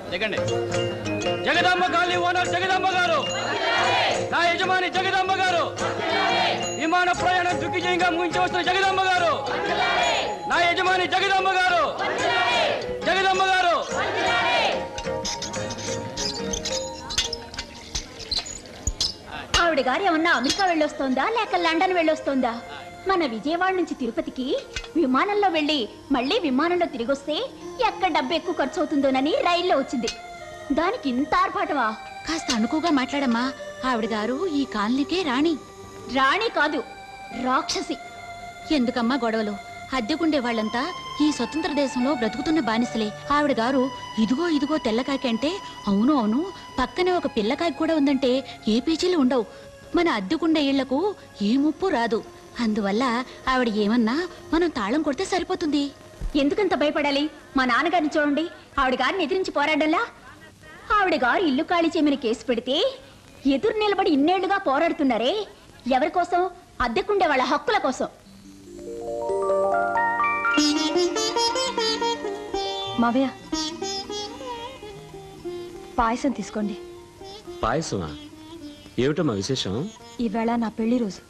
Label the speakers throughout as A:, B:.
A: దిగండి Jagadamba colony owner Jagadamba గారు నా యజమాని జగదాంబ గారు విమాన ప్రయాణం దిగ్విజయంగా ముగించి వస్తున్న జగదాంబ గారు నా యజమాని జగదాంబ గారు జగదాంబ గారు
B: ఆవిడ గారు ఏమన్నా అమెరికా వెళ్ళొస్తోందా లేక లండన్ వెళ్ళొస్తోందా మన విజయవాడ నుంచి తిరుపతికి విమానంలో వెళ్ళి మళ్ళీ విమానంలో తిరిగొస్తే ఎక్కడ డబ్బు ఎక్కువ ఖర్చు అవుతుందోనని రైల్లో వచ్చింది దానికి ఇంత ఆర్భాటమా
C: కాస్త అణుకుగా మాట్లాడమ్మా ఆవిడ గారు ఈ కాలనీకే రాణి
B: రాణి కాదు రాక్షసి
C: ఎందుకమ్మా గొడవలు అద్దెకుండే వాళ్ళంతా ఈ స్వతంత్ర దేశంలో బ్రతుకుతున్న బానిసలే ఆవిడ గారు ఇదిగో ఇదిగో తెల్లకాకి అంటే అవును అవును పక్కనే ఒక పిల్లకాకి కూడా ఉందంటే ఏ పీచీలు ఉండవు మన అద్దెకుండే ఇళ్లకు ఏ ముప్పు రాదు అందువల్ల ఆవిడ ఏమన్నా మనం తాళం కొడితే సరిపోతుంది
B: ఎందుకంత భయపడాలి మా నాన్నగారిని చూడండి ఆవిడ గారిని ఎదిరించి పోరాడల్లా ఆవిడ గారు ఇల్లు ఖాళీ చేయమని కేసు పెడితే ఎదురు నిలబడి ఇన్నేళ్లుగా పోరాడుతున్నారే ఎవరి కోసం అద్దెకుండే వాళ్ళ హక్కుల కోసం
D: మావయ్య పాయసం తీసుకోండి
E: పాయసమా ఏమిటమ్మా విశేషం
D: ఈవేళ నా పెళ్లి రోజు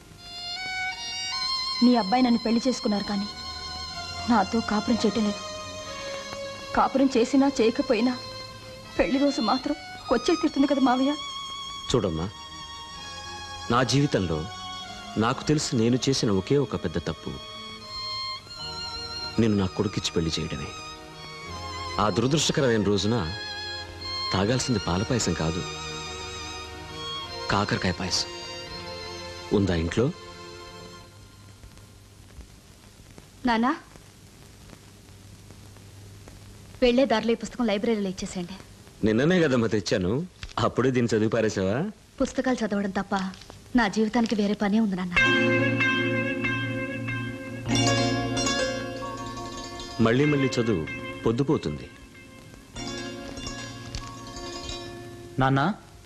D: మీ అబ్బాయి నన్ను పెళ్లి చేసుకున్నారు కానీ నాతో కాపురం చేయటం లేదు కాపురం చేసినా చేయకపోయినా పెళ్లి రోజు మాత్రం వచ్చే తీరుతుంది కదా మావయ్య
E: చూడమ్మా నా జీవితంలో నాకు తెలిసి నేను చేసిన ఒకే ఒక పెద్ద తప్పు నేను నా కొడుకిచ్చి పెళ్లి చేయడమే ఆ దురదృష్టకరమైన రోజున తాగాల్సింది పాల పాయసం కాదు కాకరకాయ పాయసం ఉందా ఇంట్లో
C: నానా వెళ్లే దారిలో ఈ పుస్తకం లైబ్రరీలో ఇచ్చేసేయండి
E: నిన్ననే కదమ్మా తెచ్చాను అప్పుడే దీన్ని చదివి పారేసావా
C: పుస్తకాలు చదవడం తప్ప నా జీవితానికి వేరే పనే ఉంది నాన్న
E: మళ్ళీ మళ్ళీ చదువు పొద్దుపోతుంది
F: నాన్న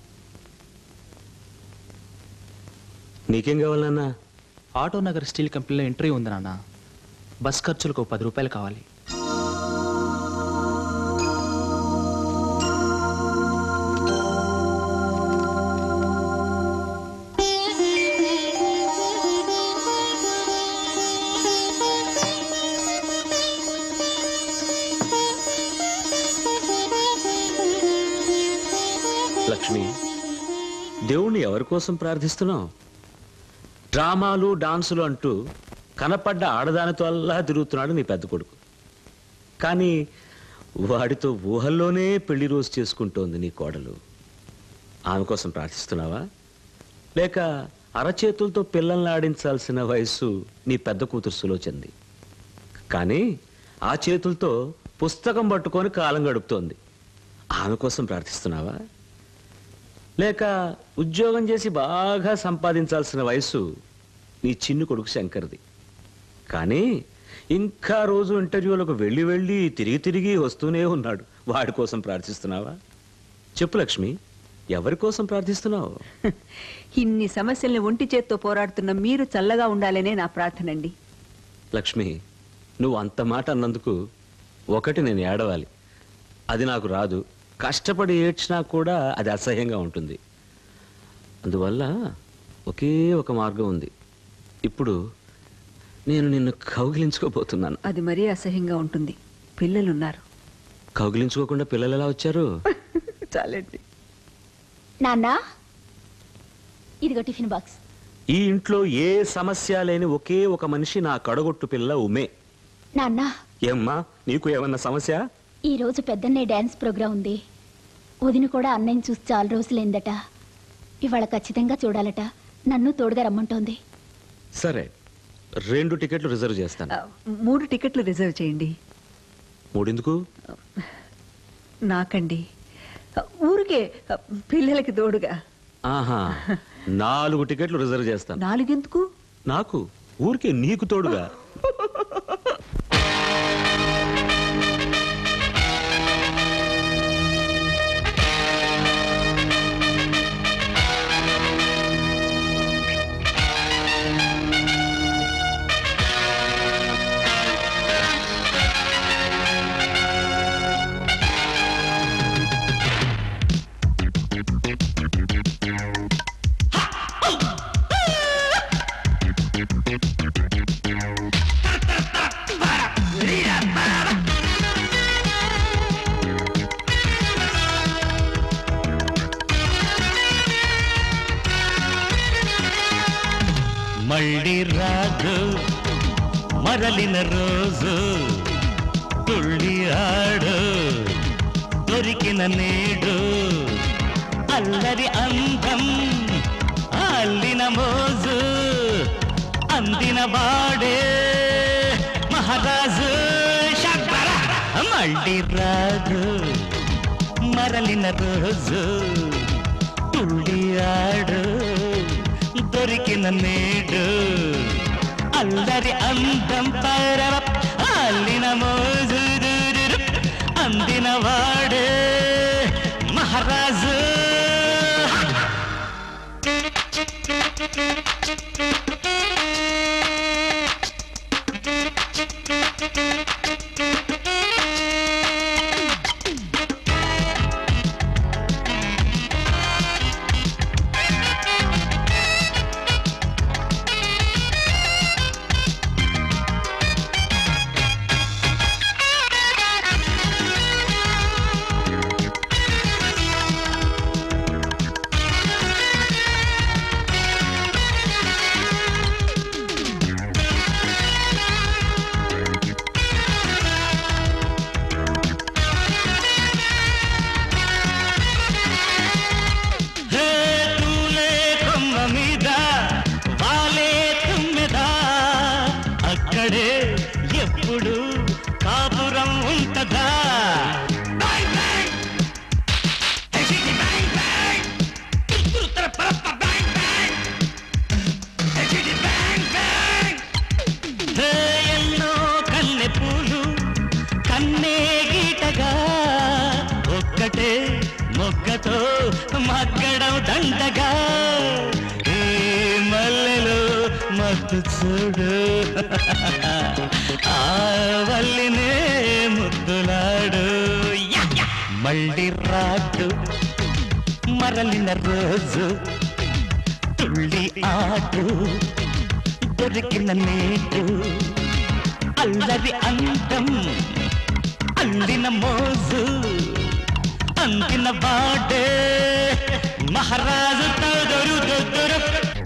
E: నీకేం కావాలన్నా
F: ఆటో నగర్ స్టీల్ కంపెనీలో ఇంటర్వ్యూ ఉంది నాన్న బస్ ఖర్చులకు ఓ పది రూపాయలు కావాలి
E: లక్ష్మి దేవుణ్ణి ఎవరి కోసం ప్రార్థిస్తున్నావు డ్రామాలు డాన్సులు అంటూ కనపడ్డ ఆడదానితో అల్లా తిరుగుతున్నాడు నీ పెద్ద కొడుకు కానీ వాడితో ఊహల్లోనే పెళ్లి రోజు చేసుకుంటోంది నీ కోడలు ఆమె కోసం ప్రార్థిస్తున్నావా లేక అరచేతులతో పిల్లల్ని ఆడించాల్సిన వయస్సు నీ పెద్ద కూతురు సులోచంది కానీ ఆ చేతులతో పుస్తకం పట్టుకొని కాలం గడుపుతోంది ఆమె కోసం ప్రార్థిస్తున్నావా లేక ఉద్యోగం చేసి బాగా సంపాదించాల్సిన వయసు నీ చిన్ని కొడుకు శంకర్ది కానీ ఇంకా రోజు ఇంటర్వ్యూలకు వెళ్ళి వెళ్ళి తిరిగి తిరిగి వస్తూనే ఉన్నాడు వాడి కోసం ప్రార్థిస్తున్నావా చెప్పు లక్ష్మి ఎవరి కోసం ప్రార్థిస్తున్నావు
G: ఇన్ని సమస్యల్ని ఒంటి చేత్తో పోరాడుతున్న మీరు చల్లగా ఉండాలనే నా ప్రార్థనండి
E: లక్ష్మి నువ్వు అంత మాట అన్నందుకు ఒకటి నేను ఏడవాలి అది నాకు రాదు కష్టపడి ఏడ్చినా కూడా అది అసహ్యంగా ఉంటుంది అందువల్ల ఒకే ఒక మార్గం ఉంది ఇప్పుడు నేను నిన్ను కౌగిలించుకోబోతున్నాను
G: అది మరీ అసహ్యంగా ఉంటుంది పిల్లలున్నారు
E: కౌగిలించుకోకుండా పిల్లలు ఎలా వచ్చారు
G: చాలండి
B: నాన్న ఇదిగో టిఫిన్ బాక్స్
E: ఈ ఇంట్లో ఏ సమస్య లేని ఒకే ఒక మనిషి నా కడగొట్టు పిల్ల ఉమే
B: నాన్న
E: ఏమ్మా నీకు ఏమన్నా సమస్య
B: ఈ రోజు పెద్దన్నే డాన్స్ ప్రోగ్రాం ఉంది వదిన కూడా అన్నయ్యని చూసి చాలా రోజులైందట ఇవాళ ఖచ్చితంగా చూడాలట నన్ను తోడుగా రమ్మంటోంది
E: సరే రెండు టికెట్లు రిజర్వ్ చేస్తాను
G: ఆ, మూడు టికెట్లు రిజర్వ్ చేయండి
E: మూడెందుకు
G: నాకండి ఆ, ఊరికే ఆ, పిల్లలకి తోడుగా
E: ఆహా నాలుగు టికెట్లు రిజర్వ్ చేస్తాను
G: నాలుగెందుకు
E: నాకు ఊరికే నీకు తోడుగా
H: రాదు మరలిన రోజు తుళ్ళి ఆడు దొరికిన నేడు అల్లరి అందం అల్లిన మోజు అందిన వాడే మహారాజు శబ్బర మళ్ళీ రాదు మరలిన రోజు తుళ్ళి ఆడు దొరికిన నేడు అల్లరి అందం పరవ అల్లిన మోజు దురురు, అందిన వాడే మహారాజు హే తూలే కొమ్మ మీద వాలే తుమ్మెద అక్కడే ఎప్పుడు కాపురం ఉంటదా Bang, bang! Hey, shitty, bang, bang! ఉత్తర పరప్ప, bang, bang! Hey, shitty, bang, bang! హే ఎన్నో కన్నె పూలు కన్నే గీటగా ఒక్కటే మొగ్గతో మగ్గడం దండగా ఏ మల్లెలో మత్తు చూడు ఆ వల్లినే ముద్దులాడు యా, యా. మళ్ళీ రాడు మరలిన రోజు తుళ్ళి ఆడు దొరికిన నేడు అల్లరి అందం అందిన మోజు అందిన వాడే మహారాజు తదరు దొరు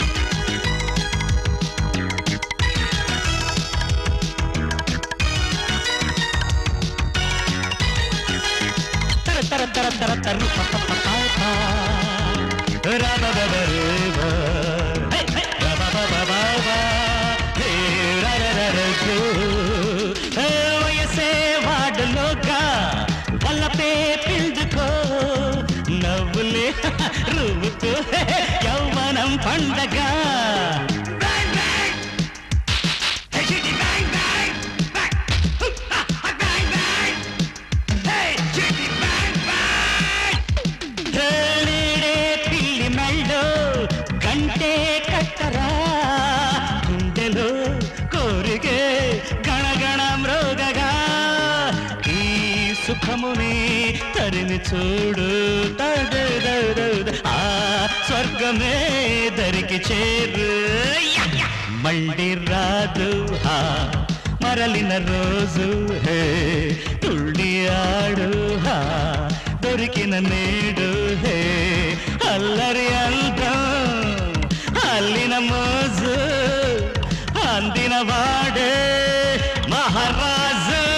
H: తర తర తర తర తరు ప ప ప ప ప. రా బ బ బ రే బ. హే, హే, రా బ బ బ బ బ. హే, రా రా రా రా రు. హే, వయసే వాడులోగా వల్లపే పిండుకో నవ్వులే రువ్వుతూ హే, యవ్వనం పండగ Bang, bang! Hey, shitty, bang, bang! Bang! Huh, ha, ha, bang, bang! Hey, shitty, bang, bang! తేలిడే పిల్లి మెళ్ళో గంటే కట్టరా గుండెలో కోరికే గణగణ మృగగా ఈ సుఖముని తరిమి చూడు తదదదద. ఆ స్వర్గమే దరికి చేరు యా, యా. మళ్ళీ రాదు హా మరలిన రోజు హే తుళ్ళి ఆడు హా దొరికిన నేడు హే అల్లరి అందం అల్లిన మోజు అందిన వాడే మహారాజు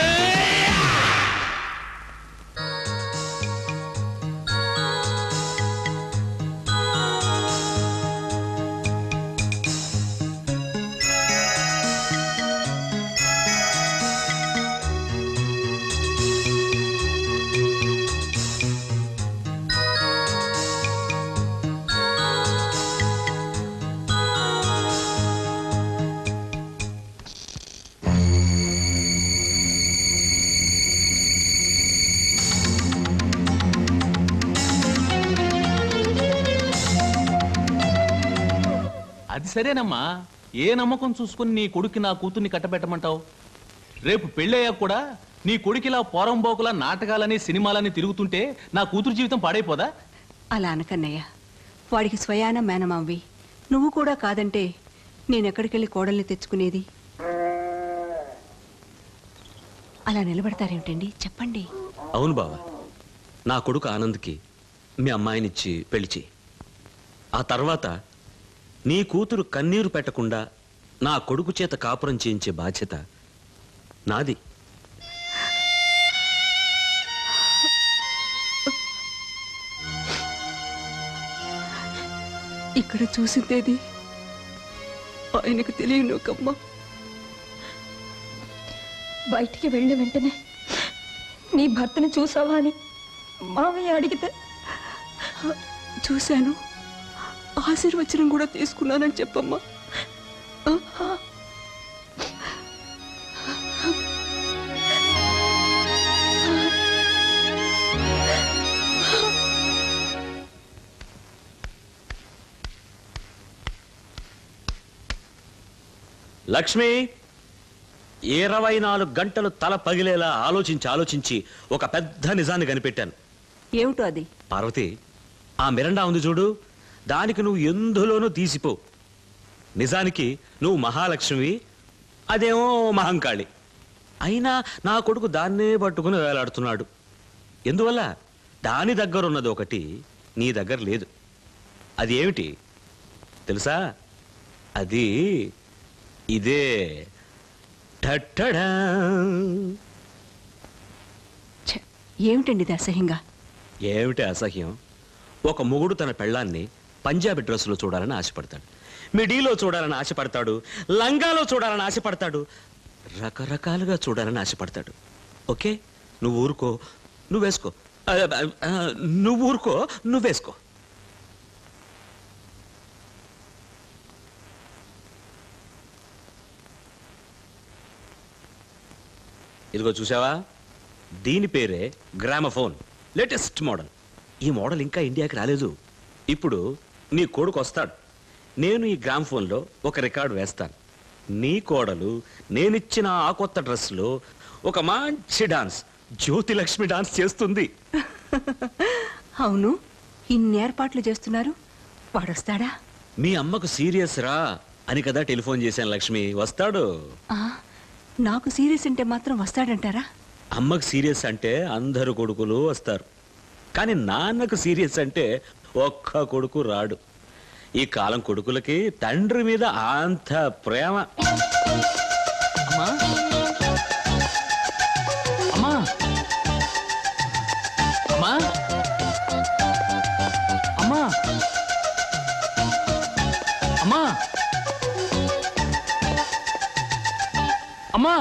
F: అది సరేనమ్మా ఏ నమ్మకం చూసుకుని నీ కొడుక్కి నా కూతుర్ని కట్టబెట్టమంటావు రేపు పెళ్ళయ్యాక కూడా నీ కొడుకిలా పోరంబోకులా నాటకాలని సినిమాలని తిరుగుతుంటే నా కూతురు జీవితం పాడైపోదా
G: అలా అనకన్నయ్య వాడికి స్వయాన మేనమావి నువ్వు కూడా కాదంటే నేనెక్కడికెళ్ళి కోడల్ని తెచ్చుకునేది అలా నిలబడతారేమిటండి చెప్పండి
E: అవును బావా నా కొడుకు ఆనంద్కి మీ అమ్మాయినిచ్చి పెళ్లి చెయ్యి ఆ తర్వాత నీ కూతురు కన్నీరు పెట్టకుండా నా కొడుకు చేత కాపురం చేయించే బాధ్యత నాది
G: ఇక్కడ చూసిందేది ఆయనకు తెలియను కమ్మ
D: బయటికి వెళ్ళిన వెంటనే నీ భర్తని చూసావా అని మావయ్య అడిగితే
G: చూశాను ఆశీర్వచనం కూడా తీసుకున్నానని చెప్పమ్మా
E: లక్ష్మి ఇరవై నాలుగు గంటలు తల పగిలేలా ఆలోచించి ఆలోచించి ఒక పెద్ద నిజాన్ని కనిపెట్టాను
G: ఏమిటో అది
E: పార్వతి ఆ మిరండా ఉంది చూడు దానికి నువ్వు ఎందులోనూ తీసిపో నిజానికి నువ్వు మహాలక్ష్మి అదేమో మహంకాళి అయినా నా కొడుకు దాన్నే పట్టుకుని వేలాడుతున్నాడు ఎందువల్ల దాని దగ్గర ఉన్నది ఒకటి నీ దగ్గర లేదు అది ఏమిటి తెలుసా అది ఇదే టట్టడా
G: ఛ, ఏమిటండి ఇది అసహ్యంగా
E: ఏమిటి అసహ్యం ఒక మొగుడు తన పెళ్ళాన్ని పంజాబీ డ్రెస్సులో చూడాలని ఆశపడతాడు మిడీలో చూడాలని ఆశపడతాడు లంగాలో చూడాలని ఆశపడతాడు రకరకాలుగా చూడాలని ఆశపడతాడు ఓకే నువ్వు ఊరుకో నువ్వు వేసుకో ఆ, ఆ, నువ్వు ఊరుకో నువ్వు వేసుకో ఇదిగో చూసావా దీని పేరే గ్రామఫోన్ లేటెస్ట్ మోడల్ ఈ మోడల్ ఇంకా ఇండియాకి రాలేదు ఇప్పుడు నీ కొడుకు వస్తాడు నేను ఈ గ్రామఫోన్లో ఒక రికార్డు వేస్తాను నీ కోడలు నేనిచ్చిన ఆ కొత్త డ్రెస్లో ఒక మంచి డాన్స్ జ్యోతిలక్ష్మి డాన్స్ చేస్తుంది
G: అవును ఇన్ని ఏర్పాట్లు చేస్తున్నారు వాడొస్తాడా
E: మీ అమ్మకు సీరియస్ రా అని కదా టెలిఫోన్ చేశాను లక్ష్మి వస్తాడు
G: ఆ, నాకు సీరియస్ అంటే మాత్రం వస్తాడంటారా
E: అమ్మకు సీరియస్ అంటే అందరు కొడుకులు వస్తారు కానీ నాన్నకు సీరియస్ అంటే ఒక్క కొడుకు రాడు ఈ కాలం కొడుకులకి తండ్రి మీద అంత ప్రేమ
F: అమ్మా అమ్మా అమ్మా అమ్మా అమ్మా అమ్మా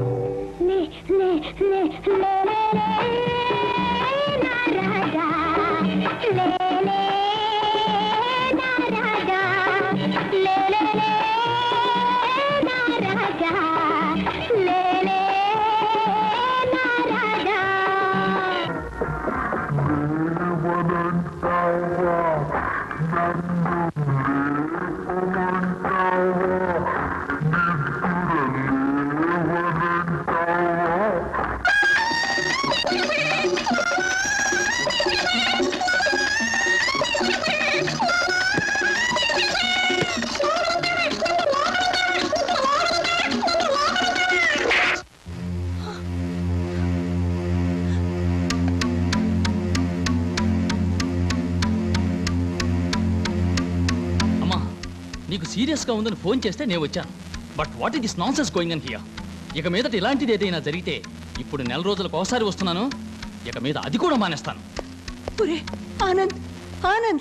F: అమ్మా నీకు సీరియస్గా ఉందని ఫోన్ చేస్తే నేను వచ్చాను but what it is nonsense going on here ఇక మీదట ఇలాంటిది ఏదైనా జరిగితే ఇప్పుడు నెల రోజులకు ఒకసారి వస్తున్నాను ఇక మీద అది కూడా మానేస్తాను
G: ఒరే ఆనంద్ ఆనంద్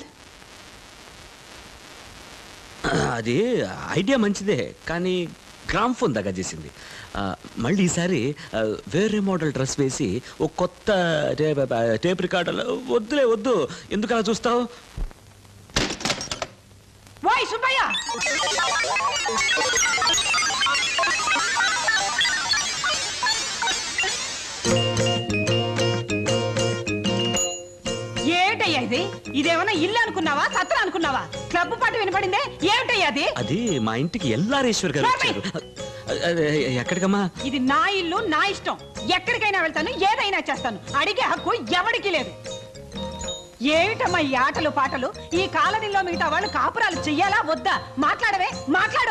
E: అది ఐడియా మంచిదే కానీ గ్రామ్ ఫోన్ దగ్గర చేసింది ఆ, మళ్ళీ ఈసారి ఆ, వేరే మోడల్ డ్రెస్ వేసి ఒక కొత్త టేప్ టేప్ రికార్డర్ వద్దులే వద్దు ఎందుకు అలా చూస్తావు
I: వాయ్ సుబ్బయ్య ఏమిటయ్యా ఇది ఇదేమన్నా ఇల్లు అనుకున్నావా సత్రం అనుకున్నావా క్లబ్ పాట వినపడిందే ఏమిటయ్యా అది
E: అది మా ఇంటికి ఎల్లారేశ్వర్ గారు వచ్చారు అదే, ఎక్కడికమ్మా
I: ఇది నా ఇల్లు నా ఇష్టం ఎక్కడికైనా వెళ్తాను ఏదైనా చేస్తాను అడిగే హక్కు ఎవడికి లేదు ఏమిటమ్మా ఈ ఆటలు పాటలు ఈ కాలనీలో మిగతా వాళ్ళు కాపురాలు చెయ్యాలా వద్దా మాట్లాడవే మాట్లాడు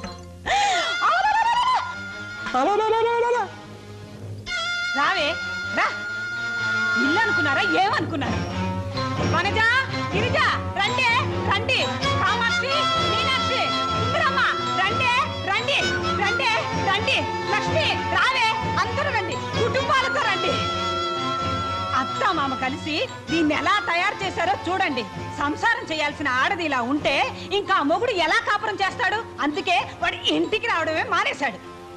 I: రావే రా ఇల్లు అనుకున్నారా ఏమనుకున్నారా వనజ గిరిజ రండి రండి కామాక్షి మీనాక్షి సుందరమ్మ రండి రండి మామ కలిసి దీన్ని ఎలా తయారు చేశారో చూడండి సంసారం చేయాల్సిన ఆడది ఇలా ఉంటే ఇంకా ఆ మొగుడు ఎలా కాపురం చేస్తాడు అందుకే వాడు ఇంటికి రావడమే మానేశాడు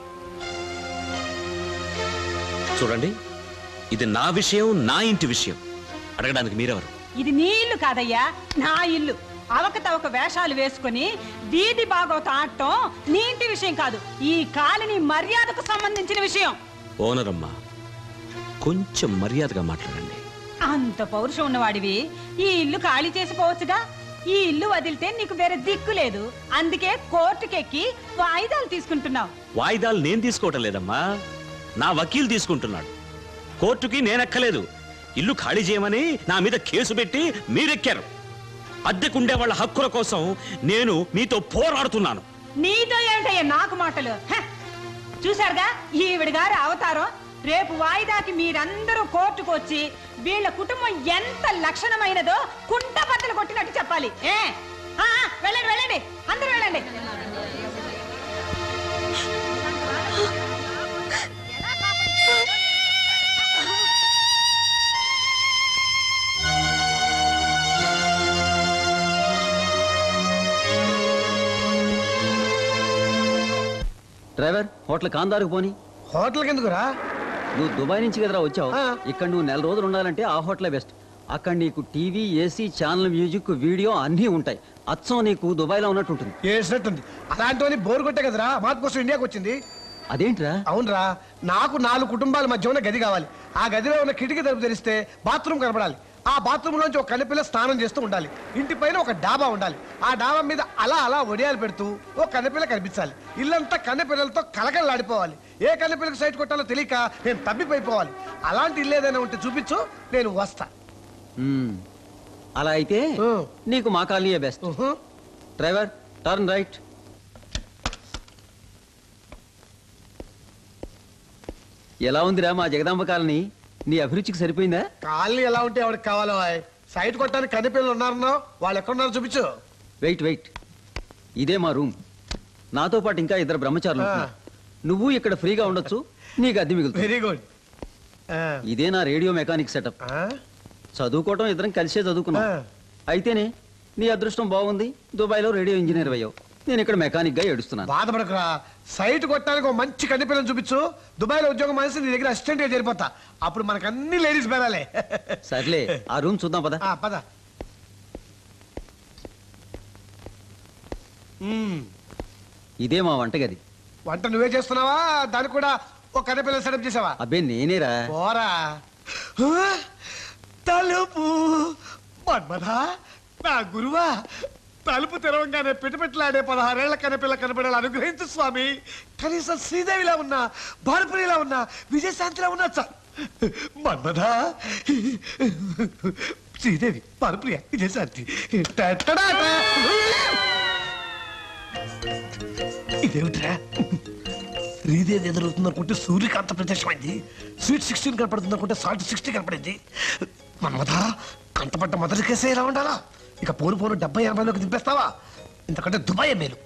E: చూడండి ఇది నా విషయం నా ఇంటి విషయం అడగడానికి మీరెవరు
I: ఇది నీ ఇల్లు కాదయ్యా నా ఇల్లు అవకతవక వేషాలు వేసుకుని వీధి బాగోత ఆడటం నీ ఇంటి విషయం కాదు ఈ కాలనీ మర్యాదకు సంబంధించిన విషయం
E: ఓనర్ అమ్మా కొంచెం మర్యాదగా మాట్లాడండి
I: అంత పౌరుషం ఉన్నవాడివి ఈ ఇల్లు ఖాళీ చేసిపోవచ్చుగా ఈ ఇల్లు వదిలితే నీకు వేరే దిక్కు లేదు అందుకే కోర్టుకెక్కి వాయిదాలు తీసుకుంటున్నావు
E: వాయిదాలు నేను తీసుకోవటం లేదమ్మా నా వకీల్ తీసుకుంటున్నాడు కోర్టుకి నేనెక్కలేదు ఇల్లు ఖాళీ చేయమని నా మీద కేసు పెట్టి మీరెక్కారు అద్దెకుండే వాళ్ళ హక్కుల కోసం నేను మీతో పోరాడుతున్నాను
I: నీతో ఏంటయ్యా నాకు మాటలు హ! చూశారుగా ఈవిడ గారి అవతారం రేపు వాయిదాకి మీరందరూ కోర్టుకు వచ్చి వీళ్ళ కుటుంబం ఎంత లక్షణమైనదో కుంట బద్దలు కొట్టినట్టు చెప్పాలి ఏ ఆ, ఆ, వెళ్ళండి వెళ్ళండి అందరూ వెళ్ళండి
J: డ్రైవర్ హోటల్ కాందారుకు పోని
K: హోటల్ కిందకురా
J: నువ్వు దుబాయ్ నుంచి కదరా వచ్చావు
K: ఆ.
J: ఇక్కడ నువ్వు నెల రోజులు ఉండాలంటే ఆ హోటలే బెస్ట్ అక్కడ నీకు TV AC channel music video అన్నీ ఉంటాయి అచ్చం నీకు దుబాయ్లో ఉన్నట్టు ఉంటుంది
K: ఏసినట్టుంది అలాంటి బోర్ కొట్టే కదరా మార్పు కోసం ఇండియాకి వచ్చింది
J: అదేంట్రా
K: అవునరా నాకు నాలుగు కుటుంబాల మధ్య ఉన్న గది కావాలి ఆ గదిలో ఉన్న కిటికీ తలుపు తెరిస్తే బాత్రూమ్ కనపడాలి ఆ బాత్రూమ్ లోంచి ఒక కన్నెపిల్ల స్నానం చేస్తూ ఉండాలి ఇంటి పైన ఒక డాబా ఉండాలి ఆ డాబా మీద అలా అలా ఒడియాలు పెడుతూ ఓ కన్నెపిల్ల కనిపించాలి ఇల్లంతా కన్నెపిల్లలతో కలకలలాడిపోవాలి ఏ కన్నెపిల్లకి సైట్ కొట్టాలో తెలియక నేను తప్పిపోయిపోవాలి అలాంటి ఇల్లు ఏదైనా ఉంటే చూపించు నేను వస్తా
J: మ్మ్. అలా అయితే
K: ఆ.
J: నీకు మా కాలనీయే బెస్ట్
K: ఉహు.
J: డ్రైవర్ టర్న్ రైట్ ఎలా ఉందిరా మా జగదాంబ కాలనీ నీ అభిరుచికి సరిపోయిందా
K: కాలనీ ఎలా ఉంటే ఎవరికి కావాలో ఆయ్. సైట్ కొట్టడానికి కన్నెపిల్లలు ఉన్నారన్నావు వాళ్ళు ఎక్కడున్నారో చూపించు
J: వెయిట్ వెయిట్ ఇదే మా రూమ్ నాతో పాటు ఇంకా ఇద్దరు బ్రహ్మచారులు
K: ఆ.
J: ఉంటున్నారు. నువ్వు ఇక్కడ ఫ్రీగా ఉండొచ్చు నీకు అద్దె మిగులుతుంది
K: వెరీ గుడ్
J: ఇదే నా రేడియో మెకానిక్ సెటప్ చదువుకోవటం ఇద్దరం కలిసే చదువుకున్నాం
K: ఆ.
J: అయితేనే నీ అదృష్టం బాగుంది దుబాయ్లో రేడియో ఇంజనీర్ అయ్యావు నేను ఇక్కడ మెకానిక్ గా ఏడుస్తున్నాను
K: బాధపడకురా సైట్ కొట్టడానికి ఒక మంచి కన్నెపిల్లని చూపించు దుబాయ్ లో ఉద్యోగం మనిషి నీ దగ్గర అసిస్టెంట్ గా చేరిపోతా అప్పుడు మనకు అన్ని లేడీస్ బేరాలే
J: సర్లే ఆ రూమ్ చూద్దాం పద
K: ఆ, పద మ్మ్.
J: ఇదే మా వంటగది
K: వంట నువ్వే చేస్తున్నావా దానికి కూడా ఒక కన్నెపిల్ల సెటప్ చేసావా
J: అబ్బే నేనేరా
K: పోరా ఆ, తలుపు మన్మథ నా గురువా తలుపు తెరవంగానే పిటపెట్లాడే పదహారేళ్ల కనపిల్ల కనపడాలి అనుగ్రహించు స్వామి కనీసం శ్రీదేవిలా ఉన్నా భారపురిలా ఉన్నా విజయశాంతిలా ఉన్నా చాలు మన్మథ శ్రీదేవి భారప్రియ విజయశాంతి టటడాటా. ఇదేమిట్రా శ్రీదేవి ఎదురవుతుంది అనుకుంటే సూర్యకాంత ప్రత్యక్షమైంది స్వీట్ సిక్స్టీన్ కనపడుతుంది అనుకుంటే సాల్ట్ సిక్స్టీ కనపడింది మన్మథ కంటపడ్డ మొదటి కేసే ఎలా ఉండాలా ఇక పోను పోను డెబ్బై ఎనభైలోకి దింపేస్తావా ఇంతకంటే దుబాయ్ మేలు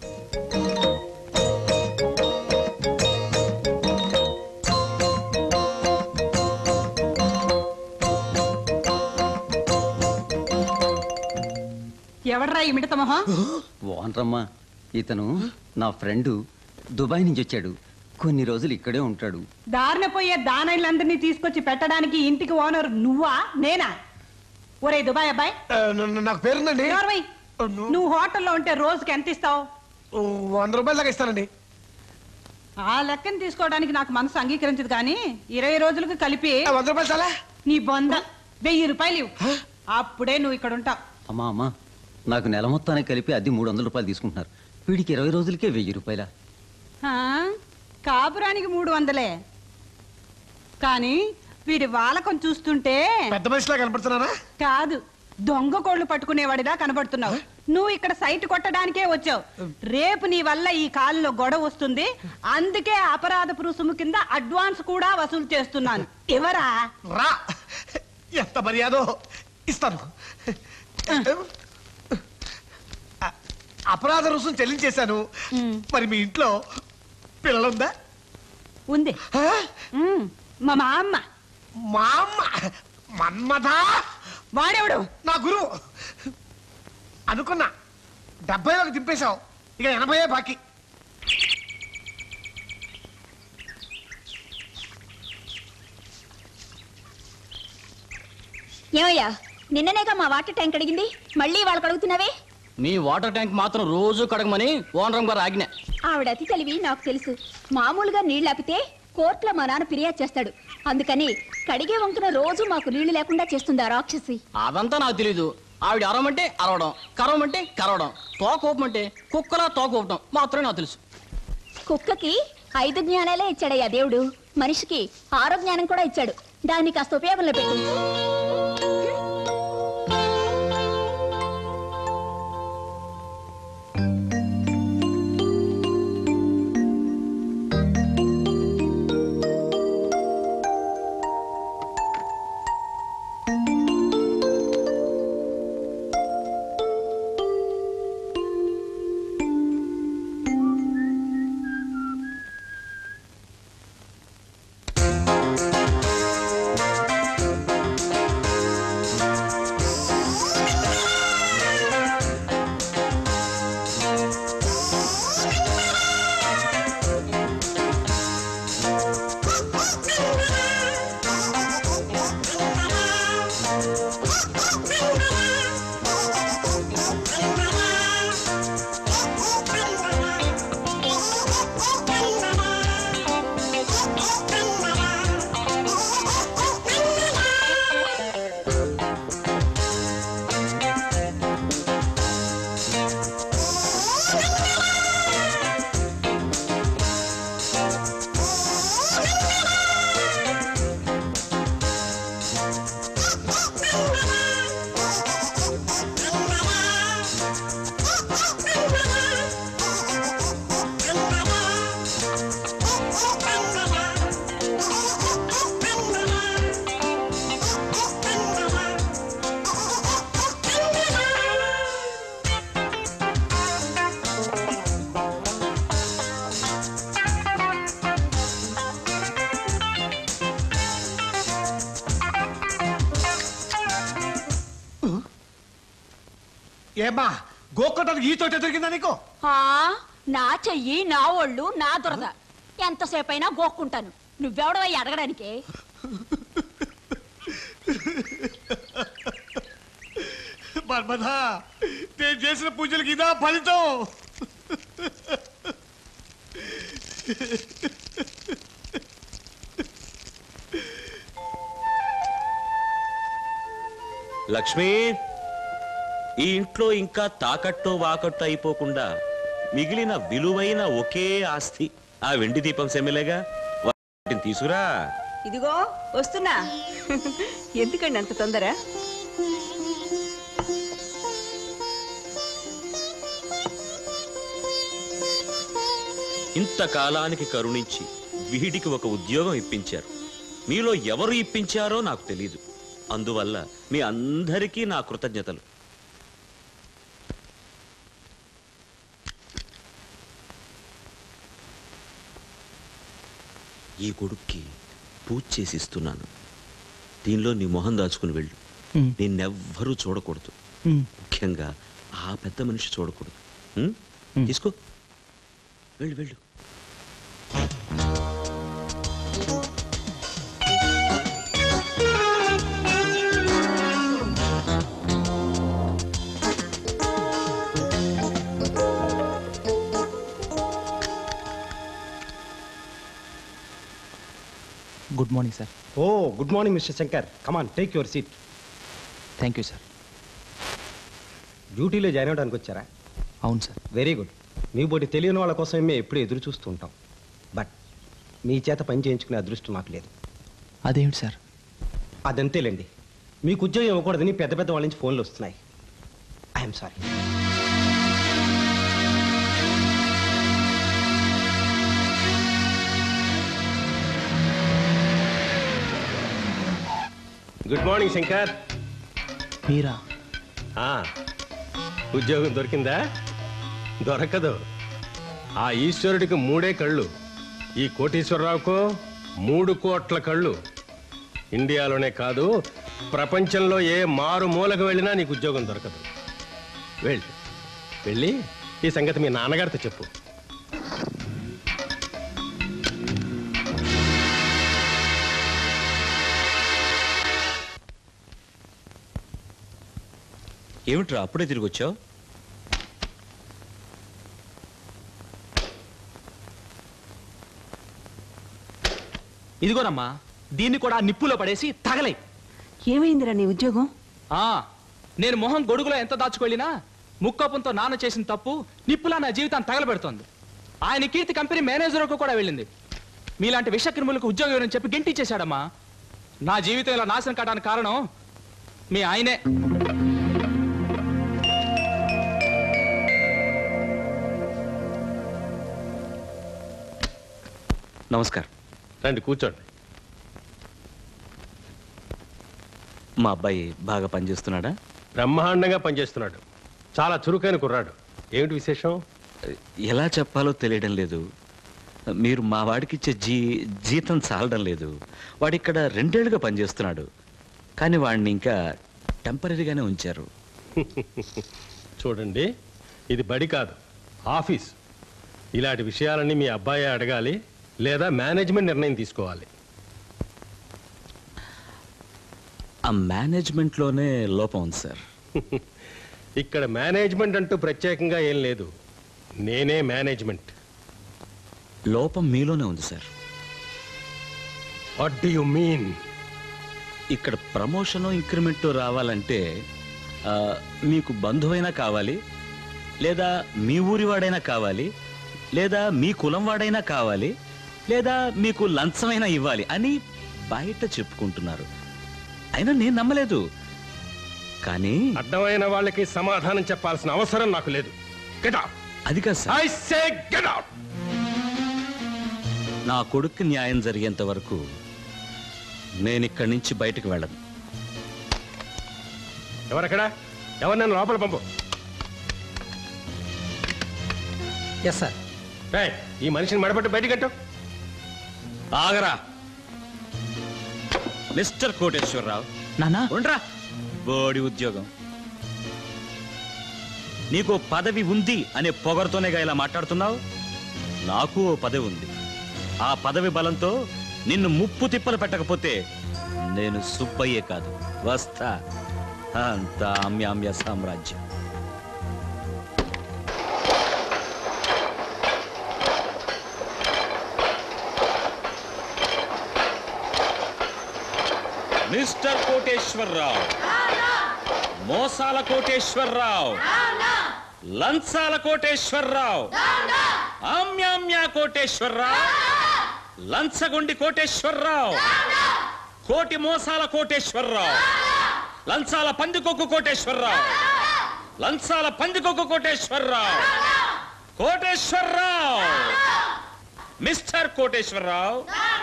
I: ఎవడరా ఈ మిడత మొహం
J: వానరమ్మా ఇతను నా ఫ్రెండ్ దుబాయ్ నుంచి వచ్చాడు కొన్ని రోజులు ఇక్కడే ఉంటాడు
I: దారిన పోయే దానైలందరినీ తీసుకొచ్చి పెట్టడానికి ఇంటికి ఓనర్ నువ్వా నేనా ఒరే దుబాయ్ అబ్బాయి
K: ఆ, న- న- నాకు పేరుందండి
I: నోర్మై, నువ్వు హోటల్లో ఉంటే రోజుకి ఎంత ఇస్తావు
K: ఓ, వంద రూపాయల దాకా ఇస్తానండి
I: ఆ లెక్కను తీసుకోవడానికి నాకు మనసు అంగీకరించదు కానీ ఇరవై రోజులకు కలిపి
K: ఆ, వంద రూపాయలు చాలా
I: నీ బొంద వెయ్యి రూపాయలు ఇవ్వు అప్పుడే నువ్వు ఇక్కడ ఉంటావు
J: అమ్మా అమ్మా నాకు నెల మొత్తానికి కలిపి అద్దె మూడు వందల రూపాయలు తీసుకుంటున్నారు వీడికి ఇరవై రోజులకే వెయ్యి రూపాయల
I: ఆ, కాపురానికి మూడు వందలే కానీ వీడి వాలకం చూస్తుంటే
K: పెద్ద మనిషిలా కనపడుతున్నారా
I: కాదు దొంగ కోళ్లు పట్టుకునేవాడిలా కనబడుతున్నావు నువ్వు ఇక్కడ సైట్ కొట్టడానికే వచ్చావు రేపు నీ వల్ల ఈ కాలంలో గొడవ వస్తుంది అందుకే అపరాధ రుసుము కింద అడ్వాన్స్ కూడా వసూలు చేస్తున్నాను ఎవరా
K: రా ఎంత మర్యాదో ఇస్తాను అ- అపరాధ రుసుం చెల్లించేశాను మరి మీ ఇంట్లో పిల్లలుందా
I: ఉంది
K: ఆ?
I: ఉమ్, మా మా అమ్మ
K: మా అమ్మ మన్మథ
I: వాడెవడు
K: నా గురువు అనుకున్నా డెబ్బైలోకి దింపేశావు ఇక ఎనభైయే బాకీ
B: ఏమయ్యా నిన్ననేగా మా వాటర్ ట్యాంక్ అడిగింది మళ్ళీ వాళ్ళకి అడుగుతున్నావే
A: మీ వాటర్ ట్యాంక్ మాత్రం రోజు కడగమని ఓనరం గారు ఆజ్ఞ
B: ఆవిడ అతి తెలివి నాకు తెలుసు మామూలుగా నీళ్లు ఆపితే కోర్టులో మా నాన్న ఫిర్యాదు చేస్తాడు అందుకని కడిగే వంకున రోజు మాకు నీళ్లు లేకుండా చేస్తుందా రాక్షసి
A: అదంతా నాకు తెలీదు ఆవిడ అరవమంటే అరవడం కరవమంటే కరవడం తోకోపమంటే కుక్కలా తోకోపటం మాత్రమే నాకు తెలుసు
B: కుక్కకి ఐదు జ్ఞానాలే ఇచ్చాడయ్యా దేవుడు మనిషికి ఆరో జ్ఞానం కూడా ఇచ్చాడు దాన్ని కాస్త ఉపయోగంలో పెట్టు
K: ఏమ్మా గోకొట్టడానికి ఈ తోట దొరికిందా నీకు
B: ఆ, నా చెయ్యి నా ఒళ్ళు నా దురద ఎంతసేపు అయినా గోక్కుంటాను నువ్వెవడవై అడగడానికి
K: మన్మథ నేను చేసిన పూజలకి ఇదా ఫలితం
E: లక్ష్మి ఈ ఇంట్లో ఇంకా తాకట్టో వాకట్టో అయిపోకుండా మిగిలిన విలువైన ఒకే ఆస్తి ఆ వెండి దీపం సెమ్మెలేగా వాటిని తీసుకురా
G: ఇదిగో వస్తున్నా ఎందుకండి అంత తొందర
E: ఇంతకాలానికి కరుణించి వీడికి ఒక ఉద్యోగం ఇప్పించారు మీలో ఎవరు ఇప్పించారో నాకు తెలీదు అందువల్ల మీ అందరికీ నా కృతజ్ఞతలు ఈ కొడుక్కి పూజ చేసి ఇస్తున్నాను దీనిలో నీ మొహం దాచుకుని వెళ్ళు నిన్నెవ్వరూ చూడకూడదు ముఖ్యంగా ఆ పెద్ద మనిషి చూడకూడదు ఉం? తీసుకో వెళ్ళు వెళ్ళు
L: good morning sir
M: oh good morning mister Shankar come on take your seat
L: thank you sir
M: డ్యూటీలో జాయిన్ అవ్వడానికి వచ్చారా
L: అవును సార్
M: వెరీ గుడ్ మీ బోటి తెలియని వాళ్ళ కోసం మేము ఎప్పుడూ ఎదురు చూస్తూ ఉంటాం బట్ మీ చేత పని చేయించుకునే అదృష్టం నాకు లేదు
L: అదేమిటి సార్
M: అదంతేలేండి మీకు ఉద్యోగం ఇవ్వకూడదని పెద్ద పెద్ద వాళ్ళ నుంచి ఫోన్లు వస్తున్నాయి I'm sorry good morning Shankar
L: మీరా
M: ఆ, ఉద్యోగం దొరికిందా దొరకదు ఆ ఈశ్వరుడికి మూడే కళ్ళు ఈ కోటీశ్వరరావుకో మూడు కోట్ల కళ్ళు ఇండియాలోనే కాదు ప్రపంచంలో ఏ మారు మూలకు వెళ్ళినా నీకు ఉద్యోగం దొరకదు వెళ్ళి వెళ్ళి ఈ సంగతి మీ నాన్నగారితో చెప్పు
E: ఏమిట్రా అప్పుడే తిరిగి వచ్చావు
L: ఇదిగోనమ్మా దీన్ని కూడా ఆ నిప్పులో పడేసి తగలై
G: ఏమైందిరా నీ ఉద్యోగం
L: ఆ నేను మొహం గొడుగులో ఎంత దాచుకెళ్ళినా ముక్కపంతో నాన్న చేసిన తప్పు నిప్పులా నా జీవితాన్ని తగలబెడుతోంది ఆయన కీర్తి కంపెనీ మేనేజర్కు కూడా వెళ్ళింది మీలాంటి విష క్రిములకు ఉద్యోగం ఇవ్వని చెప్పి గెంటిచ్చేశాడమ్మా నా జీవితం ఇలా నాశనం కావడానికి కారణం మీ ఆయనే
E: నమస్కారం
M: రండి కూర్చోండి
E: మా అబ్బాయి బాగా పనిచేస్తున్నాడా
M: బ్రహ్మాండంగా పనిచేస్తున్నాడు చాలా చురుకైన కుర్రాడు ఏమిటి విశేషం
E: ఎలా చెప్పాలో తెలియడం లేదు మీరు మా వాడికి ఇచ్చే జీ జీతం చాలడం లేదు వాడు ఇక్కడ రెండేళ్లుగా పనిచేస్తున్నాడు కానీ వాడిని ఇంకా టెంపరీగానే ఉంచారు
M: చూడండి ఇది బడి కాదు ఆఫీస్ ఇలాంటి విషయాలన్నీ మీ అబ్బాయి అడగాలి లేదా మేనేజ్మెంట్ నిర్ణయం తీసుకోవాలి
E: ఆ మేనేజ్మెంట్లోనే లోపం ఉంది సార్
M: ఇక్కడ మేనేజ్మెంట్ అంటూ ప్రత్యేకంగా ఏం లేదు నేనే మేనేజ్మెంట్
E: లోపం మీలోనే ఉంది sir
M: what do you mean
E: ఇక్కడ ప్రమోషను ఇంక్రిమెంట్ రావాలంటే ఆ, మీకు బంధువైనా కావాలి లేదా మీ ఊరి వాడైనా కావాలి లేదా మీ కులం వాడైనా కావాలి లేదా మీకు లంచమైనా ఇవ్వాలి అని బయట చెప్పుకుంటున్నారు అయినా నేను నమ్మలేదు కానీ
M: అడ్డమైన వాళ్ళకి సమాధానం చెప్పాల్సిన అవసరం నాకు లేదు గెట్ అవుట్
E: అది కాదు sir
M: I say get out
E: నా కొడుక్కి న్యాయం జరిగేంత వరకు నేను ఇక్కడి నుంచి బయటకు వెళ్ళను
M: ఎవరక్కడ ఎవరు నన్ను లోపల పంపు
K: ఎస్ సార్
M: ఏయ్, ఈ మనిషిని మడపట్టు బయటకెట్టు
E: ఆగరా మిస్టర్ కోటేశ్వరరావు
L: నానా
E: ఉండరా బోడి ఉద్యోగం నీకు పదవి ఉంది అనే పొగరుతోనేగా ఇలా మాట్లాడుతున్నావు నాకు ఓ పదవి ఉంది ఆ పదవి బలంతో నిన్ను ముప్పు తిప్పలు పెట్టకపోతే నేను సుబ్బయ్యే కాదు వస్తా అంత అమ్యామ్య సామ్రాజ్యం మిస్టర్ కోటేశ్వరరావు మోసాల కోటేశ్వరరావు లంచాల కోటేశ్వరరావు ఆమ్యామ్య కోటేశ్వరరావు లంచగొండి కోటేశ్వరరావు కోటి మోసాల కోటేశ్వరరావు లంచాల పందికొక్కు కోటేశ్వరరావు లంచాల పందికొక్కు కోటేశ్వరరావు కోటేశ్వరరావు మిస్టర్ కోటేశ్వరరావు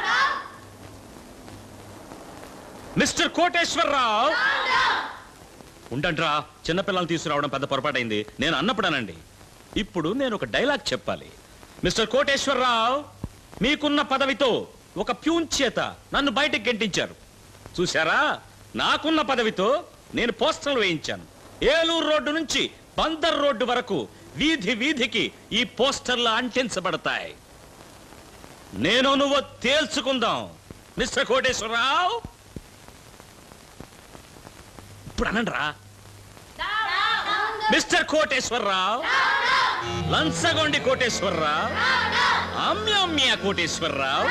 E: మిస్టర్ కోటేశ్వరరావు ఉండంట్రా చిన్నపిల్లలు తీసుకురావడం పెద్ద పొరపాటైంది నేను అన్నప్పుడానండి ఇప్పుడు నేను ఒక డైలాగ్ చెప్పాలి మిస్టర్ కోటేశ్వరరావు మీకున్న పదవితో ఒక ప్యూన్ చేత నన్ను బయటకు గెంటించారు చూశారా నాకున్న పదవితో నేను పోస్టర్లు వేయించాను ఏలూరు రోడ్డు నుంచి బందర్ రోడ్డు వరకు వీధి వీధికి ఈ పోస్టర్లు అంటించబడతాయి నేను నువ్వు తేల్చుకుందాం మిస్టర్ కోటేశ్వరరావు ఇప్పుడు అనండ్రా మిస్టర్ కోటేశ్వరరావు లంచగొండి కోటేశ్వరరావు అమ్యమ్య కోటేశ్వరరావు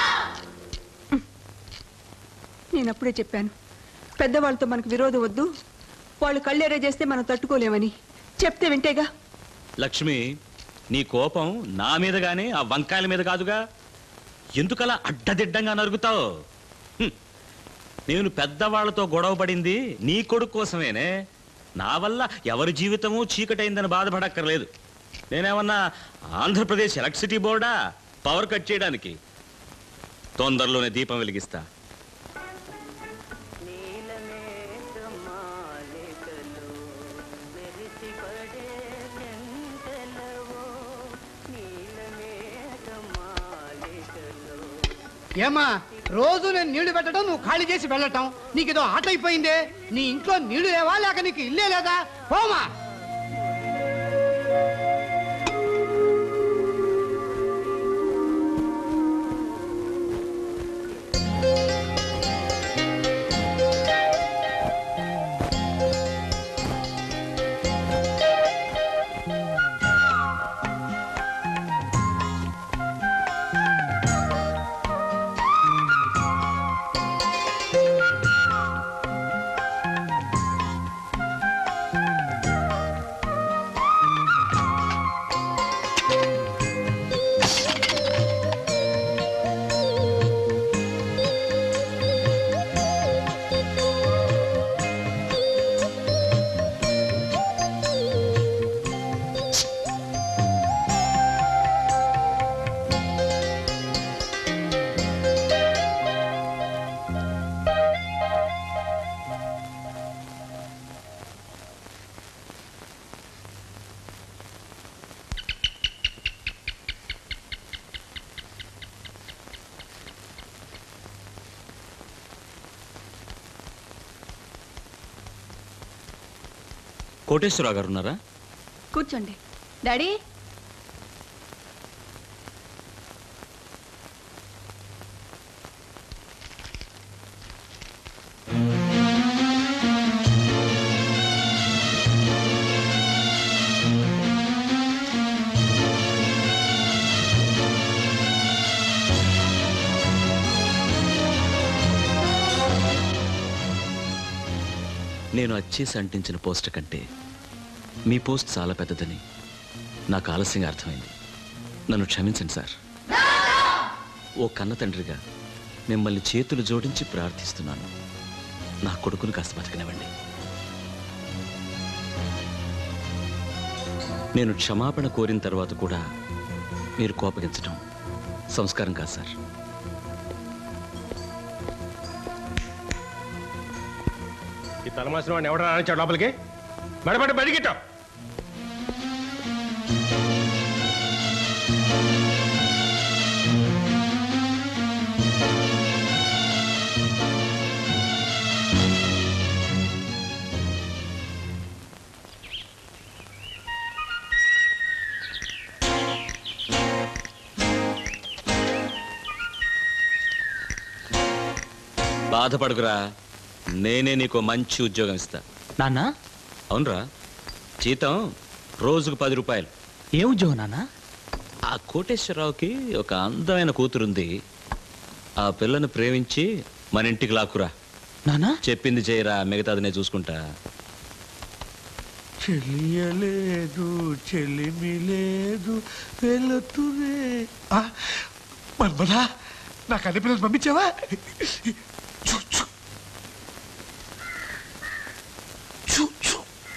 G: నేను అప్పుడే చెప్పాను పెద్దవాళ్ళతో మనకు విరోధం వద్దు వాళ్ళు కళ్ళెరే చేస్తే మనం తట్టుకోలేమని చెప్తే వింటేగా
E: లక్ష్మి నీ కోపం నా మీద గాని ఆ వంకాయల మీద కాదుగా ఎందుకలా అడ్డదిడ్డంగా నరుగుతావు హ్మ్. నేను పెద్దవాళ్లతో గొడవ పడింది నీ కొడుకు కోసమేనే నా వల్ల ఎవరి జీవితము చీకటైందని బాధపడక్కర్లేదు నేనేమన్నా ఆంధ్రప్రదేశ్ ఎలక్ట్రిసిటీ బోర్డా పవర్ కట్ చేయడానికి తొందరలోనే దీపం వెలిగిస్తా
K: ఏమ్మా
N: రోజు నేను నీళ్లు పెట్టడం నువ్వు ఖాళీ చేసి వెళ్ళటం నీకు ఏదో ఆట అయిపోయిందే నీ ఇంట్లో నీళ్లు లేవా లేక నీకు ఇల్లే లేదా పోమా
E: కోటేశ్వరరావు గారు ఉన్నారా
D: కూర్చోండి డాడీ
E: నేను అచ్చేసి అంటించిన పోస్ట్ కంటే మీ పోస్ట్ చాలా పెద్దదని నాకు ఆలస్యంగా అర్థమైంది నన్ను క్షమించండి సార్ ఓ కన్న తండ్రిగా మిమ్మల్ని చేతులు జోడించి ప్రార్థిస్తున్నాను నా కొడుకును కాస్త బతకనివ్వండి నేను క్షమాపణ కోరిన తర్వాత కూడా మీరు కోపగించడం సంస్కారం కాదు సార్
M: ఈ తలమాసిన వాడిని ఎవడ రానిచ్చాడు లోపలికి బడబడి బడిగిట్టావు
E: బాధపడుకురా నేనే నీకు మంచి ఉద్యోగం ఇస్తా
L: నాన్న
E: అవునరా జీతం రోజుకు పది రూపాయలు
L: ఏ ఉద్యోగం నాన్న
E: ఆ కోటేశ్వరరావుకి ఒక అందమైన కూతురుంది ఆ పిల్లను ప్రేమించి మన ఇంటికి లాక్కురా
L: నానా
E: చెప్పింది చేయరా మిగతాది నేను చూసుకుంటా
O: చెలియలేదు చెలిమి లేదు వెళుతురే
K: మన్మదా నాకు అన్ని పిల్లలు పంపించావా చూ, చూ. చూ, చూ.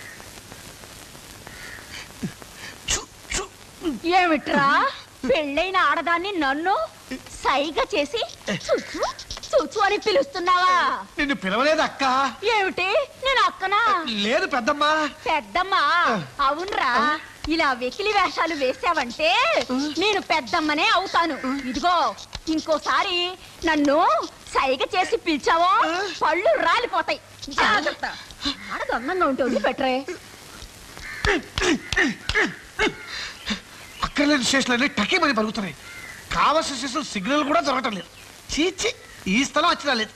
B: ఏమిట్రా పెళ్ళైన ఆడదాన్ని నన్ను సైగా చేసి చూచు చూచు అని పిలుస్తున్నావా
K: నిన్ను పిలవలేదు అక్క
B: ఏమిటి నేను అక్కనా
K: లేదు పెద్దమ్మా
B: పెద్దమ్మా అవునరా ఇలా వెకిలి వేషాలు వేసావంటే నేను పెద్దమ్మనే అవుతాను ఇదిగో ఇంకోసారి నన్ను సైగ చేసి పిలిచావో పళ్ళు రాలిపోతాయి జాగ్రత్త ఆడది అందంగా ఉంటుంది బెటరే
K: అక్కర్లేని స్టేషన్లన్నీ టకీమని పలుకుతున్నాయి కావలసిన స్టేషన్ సిగ్నల్ కూడా దొరకటం లేదు చీచి ఈ స్థలం వచ్చినా లేదు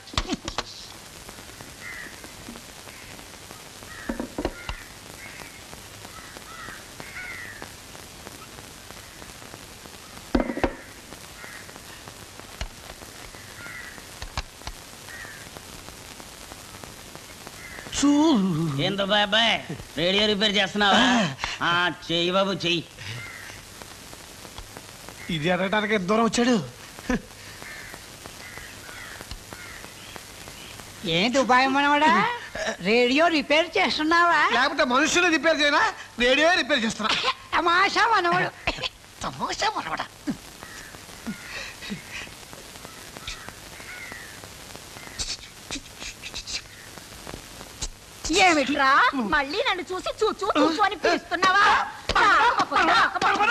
P: ఏందో బాబాయ్ రేడియో రిపేర్ చేస్తున్నావా ఆ, చెయ్యి బాబు చెయ్యి
K: ఇది అడగడానికి ఎంత దూరం వచ్చాడు
N: ఏంటి ఉపాయం మనవాడా రేడియో రిపేర్ చేస్తున్నావా
K: లేకపోతే మనుషులు రిపేర్ చేయనా రేడియో రిపేర్ చేస్తున్నా
N: తమాషా మనవాడు
K: తమాషా మనవడా
B: ఏమిట్రా మళ్ళీ నన్ను చూసి చూచు చూచు అని పిలుస్తున్నావా రాకపో, రాకపో.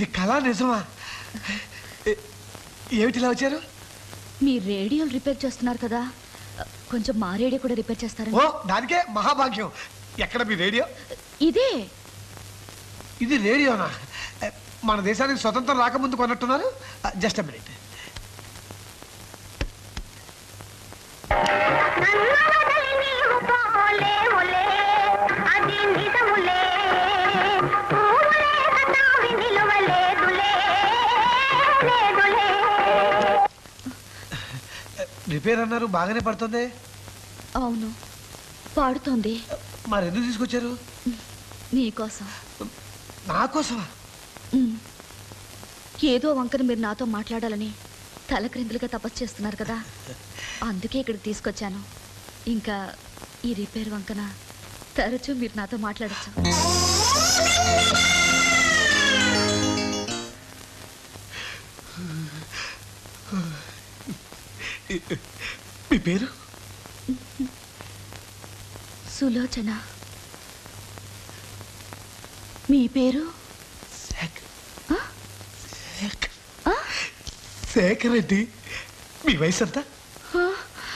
K: ఇది కళా నిజమా ఏ- ఏమిటి ఇలా వచ్చారు
C: మీ రేడియోలు రిపేర్ చేస్తున్నారు కదా కొంచెం మా రేడియో కూడా రిపేర్ చేస్తారా
K: ఓ దానికే మహాభాగ్యం ఎక్కడ మీ రేడియో
C: ఇదే
K: ఇది రేడియోనా ఏ, మన దేశానికి స్వతంత్రం రాకముందు కొన్నట్టున్నారు జస్ట్ మినిట్ రిపేర్ అన్నారు బాగానే పడుతుంది
C: అవును పాడుతోంది
K: మరి ఎందుకు తీసుకొచ్చారు
C: నీకోసం
K: నా కోసమా
C: ఉమ్. ఏదో వంకన మీరు నాతో మాట్లాడాలని తలక్రిందులుగా తపస్సు చేస్తున్నారు కదా అందుకే ఇక్కడికి తీసుకొచ్చాను ఇంకా ఈ రిపేర్ వంకన తరచూ మీరు నాతో మాట్లాడచ్చు
K: మీ పేరు
C: సులోచన మీ పేరు
K: శేఖర్ రెడ్డి మీ వయసు ఎంత
C: ఆ?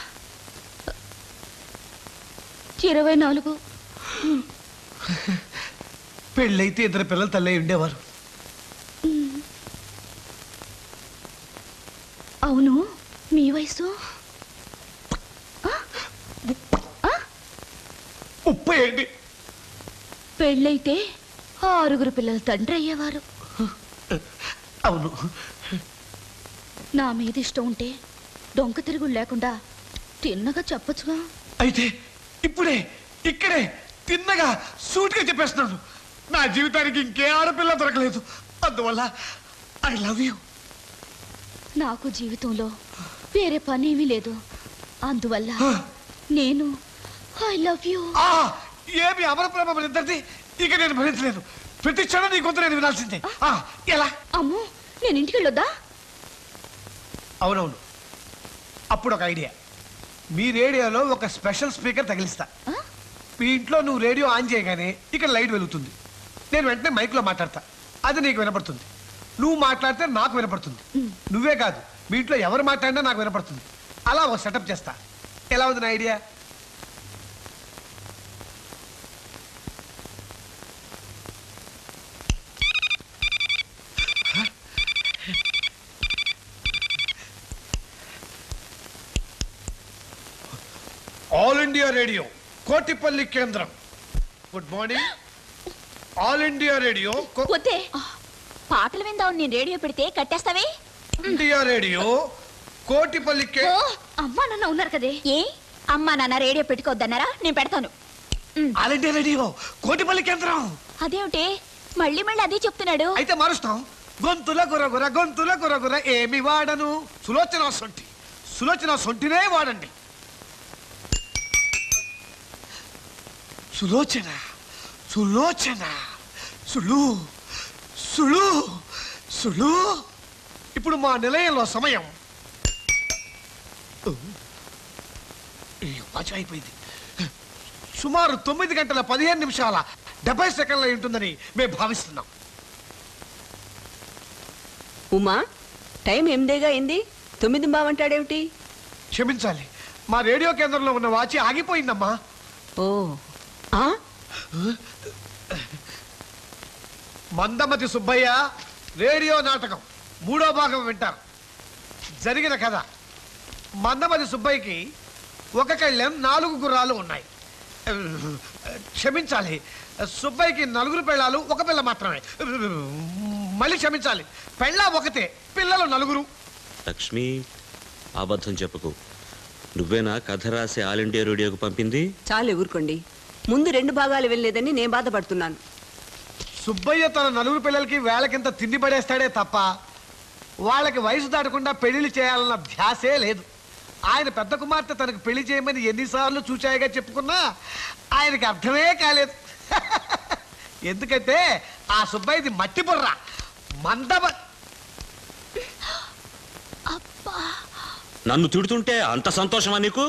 C: ఇరవై నాలుగు
K: పెళ్ళైతే ఇద్దరు పిల్లలు తల్లి అయి ఉండేవారు
C: ఉమ్. అవును మీ వయసు
K: ముప్పై ఏంటి
C: పెళ్ళైతే ఆరుగురు పిల్లల తండ్రి అయ్యేవారు
K: అవును
C: నా మీద ఇష్టం ఉంటే డొంక తిరుగుడు లేకుండా తిన్నగా చెప్పొచ్చుగా
K: అయితే ఇప్పుడే ఇక్కడే తిన్నగా సూటిగా చెప్పేస్తున్నాను నా జీవితానికి ఇంకే ఆడపిల్ల దొరకలేదు అందువల్ల ఐ లవ్ యూ
C: నాకు జీవితంలో వేరే పని ఏమీ లేదు అందువల్ల నేను ఐ లవ్ యూ
K: ఏమి అమర ప్రేమ మన ఇద్దరిది ఇక నేను భరించలేను ప్రతి క్షణం నీ గొంతు నేను వినాల్సిందే ఆ, ఎలా
C: అమ్మో నేను ఇంటికి వెళ్ళొద్దా
K: అవునవును అప్పుడు ఒక ఐడియా మీ రేడియోలో ఒక స్పెషల్ స్పీకర్ తగిలిస్తా మీ ఇంట్లో నువ్వు రేడియో ఆన్ చేయగానే ఇక్కడ లైట్ వెలుగుతుంది నేను వెంటనే మైక్లో మాట్లాడతా అది నీకు వినపడుతుంది నువ్వు మాట్లాడితే నాకు వినపడుతుంది నువ్వే కాదు మీ ఇంట్లో ఎవరు మాట్లాడినా నాకు వినపడుతుంది అలా ఒక సెటప్ చేస్తా ఎలా ఉంది నా idea all India radio Kotipalli కేంద్రం good morning all India radio
B: వద్దే పాటలు విందాం నేను రేడియో పెడితే కట్టేస్తావే
K: ఇండియా రేడియో కోటిపల్లి కే
B: ఓ, అమ్మా నాన్న ఉన్నారు కదే ఏ అమ్మా నాన్న రేడియో పెట్టుకోవద్దన్నారా నేను పెడతాను
K: ఆల్ ఇండియా రేడియో కోటిపల్లి కేంద్రం
B: అదేమిటి మళ్ళీ మళ్ళీ అదే చెప్తున్నాడు
K: అయితే మారుస్తాం గొంతుల గురగుర గొంతుల గురగుర ఏమి వాడను సులోచన సొంటి సులోచన సొంటినే వాడండి సులోచన సులోచన సులు సులు సులు ఇప్పుడు మా నిలయంలో సమయం ఈ వాచ్ అయిపోయింది సుమారు తొమ్మిది గంటల పదిహేను నిమిషాల డెబ్బై సెకండ్ల ఉంటుందని మేము భావిస్తున్నాం
G: ఉమా టైం ఎనిమిదేగా అయింది తొమ్మిది బావంటాడేమిటి
K: క్షమించాలి మా రేడియో కేంద్రంలో ఉన్న వాచి ఆగిపోయిందమ్మా
G: ఓ ఆ
K: మందమతి సుబ్బయ్య రేడియో నాటకం మూడో భాగం వింటారు జరిగిన కథ మందమతి సుబ్బయ్యకి ఒక కళ్ళెం నాలుగు గుర్రాలు ఉన్నాయి క్షమించాలి సుబ్బయ్యకి నలుగురు పిల్లలు ఒక పిల్ల మాత్రమే మళ్ళీ క్షమించాలి పెళ్ళ ఒకతే పిల్లలు నలుగురు
E: లక్ష్మి అబద్ధం చెప్పకు నువ్వేనా కథ రాసి ఆల్ ఇండియా రేడియోకి పంపింది
G: చాలు ఊరుకోండి ముందు రెండు భాగాలు వెళ్ళలేదని నేను బాధపడుతున్నాను
K: సుబ్బయ్య తన నలుగురు పిల్లలకి వేళకింత తిండి పడేస్తాడే తప్ప వాళ్ళకి వయసు దాటకుండా పెళ్లిళ్ళు చేయాలన్న ధ్యాసే లేదు ఆయన పెద్ద కుమార్తె తనకు పెళ్లి చేయమని ఎన్నిసార్లు చూచాయిగా చెప్పుకున్నా ఆయనకి అర్థమే కాలేదు ఎందుకంటే ఆ సుబ్బయ్యది మట్టి బుర్ర మందబ
E: నన్ను తిడుతుంటే అంత సంతోషమా నీకు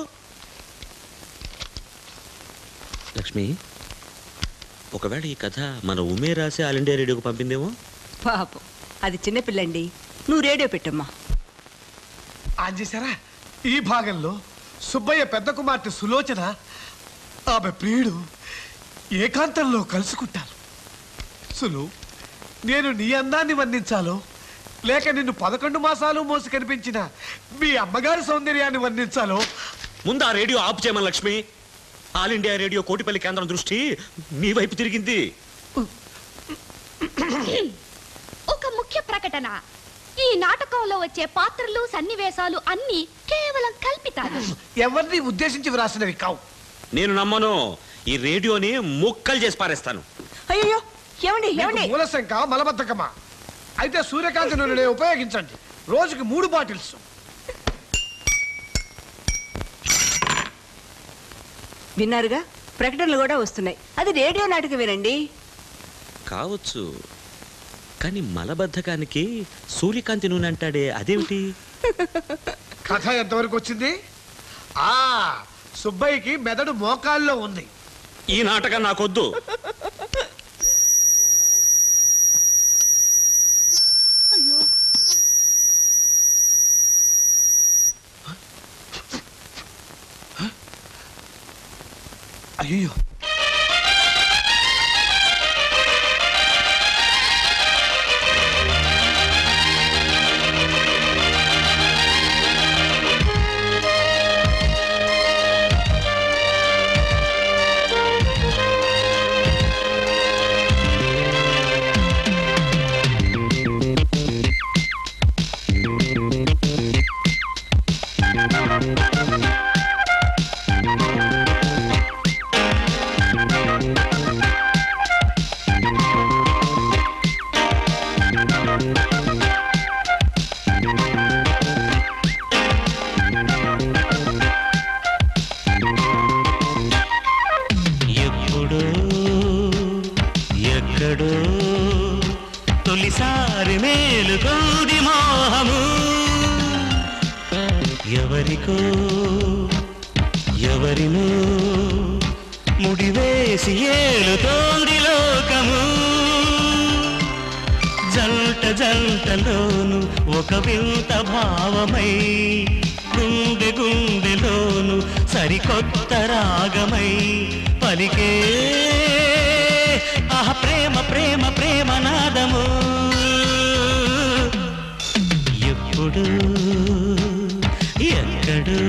E: లక్ష్మి ఒకవేళ ఈ కథ మన ఉమే రాసి ఆల్ ఇండియా రేడియోకి పంపిందేమో
G: పాపం అది చిన్నపిల్లండి నువ్వు రేడియో పెట్టమ్మా
K: ఆన్ చేశారా ఈ భాగంలో సుబ్బయ్య పెద్ద కుమార్తె సులోచన ఆమె ప్రియుడు ఏకాంతంలో కలుసుకుంటారు సులు నేను నీ అందాన్ని వర్ణించాలో లేక నిన్ను పదకొండు మాసాలు మోసి కనిపించిన మీ అమ్మగారి సౌందర్యాన్ని వర్ణించాలో
E: ముందు ఆ రేడియో ఆపు చేయమని Lakshmi all India radio Kotipalli కేంద్రం దృష్టి నీ వైపు తిరిగింది
Q: ఒక ముఖ్య ప్రకటన ఈ నాటకంలో వచ్చే పాత్రలు సన్నివేశాలు అన్ని కేవలం కల్పితాలు
K: ఎవరిని ఉద్దేశించి వ్రాసినవి కావు
E: నేను నమ్మను ఈ రేడియోని ముక్కలు చేసి పారేస్తాను
G: అయ్యో ఏమండి
K: మీకు
G: ఏమండి
K: మూలశంక మలబద్ధకమా అయితే సూర్యకాంతి నూనె ఉపయోగించండి రోజుకి మూడు బాటిల్స్
G: విన్నారుగా ప్రకటనలు కూడా వస్తున్నాయి అది రేడియో నాటకమేనండి
E: కావచ్చు కానీ మలబద్ధకానికి సూర్యకాంతి నూనె అంటాడే అదేమిటి
K: కథ ఎంతవరకు వచ్చింది ఆ సుబ్బయ్యకి మెదడు మోకాల్లో ఉంది
E: ఈ నాటకం నాకొద్దు
K: అయ్యో
H: ఎప్పుడో ఎక్కడో తొలిసారి మేలుకోది మోహము ఎవరికో ఎవరినో ముడివేసి ఏలుతోంది లోకము జంట జంటలోను ఒక వింత భావమై గుండె గుండెలోను సరికొత్త రాగమై పలికే ఆహ ప్రేమ ప్రేమ ప్రేమ నాదము ఎప్పుడు ఎక్కడు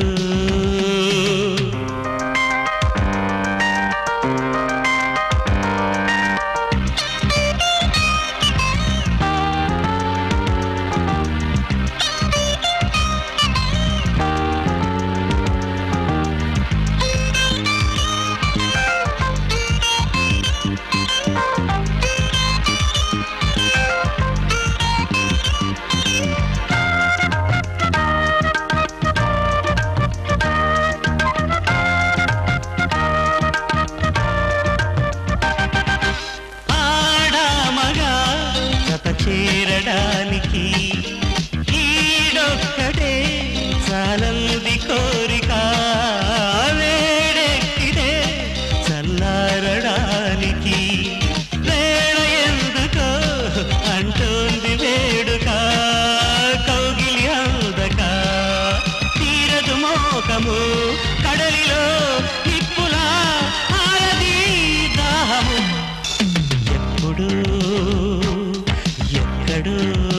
H: ఆడామగా జత చేరడానికి ఈడొక్కడే చాలంది కోరిక వేడెక్కిదే చల్లారడానికి వేళ ఎందుకో అంటోంది వేడుక కౌగిలి అందక తీరదు మోకము కడలిలో నిప్పులా ఆరది దాహము ఎప్పుడు ఎక్కడో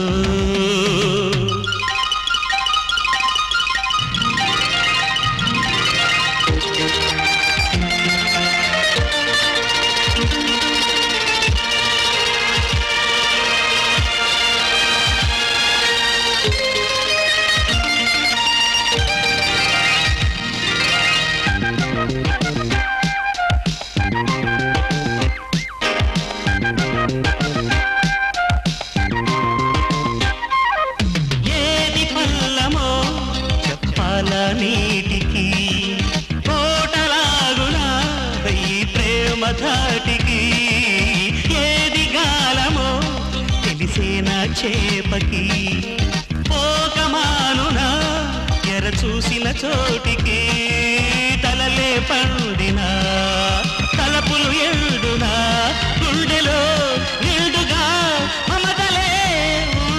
H: ఏది పల్లమో చెప్పాలా నీటికి కోటలాగునా ఈ ప్రేమ ధాటికి ఏది గాలమో తెలిసేనా చేపకి పోకమానునా ఎర చూసిన చోటికి తలలే పండినా తలపులు ఎండునా గుండెలో నిండుగా మమతలే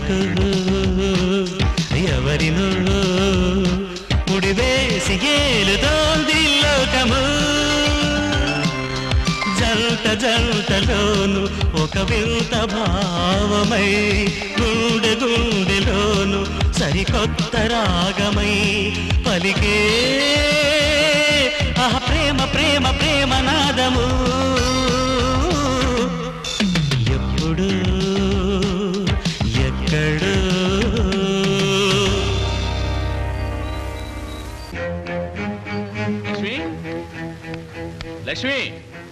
H: కొడుకు ఎవరినో ముడివేసి ఏలుతోంది లోకము జంట జంటలోను ఒక వింత భావమై గుండె గుండెలోను సరికొత్త రాగమై పలికే ఆ ప్రేమ ప్రేమ ప్రేమ నాదము ఎప్పుడు ఎక్కడు
F: లక్ష్మి లక్ష్మి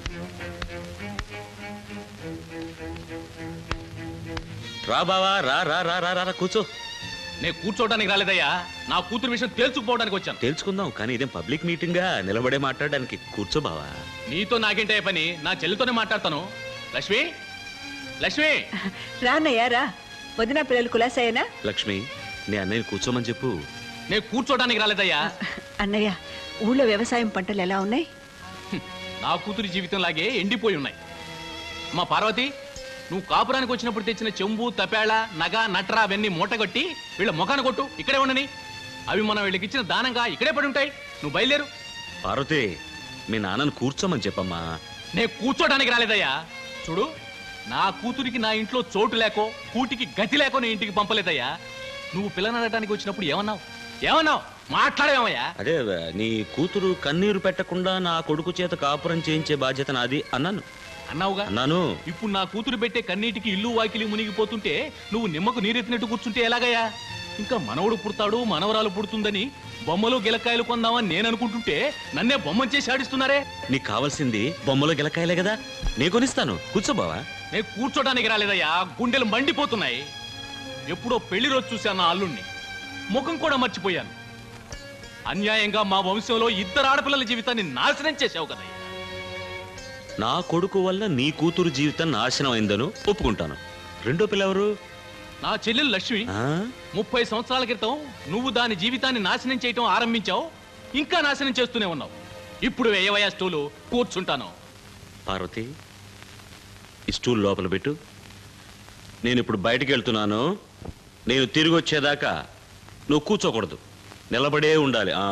E: రా బావా రా రా రా రా రా రా, కూర్చో
F: నేను కూర్చోవడానికి రాలేదయ్యా నా కూతురు విషయం తేల్చుకుపోవడానికి వచ్చాను
E: తెలుసుకుందాం కానీ ఇదేం పబ్లిక్ మీటింగా నిలబడే మాట్లాడడానికి కూర్చో బావా
F: నీతో నాకేంటే పని నా చెల్లితోనే మాట్లాడతాను లక్ష్మి లక్ష్మి
G: రానయ్యా రా వదిన పిల్లలు కులాసాయేనా
E: లక్ష్మి నీ అన్నయ్య కూర్చోమని చెప్పు
F: నేను కూర్చోవడానికి రాలేదయ్యా
G: అన్నయ్య ఊళ్ళో వ్యవసాయం పంటలు ఎలా ఉన్నాయి
F: నా కూతురి జీవితం లాగే ఎండిపోయి ఉన్నాయి అమ్మా పార్వతి నువ్వు కాపురానికి వచ్చినప్పుడు తెచ్చిన చెంబు తపేళ నగ నట్ర అవన్నీ మూటగొట్టి వీళ్ళ ముఖాన కొట్టు ఇక్కడే ఉండని అవి మనం వీళ్ళకి ఇచ్చిన దానంగా ఇక్కడే పడి ఉంటాయి నువ్వు బయలుదేరు
E: పార్వతి మీ నాన్నను కూర్చోమని చెప్పమ్మా
F: నేను కూర్చోడానికి రాలేదయ్యా చూడు నా కూతురికి నా ఇంట్లో చోటు లేకో కూటికి గతి లేకో నీ ఇంటికి పంపలేదయ్యా నువ్వు పిల్లనడటానికి వచ్చినప్పుడు ఏమన్నావు ఏమన్నావు మాట్లాడేమయ్యా
E: అదే నీ కూతురు కన్నీరు పెట్టకుండా నా కొడుకు చేత కాపురం చేయించే బాధ్యత నాది అన్నాను
F: అన్నావుగా
E: అన్నాను
F: ఇప్పుడు నా కూతురు పెట్టే కన్నీటికి ఇల్లు వాకిలి మునిగిపోతుంటే నువ్వు నిమ్మకు నీరెత్తినట్టు కూర్చుంటే ఎలాగయ్యా ఇంకా మనవడు పుడతాడు మనవరాలు పుడుతుందని బొమ్మలు గిలకాయలు కొందామని నేను అనుకుంటుంటే నన్నే బొమ్మం చేసి ఆడిస్తున్నారే
E: నీకు కావాల్సింది బొమ్మలో గిలకాయలే కదా నీ కొనిస్తాను కూర్చో బావా
F: నేను కూర్చోడానికి రాలేదయ్యా గుండెలు మండిపోతున్నాయి ఎప్పుడో పెళ్లి రోజు చూశాను నా అల్లుణ్ణి ముఖం కూడా మర్చిపోయాను అన్యాయంగా మా వంశంలో ఇద్దరు ఆడపిల్లల జీవితాన్ని నాశనం చేసావు కదయ్యా
E: నా కొడుకు వల్ల నీ కూతురు జీవితం నాశనం అయిందను ఒప్పుకుంటాను రెండో పిల్లెవరు
F: నా చెల్లెలు లక్ష్మి
E: ఆ?
F: ముప్పై సంవత్సరాల క్రితం నువ్వు దాని జీవితాన్ని నాశనం చేయటం ఆరంభించావు ఇంకా నాశనం చేస్తూనే ఉన్నావు ఇప్పుడు వేయవయ్యా స్టూలు కూర్చుంటాను
E: పార్వతి ఈ స్టూల్ లోపల పెట్టు నేను ఇప్పుడు బయటికి వెళ్తున్నాను నేను తిరిగి వచ్చేదాకా నువ్వు కూర్చోకూడదు నిలబడే ఉండాలి ఆ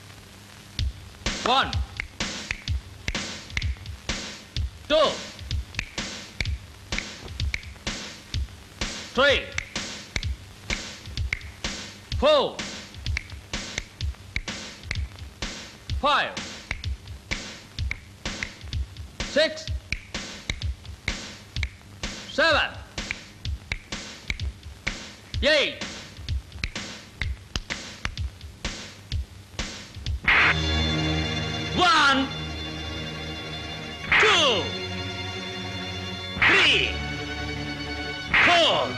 F: one two three four five six seven eight
E: one two three four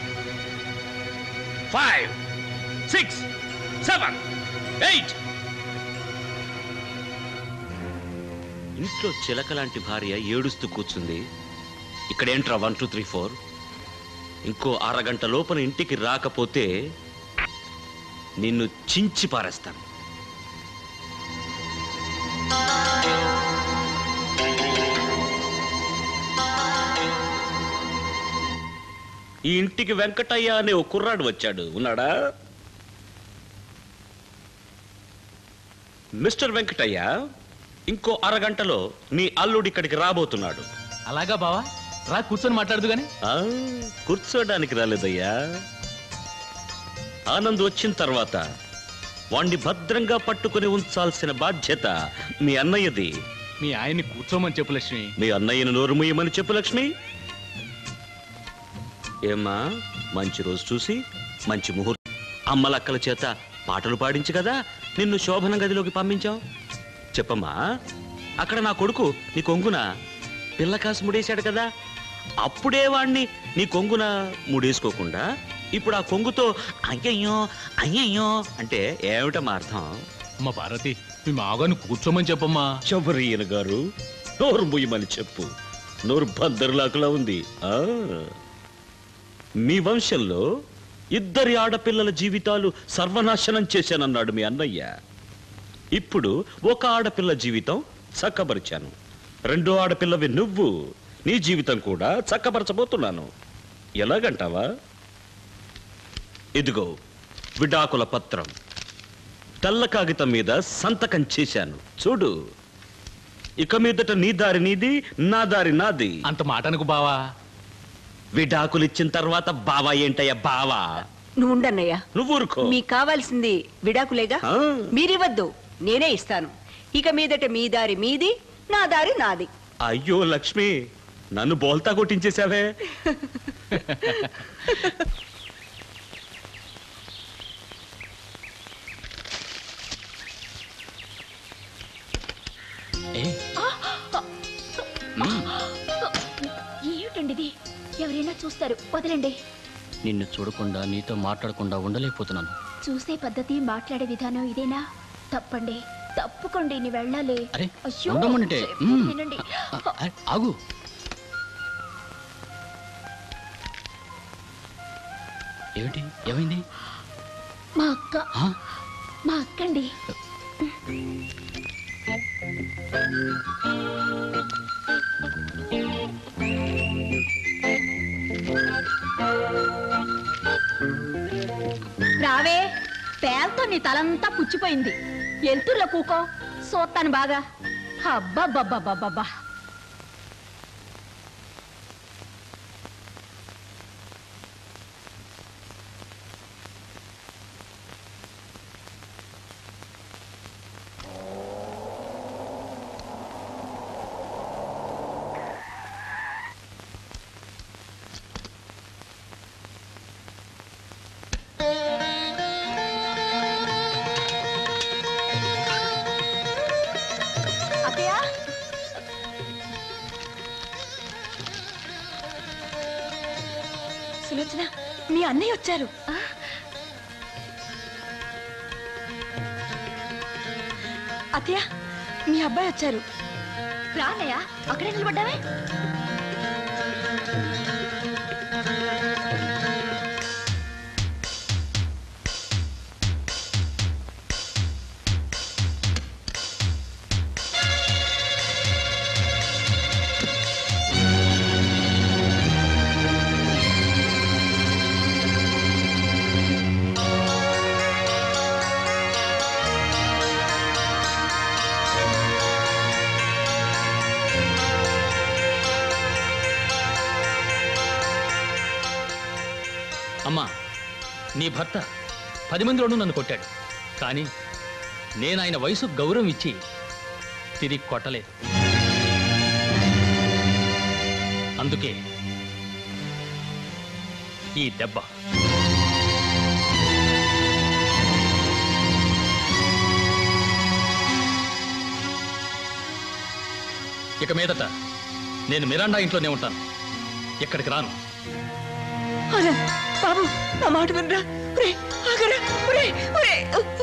E: five six seven eight ఇంట్లో చిలక లాంటి భార్య ఏడుస్తూ కూర్చుంది ఇక్కడ ఏంట్రా వన్ టూ త్రీ ఫోర్ ఇంకో అరగంట లోపల ఇంటికి రాకపోతే నిన్ను చించి పారేస్తాను ఈ ఇంటికి వెంకటయ్య అనే ఒక కుర్రాడు వచ్చాడు ఉన్నాడా మిస్టర్ వెంకటయ్య ఇంకో అరగంటలో నీ అల్లుడు ఇక్కడికి రాబోతున్నాడు
F: అలాగా బావా రా కూర్చొని మాట్లాడదు గాని
E: ఆ, కూర్చోడానికి రాలేదయ్యా ఆనంద్ వచ్చిన తర్వాత వాణ్ణి భద్రంగా పట్టుకుని ఉంచాల్సిన బాధ్యత మీ అన్నయ్యది
F: మీ ఆయన్ని కూర్చోమని చెప్పు లక్ష్మి
E: మీ అన్నయ్యను నోరు ముయ్యమని చెప్పు లక్ష్మి ఏమ్మా మంచి రోజు చూసి మంచి ముహూర్తం అమ్మలక్కల చేత పాటలు పాడించి కదా నిన్ను శోభన గదిలోకి పంపించాం చెప్పమ్మా అక్కడ నా కొడుకు నీ కొంగున పిల్ల కాసు ముడేశాడు కదా అప్పుడే వాణ్ణి నీ కొంగున ముడేసుకోకుండా ఇప్పుడు ఆ కొంగుతో అయ్యయ్యో అయ్యయ్యో అంటే ఏమిటమ్మా అర్థం
F: అమ్మ పార్వతి మీ మాగాను కూర్చోమని చెప్పమ్మా
E: శబరియన గారు నోరు ముయ్యమని చెప్పు నోరు భద్దరులాకులా ఉంది ఆ మీ వంశంలో ఇద్దరి ఆడపిల్లల జీవితాలు సర్వనాశనం చేశానన్నాడు మీ అన్నయ్య ఇప్పుడు ఒక ఆడపిల్ల జీవితం చక్కబరిచాను రెండో ఆడపిల్లవి నువ్వు నీ జీవితం కూడా చక్కబరచబోతున్నాను ఎలాగంటావా ఇదిగో విడాకుల పత్రం తెల్ల కాగితం మీద సంతకం చేశాను చూడు ఇక మీదట నీ దారి నీది నా దారి నాది
F: అంత మాటనుకు బావా
E: విడాకులు ఇచ్చిన తర్వాత బావా ఏంటయ్యా బావా
G: నువ్వు ఉండన్నయ్యా
E: నువ్వు ఊరుకో
G: మీకు కావాల్సింది విడాకులేగా
E: ఆ.
G: మీరివ్వద్దు నేనే ఇస్తాను ఇక మీదట మీ దారి మీది నా దారి నాది
E: అయ్యో లక్ష్మి నన్ను బోల్తా కొట్టించేశావే
B: ఏమిటండి ఇది ఎవరైనా చూస్తారు వదలండి
R: నిన్ను చూడకుండా నీతో మాట్లాడకుండా ఉండలేకపోతున్నాను
B: చూసే పద్ధతి మాట్లాడే విధానం ఇదేనా తప్పండి తప్పుకోండి నీ వెళ్ళాలి
R: అరే,
B: అయ్యో
R: ఉండమనంటే,
B: చెప్పేది
R: మ్మ్.
B: వినండి
R: అరే, ఆగు ఏమిటి ఏమైంది
B: మా అక్క
R: ఆ?
B: మా అక్కండి రావే పేలతో నీ తలంతా పుచ్చిపోయింది ఎల్తుర్లో కూకో సోత్తాను బాగా అబ్బబ్బబ్బబ్బబ్బా అత్తయ్య
D: సులోచన మీ అన్నయ్య వచ్చారు అత్తయ్య మీ అబ్బాయి వచ్చారు
B: రానయ్య అక్కడే నిలబడ్డావే
F: అమ్మా నీ భర్త పది మందిలోనూ నన్ను కొట్టాడు కానీ నేను ఆయన వయసు గౌరవం ఇచ్చి తిరిగి కొట్టలేదు అందుకే ఈ దెబ్బ ఇక మీదట నేను మిరాండా ఇంట్లోనే ఉంటాను ఎక్కడికి రాను
D: అలా బాబు నా మాట వినరా ఒరే ఆగరా ఒరే ఒరే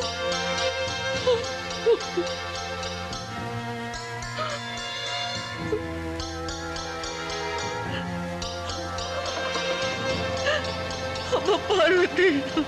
O: అమ్మ పార్వతి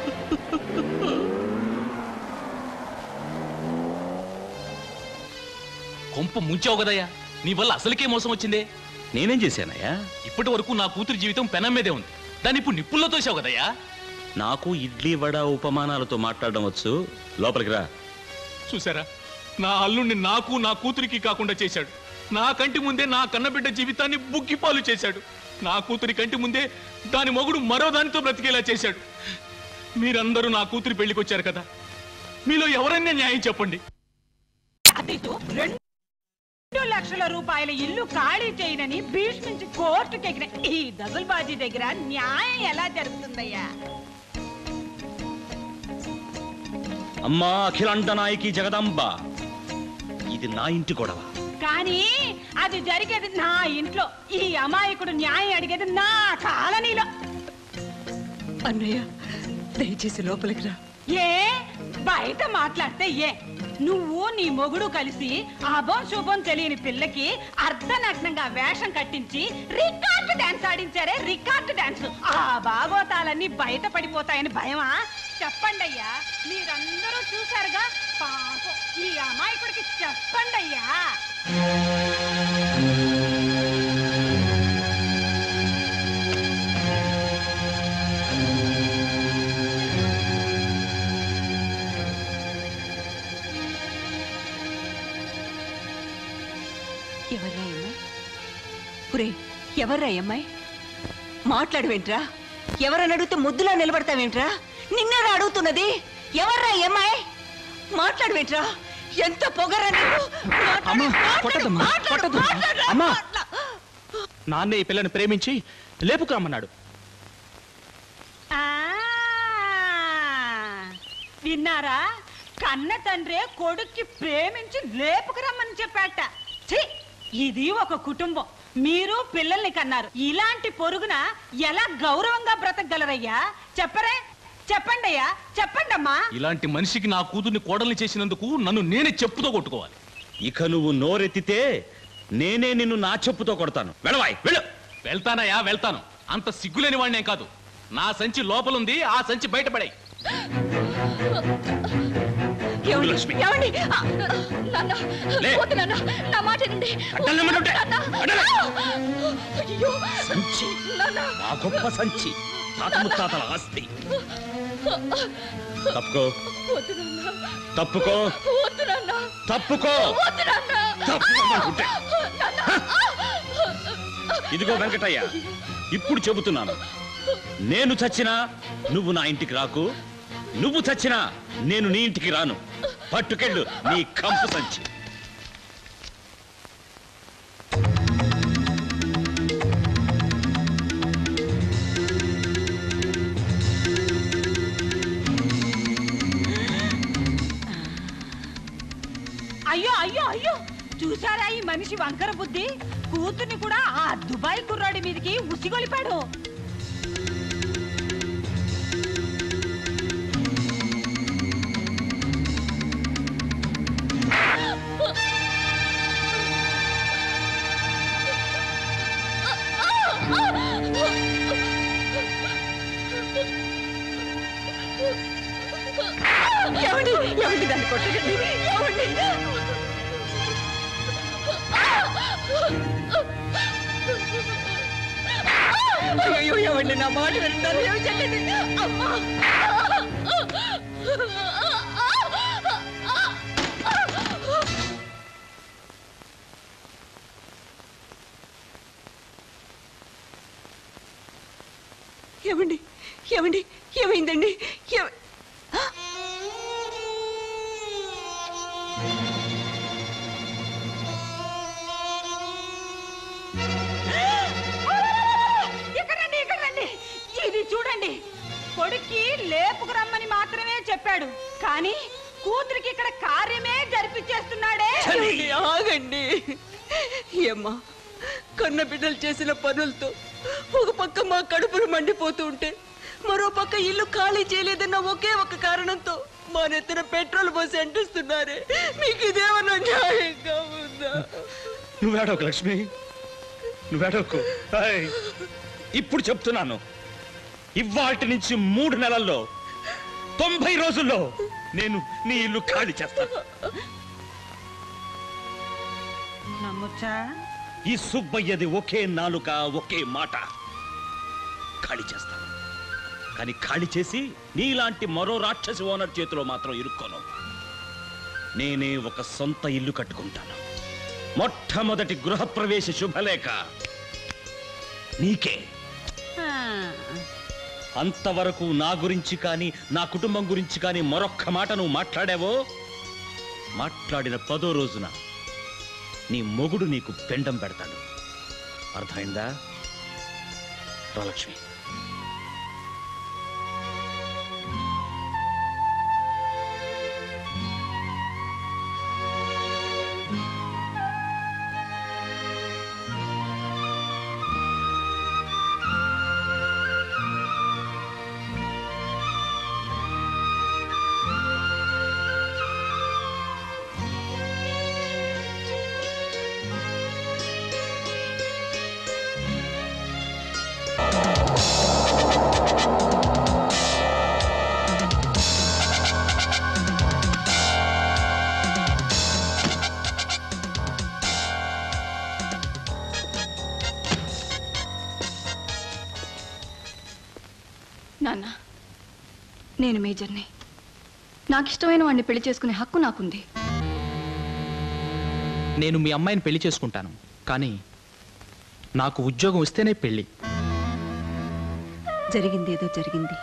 F: కొంప ముంచావు కదయ్యా నీ వల్ల అసలుకే మోసం వచ్చిందే
E: నేనేం చేశానయ్యా
F: ఇప్పటి వరకు నా కూతురు జీవితం పెనం మీదే ఉంది దాన్ని ఇప్పుడు నిప్పుల్లో తోసావు కదయ్యా
E: నాకు ఇడ్లీ వడ ఉపమానాలతో మాట్లాడడం వచ్చు లోపలికి రా
F: చూసారా నా అల్లుణ్ణి నాకు నా కూతురికి కాకుండా చేశాడు నా కంటి ముందే నా కన్నబిడ్డ జీవితాన్ని బుగ్గిపాలు చేశాడు నా కూతురి కంటి ముందే దాని మొగుడు మరో దానితో బ్రతికేలా చేశాడు మీరందరూ నా కూతురి పెళ్లికి వచ్చారు కదా మీలో ఎవరైనా న్యాయం చెప్పండి
I: అతిథు రెండు లక్షల రూపాయల ఇల్లు ఖాళీ చేయనని భీష్మించి కోర్టుకి ఎగిన ఈ దగుల్బాజీ దగ్గర న్యాయం ఎలా జరుగుతుందయ్యా
E: అమ్మా అఖిలాండ నాయకి జగదాంబ ఇది నా ఇంటి గొడవ
I: కానీ అది జరిగేది నా ఇంట్లో ఈ అమాయకుడు న్యాయం అడిగేది నా కాలనీలో
G: అన్నయ్య దయచేసి లోపలికి రా
I: ఏ బయట మాట్లాడితే ఏ నువ్వు నీ మొగుడు కలిసి అభం శుభం తెలియని పిల్లకి అర్ధనగ్నంగా వేషం కట్టించి రికార్డు డాన్స్ ఆడించారే రికార్డు డాన్స్ ఆ భాగవతాలన్నీ బయట పడిపోతాయని భయమా చెప్పండి అయ్యా మీరందరూ చూశారుగా పాపం ఈ అమాయకుడికి చెప్పండి అయ్యా ఎవర్రా ఈ అమ్మాయి మాట్లాడవేంట్రా ఎవరని అడిగితే ముద్దులా నిలబడతావేంట్రా నిన్నేరా అడుగుతున్నది ఎవర్రా ఈ అమ్మాయి మాట్లాడవేంట్రా ఎంత పొగరా నీకు
L: అమ్మా కొట్టదమ్మా కొట్టదు అమ్మా నాన్నే ఈ పిల్లని ప్రేమించి లేపుకురమ్మన్నాడు
I: ఆ, విన్నారా కన్న తండ్రే కొడుక్కి ప్రేమించి లేపుకురమ్మని చెప్పాట ఛీ, ఇది ఒక కుటుంబం మీరు పిల్లల్ని కన్నారు ఇలాంటి పొరుగున ఎలా గౌరవంగా బ్రతకగలరయ్యా చెప్పరే చెప్పండి అయ్యా చెప్పండి అమ్మా
F: ఇలాంటి మనిషికి నా కూతుర్ని కోడల్ని చేసినందుకు నన్ను నేనే చెప్పుతో కొట్టుకోవాలి
E: ఇక నువ్వు నోరెత్తితే నేనే నిన్ను నా చెప్పుతో కొడతాను వెళ్ళవాయ్ వెళ్ళు
F: వెళ్తానయ్యా వెళ్తాను అంత సిగ్గులేని వాడినేం కాదు నా సంచి లోపలుంది ఆ సంచి బయటపడాయి
B: ఏమండి?
E: లక్ష్మి.
B: ఏమండి? ఆ, నాన్న,
E: లే.
B: వద్దు నాన్న, నా మాట వినండి.
E: అడ్డల్లమంటుంటే.
B: నాన్న.
E: అడ్డలే.
B: అయ్యో.
E: సంచి
B: నాన్న.
E: ఆ గొప్ప సంచి తాత ముత్తాతల ఆస్తి తప్పుకో
B: వద్దు నాన్న.
E: తప్పుకో
B: వద్దు నాన్న.
E: తప్పుకో
B: వద్దు నాన్న.
E: తప్పుకోమంటుంటే.
B: నాన్న.
E: ఇదిగో వెంకటయ్య ఇప్పుడు చెబుతున్నాను నేను చచ్చినా నువ్వు నా ఇంటికి రాకు నువ్వు చచ్చినా నేను నీ ఇంటికి రాను పట్టుకెళ్ళు నీ కంపు సంచి
I: అయ్యో అయ్యో అయ్యో చూసారా ఈ మనిషి వంకర బుద్ధి కూతుర్ని కూడా ఆ దుబాయ్ కుర్రాడి మీదకి ఉసిగొలిపాడు ఏమండి ఏమండి దాన్ని కొట్టకండి ఏమండి అయ్యో ఏమండి నా మాట వింటారు ఏమి చెల్లండి అమ్మా ఏమండి ఏమండి ఏమైందండి ఏమ- ఇక్కడ రండి ఇక్కడ రండి ఇది చూడండి కొడుక్కి లేపుకు రమ్మని మాత్రమే చెప్పాడు కానీ కూతురికి ఇక్కడ కార్యమే జరిపించేస్తున్నాడే
G: ఏమండి, ఆగండి ఏమ్మా కన్న బిడ్డలు చేసిన పనులతో ఒక పక్క మా కడుపులు మండిపోతూ ఉంటే మరో పక్క ఇల్లు ఖాళీ చేయలేదన్న ఒకే ఒక కారణంతో మా నెత్తిన పెట్రోల్ పోసి అంటిస్తున్నారే మీకు ఇదేమన్నా న్యాయంగా ఉందా
E: నువ్వేడోకు లక్ష్మి నువ్వేడోకు హాయ్. ఇప్పుడు చెప్తున్నాను ఇవాటి నుంచి మూడు నెలల్లో తొంభై రోజుల్లో నేను నీ ఇల్లు ఖాళీ చేస్తాను
I: నమ్మొచ్చా
E: ఈ సుబ్బయ్యది ఒకే నాలుక ఒకే మాట ఖాళీ చేస్తాను కానీ ఖాళీ చేసి నీలాంటి మరో రాక్షసి ఓనర్ చేతిలో మాత్రం ఇరుక్కోను నేనే ఒక సొంత ఇల్లు కట్టుకుంటాను మొట్టమొదటి గృహప్రవేశ శుభలేఖ నీకే అంతవరకు నా గురించి కానీ నా కుటుంబం గురించి కానీ మరొక్క మాట నువ్వు మాట్లాడావో మాట్లాడిన పదో రోజున నీ మొగుడు నీకు పెండం పెడతాడు అర్థమైందా రాలక్ష్మి
D: నాన్న నేను మేజర్ని నాకు ఇష్టమైన వాడిని పెళ్లి చేసుకునే హక్కు నాకుంది
L: నేను మీ అమ్మాయిని పెళ్లి చేసుకుంటాను కానీ నాకు ఉద్యోగం వస్తేనే పెళ్లి
G: జరిగిందేదో జరిగింది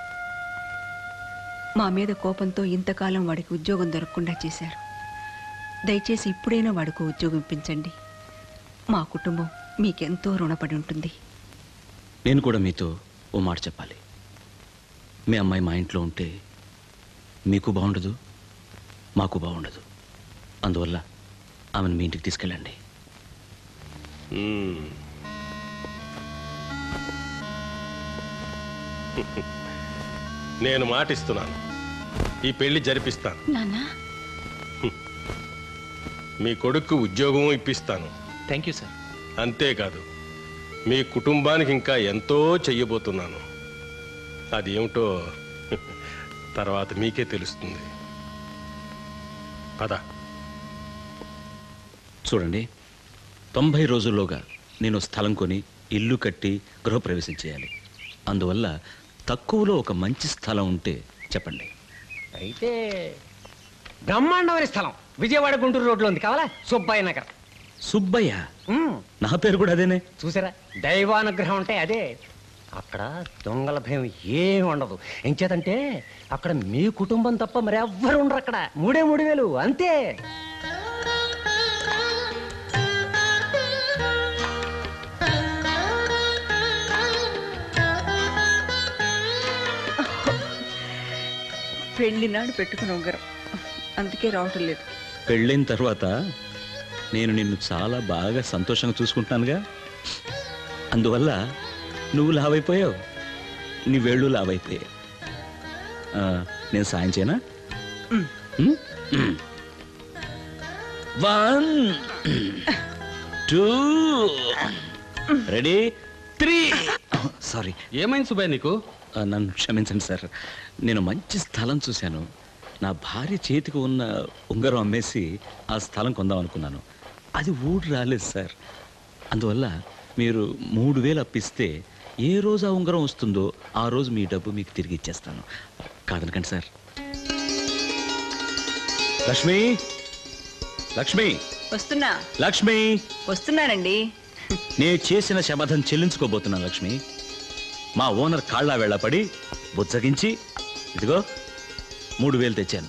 G: మా మీద కోపంతో ఇంతకాలం వాడికి ఉద్యోగం దొరకకుండా చేశారు దయచేసి ఇప్పుడైనా వాడికి ఉద్యోగం ఇప్పించండి మా కుటుంబం మీకెంతో రుణపడి ఉంటుంది
R: నేను కూడా మీతో ఓ మాట చెప్పాలి మీ అమ్మాయి మా ఇంట్లో ఉంటే మీకు బాగుండదు మాకు బాగుండదు అందువల్ల ఆమెను మీ ఇంటికి తీసుకెళ్ళండి
M: మ్మ్. నేను మాటిస్తున్నాను ఈ పెళ్లి జరిపిస్తాను
C: నాన్న
M: మీ కొడుకు ఉద్యోగం ఇప్పిస్తాను
L: థ్యాంక్ యూ సార్
M: అంతేకాదు మీ కుటుంబానికి ఇంకా ఎంతో చెయ్యబోతున్నాను అదేమిటో తర్వాత మీకే తెలుస్తుంది పద
R: చూడండి తొంభై రోజుల్లోగా నేను స్థలం కొని ఇల్లు కట్టి గృహప్రవేశం చేయాలి అందువల్ల తక్కువలో ఒక మంచి స్థలం ఉంటే చెప్పండి
S: అయితే బ్రహ్మాండమైన స్థలం విజయవాడ గుంటూరు రోడ్లో ఉంది కావాలా సుబ్బయ్య నగర్
R: సుబ్బయ్య నా పేరు కూడా అదేనే
S: చూసారా దైవానుగ్రహం అంటే అదే అక్కడ దొంగల భయం ఏం ఉండదు ఎంచేతంటే అక్కడ మీ కుటుంబం తప్ప మరి ఎవ్వరు ఉండరు అక్కడ మూడే మూడు వేలు అంతే
G: పెళ్లి నాడు పెట్టుకుని ఉంగరం అందుకే రావటం లేదు
R: పెళ్ళైన తర్వాత నేను నిన్ను చాలా బాగా సంతోషంగా చూసుకుంటున్నానుగా అందువల్ల నువ్వు లావైపోయావు నీ వేళ్ళు లావైపోయాయి ఆ, నేను సాయం చేయనా one two ready three sorry
L: ఏమైంది సుబ్బయ్య నీకు
R: నన్ను క్షమించండి సార్ నేను మంచి స్థలం చూశాను నా భార్య చేతికి ఉన్న ఉంగరం అమ్మేసి ఆ స్థలం కొందాం అనుకున్నాను అది ఊడు రాలేదు సార్ అందువల్ల మీరు మూడు వేలు అప్పిస్తే ఏ రోజు ఆ ఉంగరం వస్తుందో ఆ రోజు మీ డబ్బు మీకు తిరిగి ఇచ్చేస్తాను కాదనకండి సార్ లక్ష్మి లక్ష్మి
G: వస్తున్నా
R: లక్ష్మి
G: వస్తున్నానండి
R: నేను చేసిన శపథం చెల్లించుకోబోతున్నాను లక్ష్మి మా ఓనర్ కాళ్ళ వెళ్ళపడి బుజ్జగించి ఇదిగో మూడు వేలు తెచ్చాను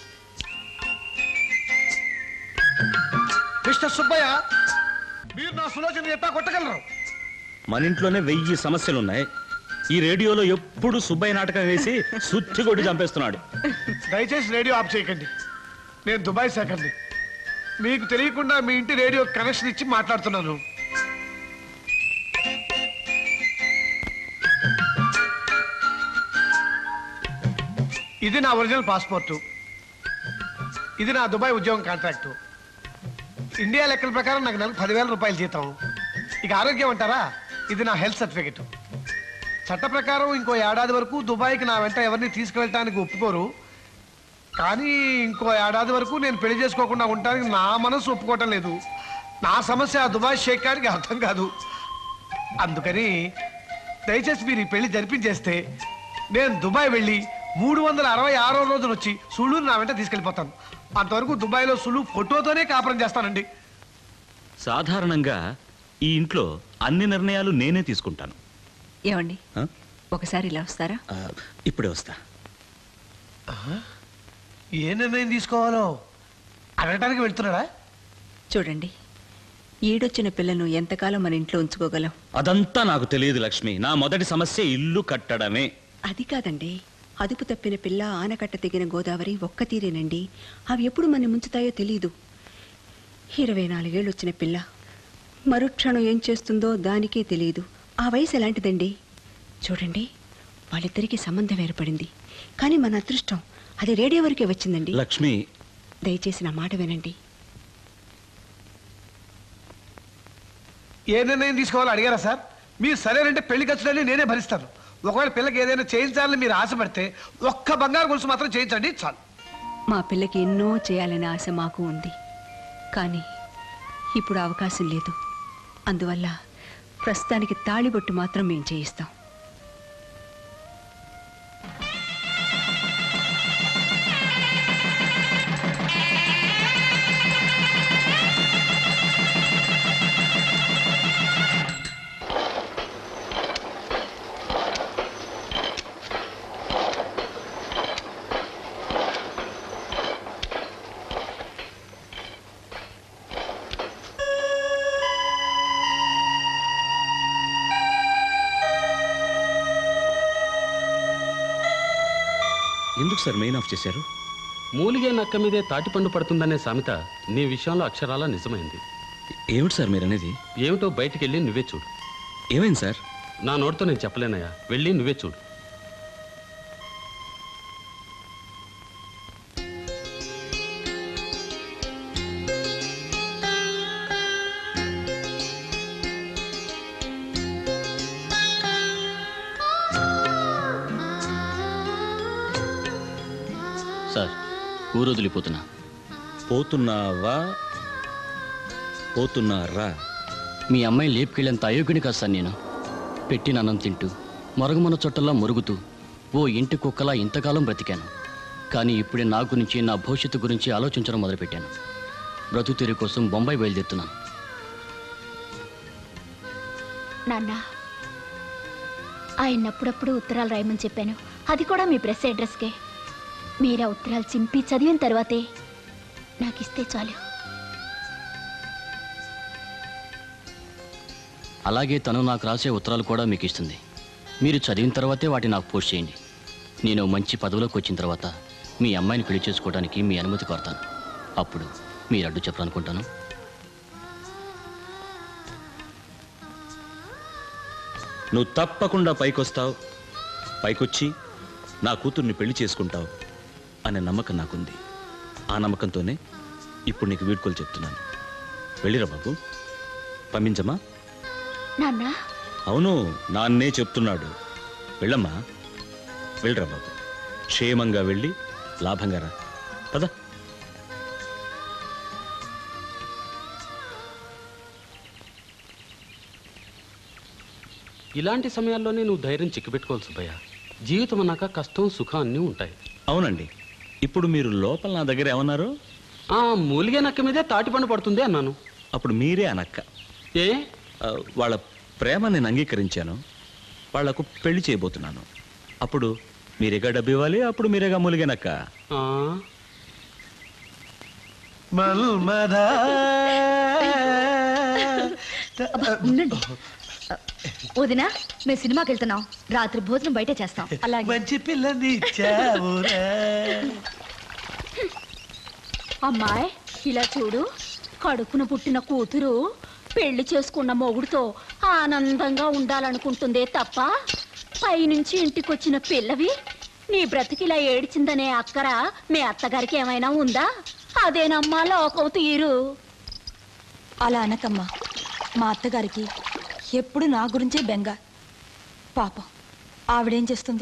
K: మిస్టర్ సుబ్బయ్య మీరు నా సులోచన ఎట్టా కొట్టగలరు
R: మన ఇంట్లోనే వెయ్యి సమస్యలున్నాయి ఈ రేడియోలో ఎప్పుడు సుబ్బయ్య నాటకం వేసి సుత్తి కొట్టి చంపేస్తున్నాడు
K: దయచేసి రేడియో ఆఫ్ చేయకండి నేను దుబాయ్ శాఖని మీకు తెలియకుండా మీ ఇంటి రేడియో కనెక్షన్ ఇచ్చి మాట్లాడుతున్నాను ఇది నా ఒరిజినల్ పాస్పోర్టు ఇది నా దుబాయ్ ఉద్యోగం కాంట్రాక్టు ఇండియా లెక్కల ప్రకారం నాకు నెలకు పదివేల రూపాయలు జీతం ఇక ఆరోగ్యం అంటారా ఇది నా హెల్త్ సర్టిఫికెట్ చట్ట ప్రకారం ఇంకో ఏడాది వరకు దుబాయ్కి నా వెంట ఎవరిని తీసుకువెళ్ళటానికి ఒప్పుకోరు కానీ ఇంకో ఏడాది వరకు నేను పెళ్లి చేసుకోకుండా ఉండటానికి నా మనసు ఒప్పుకోవటం లేదు నా సమస్య ఆ దుబాయ్ షేక్ గారికి అర్థం కాదు అందుకని దయచేసి మీరు ఈ పెళ్లి జరిపించేస్తే నేను దుబాయ్ వెళ్ళి మూడు వందల అరవై ఆరో రోజున వచ్చి సుళ్ళు నా వెంట తీసుకెళ్ళిపోతాను అంతవరకు దుబాయ్లో సుళ్ళు ఫోటోతోనే కాపురం చేస్తానండి
R: సాధారణంగా ఈ ఇంట్లో అన్ని నిర్ణయాలు నేనే తీసుకుంటాను
G: ఏమండి
R: ఆ?
G: ఒకసారి ఇలా వస్తారా
R: ఆ, ఇప్పుడే వస్తా
K: ఏ నిర్ణయం తీసుకోవాలో అడగటానికి వెళ్తున్నాడా
G: చూడండి ఈడొచ్చిన పిల్లను ఎంతకాలం మన ఇంట్లో ఉంచుకోగలం
R: అదంతా నాకు తెలియదు లక్ష్మి నా మొదటి సమస్య ఇల్లు కట్టడమే
G: అది కాదండి అదుపు తప్పిన పిల్ల ఆనకట్ట తెగిన గోదావరి ఒక్క తీరేనండి అవి ఎప్పుడు మన ముంచుతాయో తెలియదు ఇరవై నాలుగేళ్ళు వచ్చిన పిల్ల మరుక్షణం ఏం చేస్తుందో దానికే తెలియదు ఆ వయసు ఎలాంటిదండి చూడండి వాళ్ళిద్దరికీ సంబంధం ఏర్పడింది కానీ మన అదృష్టం అది రేడియో వరకే వచ్చిందండి
R: లక్ష్మి
G: దయచేసి నా మాట వినండి
K: ఏ నిర్ణయం తీసుకోవాలో అడిగారా సార్ మీరు సరేనంటే పెళ్లి ఖర్చులన్నీ నేనే భరిస్తాను ఒకవేళ పిల్లకి ఏదైనా చేయించాలని మీరు ఆశపడితే ఒక్క బంగారు గొలుసు మాత్రం చేయించండి చాలు
G: మా పిల్లకి ఎన్నో చేయాలనే ఆశ మాకు ఉంది కానీ ఇప్పుడు అవకాశం లేదు అందువల్ల ప్రస్తుతానికి తాళిబొట్టు మాత్రం మేము చేయిస్తాం
R: ఎందుకు సార్ మెయిన్ ఆఫ్ చేశారు
T: మూలిగే నక్క మీదే తాటిపండు పడుతుందనే సామెత నీ విషయంలో అక్షరాల నిజమైంది
R: ఏమిటి సార్ మీరు అనేది
T: ఏమిటో బయటికి వెళ్ళి నువ్వే చూడు
R: ఏమైంది సార్
T: నా నోటితో నేను చెప్పలేనయ్యా వెళ్ళి నువ్వే చూడు
U: సార్ ఊరు వదిలిపోతున్నా
R: పోతున్నావా పోతున్నారా
U: మీ అమ్మాయి లేపుకెళ్ళేంత అయోగ్యుని కాదు సార్ నేను పెట్టిన అన్నం తింటూ మరుగుమన చుట్టల్లా మురుగుతూ ఓ ఇంటి కుక్కలా ఇంతకాలం బ్రతికాను కానీ ఇప్పుడే నా గురించి నా భవిష్యత్తు గురించి ఆలోచించడం మొదలుపెట్టాను బ్రతుకు తెరి కోసం బొంబాయి బయలుదేరుతున్నాను
B: నాన్న ఆయన అప్పుడప్పుడు ఉత్తరాలు రాయమని చెప్పాను అది కూడా మీ ప్రెస్ అడ్రస్కే మీరు ఆ ఉత్తరాలు చింపి చదివిన తర్వాతే నాకు ఇస్తే చాలు
U: అలాగే తను నాకు రాసే ఉత్తరాలు కూడా మీకు ఇస్తుంది మీరు చదివిన తర్వాతే వాటి నాకు పోస్ట్ చేయండి నేను మంచి పదవిలోకి వచ్చిన తర్వాత మీ అమ్మాయిని పెళ్లి చేసుకోవడానికి మీ అనుమతి కోరతాను అప్పుడు మీరు అడ్డు చెప్పాలనుకుంటాను
E: నువ్వు తప్పకుండా పైకొస్తావు పైకొచ్చి నా కూతుర్ని పెళ్లి చేసుకుంటావు అనే నమ్మకం నాకుంది ఆ నమ్మకంతోనే ఇప్పుడు నీకు వీడ్కోలు చెప్తున్నాను వెళ్ళిరా బాబు పంపించమ్మా
B: నాన్న
E: అవును నాన్నే చెప్తున్నాడు వెళ్ళమ్మా వెళ్ళరా బాబు క్షేమంగా వెళ్ళి లాభంగా రా పద
T: ఇలాంటి సమయాల్లోనే నువ్వు ధైర్యం చిక్కిపెట్టుకోవాలి సుబ్బయ్య జీవితం అన్నాక కష్టం సుఖం అన్నీ ఉంటాయి
E: అవునండి ఇప్పుడు మీరు లోపల నా దగ్గర ఏమన్నారు
T: ఆ మూలిగే నక్క మీదే తాటిపండు పడుతుంది అన్నాను
E: అప్పుడు మీరే అనక్క
T: ఏ
E: వాళ్ళ ప్రేమ నేను అంగీకరించాను వాళ్లకు పెళ్లి చేయబోతున్నాను అప్పుడు మీరేగా డబ్బు ఇవ్వాలి అప్పుడు మీరేగా మూలిగనక్క
Q: అబ్బా, ఉండండి వదినా మేము సినిమాకి వెళ్తున్నాం రాత్రి భోజనం బయటే చేస్తాం అలాగే
V: మంచి పిల్లని
B: అమ్మాయి ఇలా చూడు కడుపున పుట్టిన కూతురు పెళ్లి చేసుకున్న మొగుడుతో ఆనందంగా ఉండాలనుకుంటుందే తప్ప పైనుంచి ఇంటికొచ్చిన పిల్లవి నీ బ్రతికిలా ఏడిచిందనే అక్కర మీ అత్తగారికి ఏమైనా ఉందా అదేనమ్మా లోకం తీరు
D: అలా అనకమ్మా మా అత్తగారికి ఎప్పుడు నా గురించే బెంగ పాపం ఆవిడేం చేస్తుంది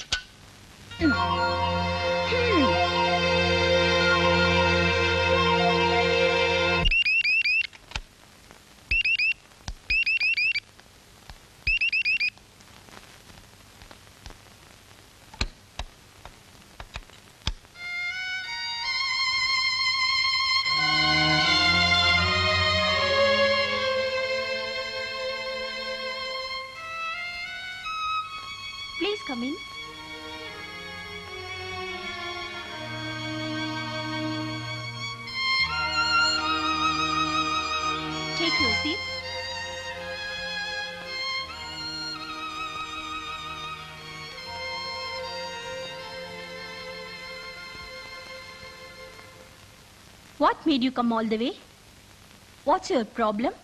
B: please come in take your seat what made you come all the way what's your problem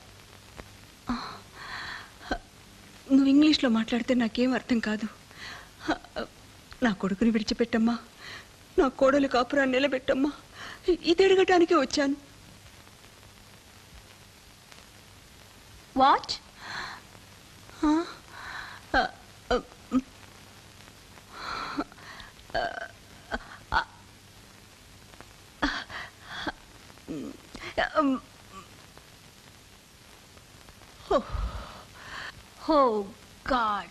G: నువ్వు ఇంగ్లీష్లో మాట్లాడితే నాకేం అర్థం కాదు నా కొడుకుని విడిచిపెట్టమ్మా నా కోడలు కాపురాన్ని నిలబెట్టమ్మా ఇది అడగటానికే వచ్చాను
B: వాట్ Oh God.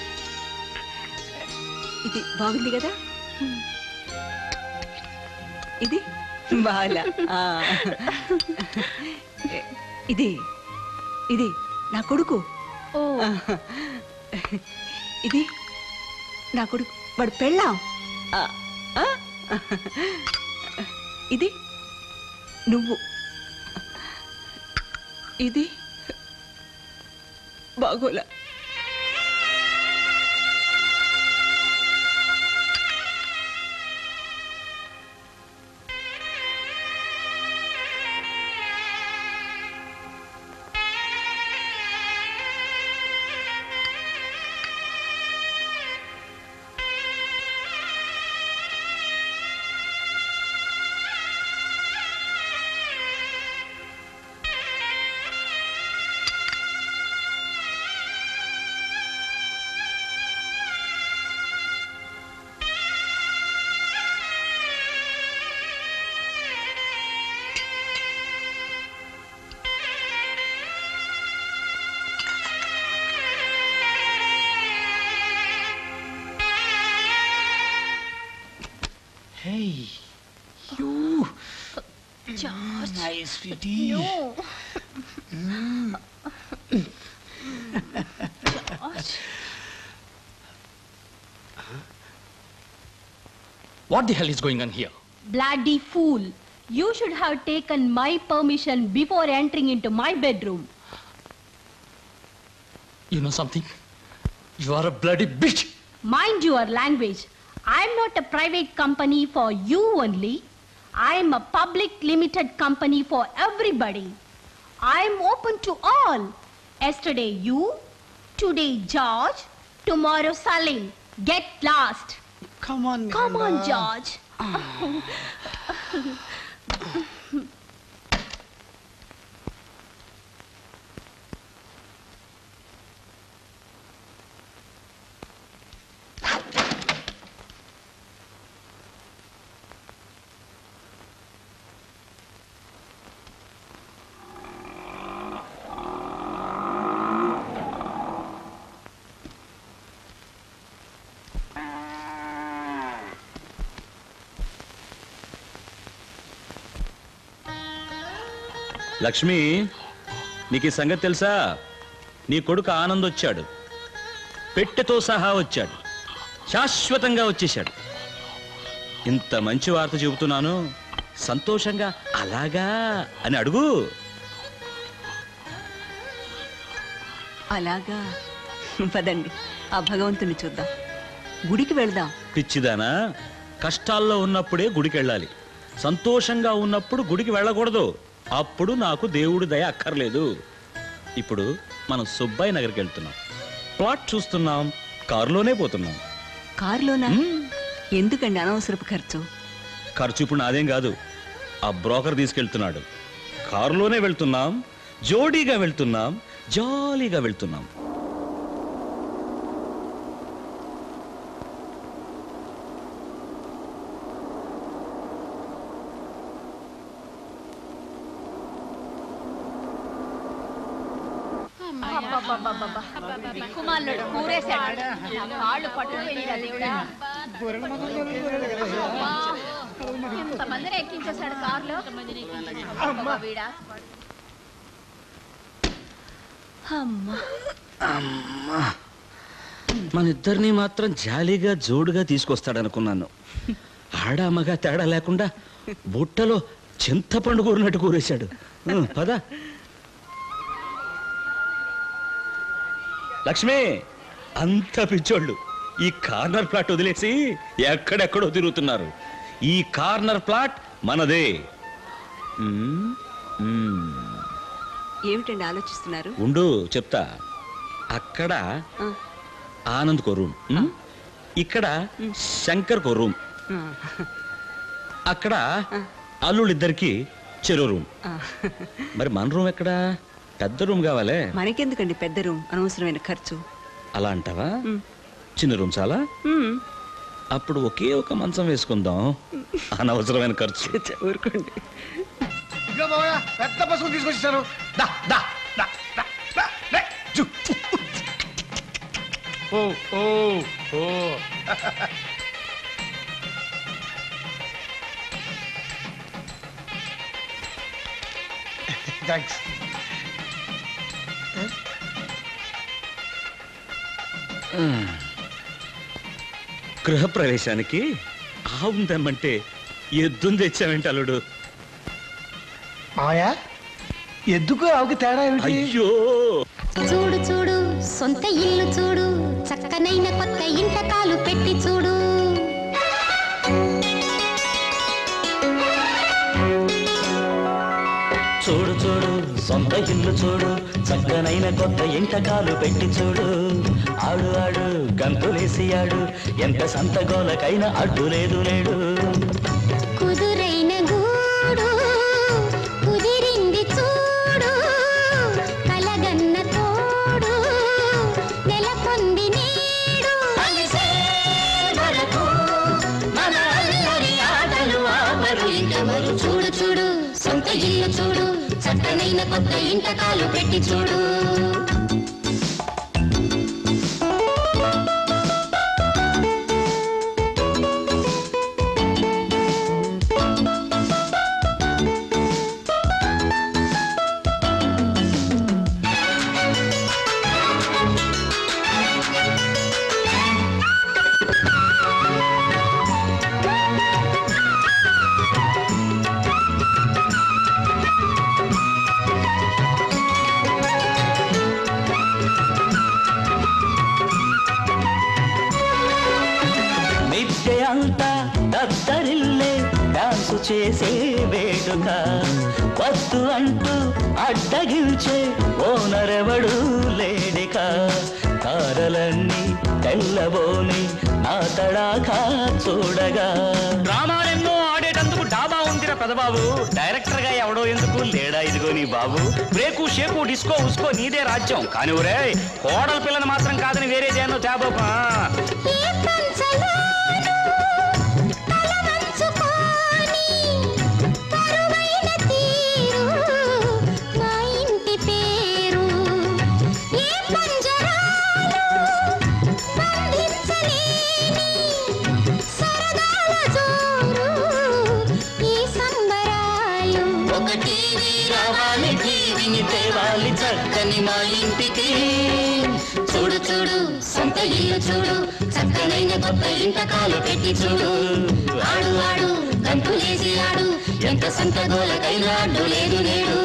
G: ఇది బాగుంది కదా ఇది బాల ఆ. ఇది ఇది నా కొడుకు ఇది నా కొడుకు వాడు పెళ్ళాం ఆ, ఆ. ఇది నువ్వు ఇది బాగోలా
H: Hey, you.
B: George.
H: Hi, sweetie.
B: No.
H: Mm.
B: George.
L: What the hell is going on here?
J: Bloody fool. You should have taken my permission before entering into my bedroom.
L: You know something? You are a bloody bitch.
J: Mind your language. I'm not a private company for you only. I'm a public limited company for everybody. I'm open to all. Yesterday you, today George, tomorrow Salim. Get lost.
H: Come on,
J: Come on,
H: Miranda.
J: George.
E: Lakshmi నీకు ఈ సంగతి తెలుసా నీ కొడుకు ఆనంద్ వచ్చాడు పెట్టెతో సహా వచ్చాడు శాశ్వతంగా వచ్చేశాడు ఇంత మంచి వార్త చెబుతున్నాను సంతోషంగా అలాగా అని అడుగు
G: అలాగా పదండి ఆ భగవంతుని చూద్దాం గుడికి వెళ్దాం
E: పిచ్చిదానా కష్టాల్లో ఉన్నప్పుడే గుడికి వెళ్ళాలి సంతోషంగా ఉన్నప్పుడు గుడికి వెళ్ళకూడదు అప్పుడు నాకు దేవుడి దయ అక్కర్లేదు ఇప్పుడు మనం సుబ్బాయి నగర్కి వెళ్తున్నాం ప్లాట్ చూస్తున్నాం కారులోనే పోతున్నాం
G: కారులోనా ఎందుకండి అనవసరపు ఖర్చు
E: ఖర్చు ఇప్పుడు నాదేం కాదు ఆ బ్రోకర్ తీసుకెళ్తున్నాడు కారులోనే వెళ్తున్నాం జోడీగా వెళ్తున్నాం జాలీగా వెళ్తున్నాం
B: కుమారుడు కూరేశాడు నా కాళ్ళు పట్టుకుపోయినా దేవుడా అమ్మా, ఎంతమందిని ఎక్కించేశాడు కారులో అబ్బా, వీడా
E: అమ్మా మన ఇద్దరిని మాత్రం జాలీగా జోడుగా తీసుకొస్తాడనుకున్నాను ఆడ మగ తేడా లేకుండా బుట్టలో చింతపండు కూరినట్టు కూరేశాడు ఉం, పద లక్ష్మి అంత పిచ్చోళ్ళు ఈ కార్నర్ ప్లాట్ వదిలేసి ఎక్కడెక్కడో తిరుగుతున్నారు ఈ కార్నర్ ప్లాట్ మనదే ఉం, ఉం.
G: ఏమిటండి ఆలోచిస్తున్నారు
E: ఉండు చెప్తా అక్కడ
G: ఆ.
E: ఆనంద్ కో రూమ్ ఉమ్? ఇక్కడ శంకర్ కో రూమ్
G: ఆ,
E: అక్కడ అల్లుళ్ళిద్దరికి చెరో రూమ్
G: ఆ.
E: మరి మన రూమ్ ఎక్కడ పెద్ద రూమ్ కావాలే
G: మనకెందుకండి పెద్ద రూమ్ అనవసరమైన ఖర్చు
E: అలా అంటావా
G: ఉమ్.
E: చిన్న రూమ్ చాలా
G: ఉమ్,
E: అప్పుడు ఒకే ఒక మంచం వేసుకుందాం అనవసరమైన ఖర్చు
G: ఊరుకోండి
K: ఇదిగో మావయ్య పెద్ద పసుపు తీసుకొచ్చేసాను దా దా దా దా, దా, లే, జు.
L: ఓ ఓ ఓ
K: థ్యాంక్స్
E: గృహప్రవేశానికి ఆవును తెమ్మంటే ఎద్దును తెచ్చావేంటి అల్లుడు
K: మాయా ఎద్దుకు ఆవుకి తేడా ఏమిటి
E: అయ్యో
A: చూడు చూడు సొంత ఇల్లు చూడు చక్కనైన కొత్త ఇంట కాలు పెట్టి చూడు
V: చూడు చూడు సొంత ఇల్లు చూడు చక్కనైన కొత్త ఇంటకాలు పెట్టి చూడు ఆడు ఆడు గంతులేసి ఆడు ఎంత సంతగోలకైనా అడ్డు లేదు లేడు
A: కుదురైన గూడు కుదిరింది చూడు కలగన్న తోడు నెలకొంది నేడు చూడు చూడు సొంత ఇల్లు చూడు చక్కనైన కొత్త ఇంట కాలు పెట్టి చూడు
V: మిద్దె అంతా దద్దరిల్లే డాన్సు చేసే వేడుక వద్దు అంటూ అడ్డగించే ఓనరెవడు లేడిక తారలన్నీ తెల్లబోని నా తడాకా చూడగా
S: డ్రామాలెన్నో ఆడేటందుకు డాబా ఉందిరా పెదబాబు డైరెక్టర్ గా ఎవడో ఎందుకు లేడా ఇదిగో నీ బాబు బ్రేకు షేకు డిస్కో ఉస్కో నీదే రాజ్యం కానీ ఒరే కోడల పిల్లని మాత్రం కాదని వేరేదేనో తేబోపా
A: మా ఇంటి పేరు ఏ పంజరాలు బంధించలేని సరదాల జోరు ఈ సంబరాలు
V: ఒక టీవీ రావాలి టీవీని తేవాలి చక్కని మా ఇంటికి
A: చూడు చూడు సొంత ఇల్లు చూడు చక్కనైన కొత్త ఇంట కాలు పెట్టి చూడు ఆడు ఆడు గంతులేసి ఆడు ఎంత సంత గోలకైనా అడ్డు లేదు నేడు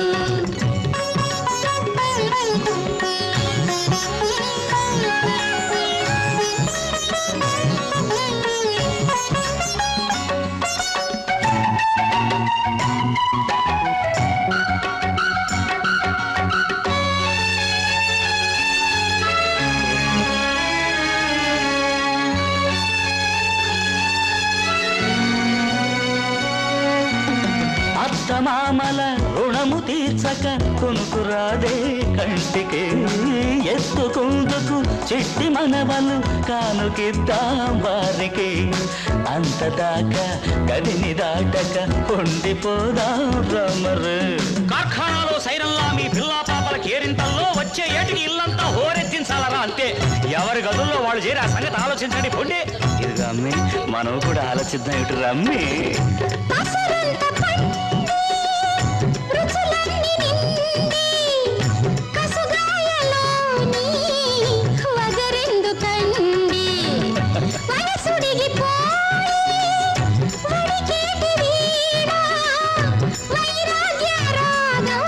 V: అత్తమామల రుణము తీర్చక కొనుకురాదే కంటికి ఎత్తుకుందుకు చిట్టి మనవలు కానుకిద్దాం వారికి అంతదాకా గదిని దాటక ఉండిపోదాం రమరు
S: కార్ఖానాలో సైరన్లా మీ పిల్లా పాపల కేరింతల్లో వచ్చే ఏటికి ఇల్లంతా హోరెత్తించాలరా అంతే ఎవరి గదుల్లో వాళ్ళు చేరి ఆ సంగతి ఆలోచించండి పొండి ఇదిగా అమ్మి మనం కూడా ఆలోచిద్దాం ఇటు రమ్మి
A: కసుగాయలోని వగరెందుకండి వయసుడిగిపోయి వడికేటి వీణ వైరాగ్య రాగం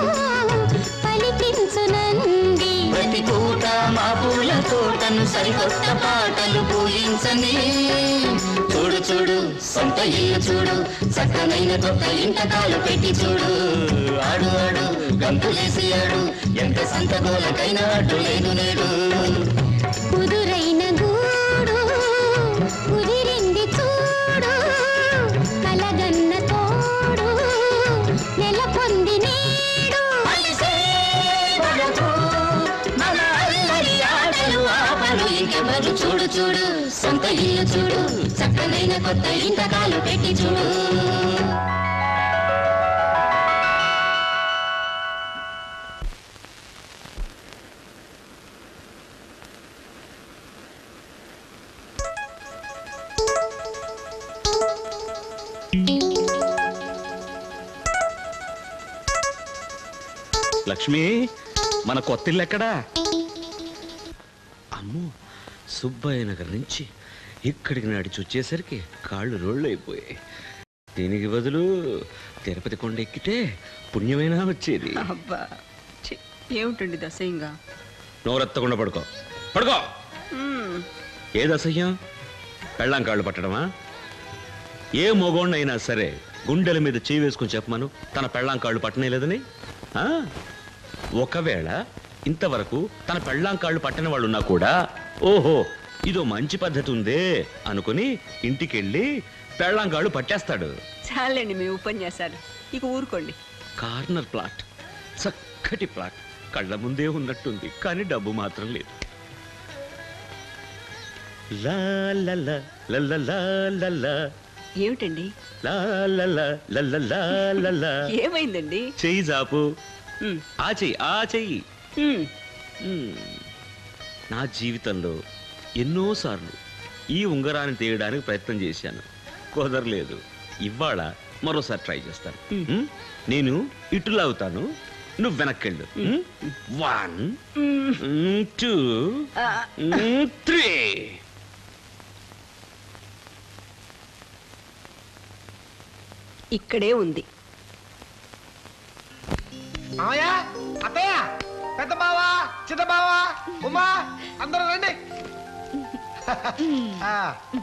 A: పలికించునండి
V: ప్రతి పూట మా పూల తోటను సరికొత్త పాటలు పూయించని
A: చూడు చూడు సొంత ఇల్లు చూడు చక్కనైన కొత్త ఇంట కాలు పెట్టి చూడు ఆడు ఆడు గంతులేసి ఆడు ఎంత సంత గోలకైనా అడ్డు లేదు నేడు కుదురైన గూడు కుదిరింది చూడు కలగన్న తోడు నెలకొంది నేడు మన అల్లరి ఆటలు ఆపలు ఇంకెవరు చూడు చూడు సొంత ఇల్లు చూడు చక్కనైన కొత్త ఇంట కాలు పెట్టి చూడు
E: లక్ష్మి మన కొత్త ఇల్లు ఎక్కడా అమ్మో సుబ్బయ్య నగర్ నుంచి ఇక్కడికి నడిచి వచ్చేసరికి కాళ్ళు రోళ్ళు అయిపోయాయి దీనికి బదులు తిరుపతి కొండ ఎక్కితే పుణ్యమైనా వచ్చేది
G: అబ్బా ఛీ, ఏమిటండి దశయంగా
E: నోరెత్తకుండా పడుకో పడుకో
G: మ్మ్.
E: ఏది అసహ్యం పెళ్ళాం కాళ్ళు పట్టడమా ఏ మగోణ్ణైనా సరే గుండెల మీద చేయి వేసుకుని చెప్పమను తన పెళ్ళాం కాళ్ళు పట్టనేలేదని ఆ? ఒకవేళ ఇంతవరకు తన పెళ్ళాం కాళ్ళు పట్టని వాళ్ళు ఉన్నా కూడా ఓహో ఇదో మంచి పద్ధతి ఉందే అనుకుని ఇంటికెళ్ళి పెళ్ళాం కాళ్ళు పట్టేస్తాడు
G: చాలండి మీ ఉపన్యాసాలు ఇక ఊరుకోండి
E: కార్నర్ ప్లాట్ చక్కటి ప్లాట్ కళ్ళ ముందే ఉన్నట్టుంది కానీ డబ్బు మాత్రం లేదు లా లా లా లా లా లా లా లా
G: ఏమిటండి
E: లా లా లా లా లా లా లా లా.
G: ఏమైందండి
E: చెయ్యి జాపు
G: మ్.
E: ఆ చెయ్యి ఆ చెయ్యి
G: మ్.
E: మ్. నా జీవితంలో ఎన్నోసార్లు ఈ ఉంగరాన్ని తీయడానికి ప్రయత్నం చేశాను కుదరలేదు ఇవాళ మరోసారి ట్రై చేస్తాను మ్? నేను ఇటు లాగుతాను నువ్వు వెనక్కెళ్ళు వన్ టూ త్రీ
G: ఇక్కడే ఉంది
K: మామయ్య అత్తయ్య పెద్ద బావా చిన్న బావా ఉమా అందరూ రండి ఆ.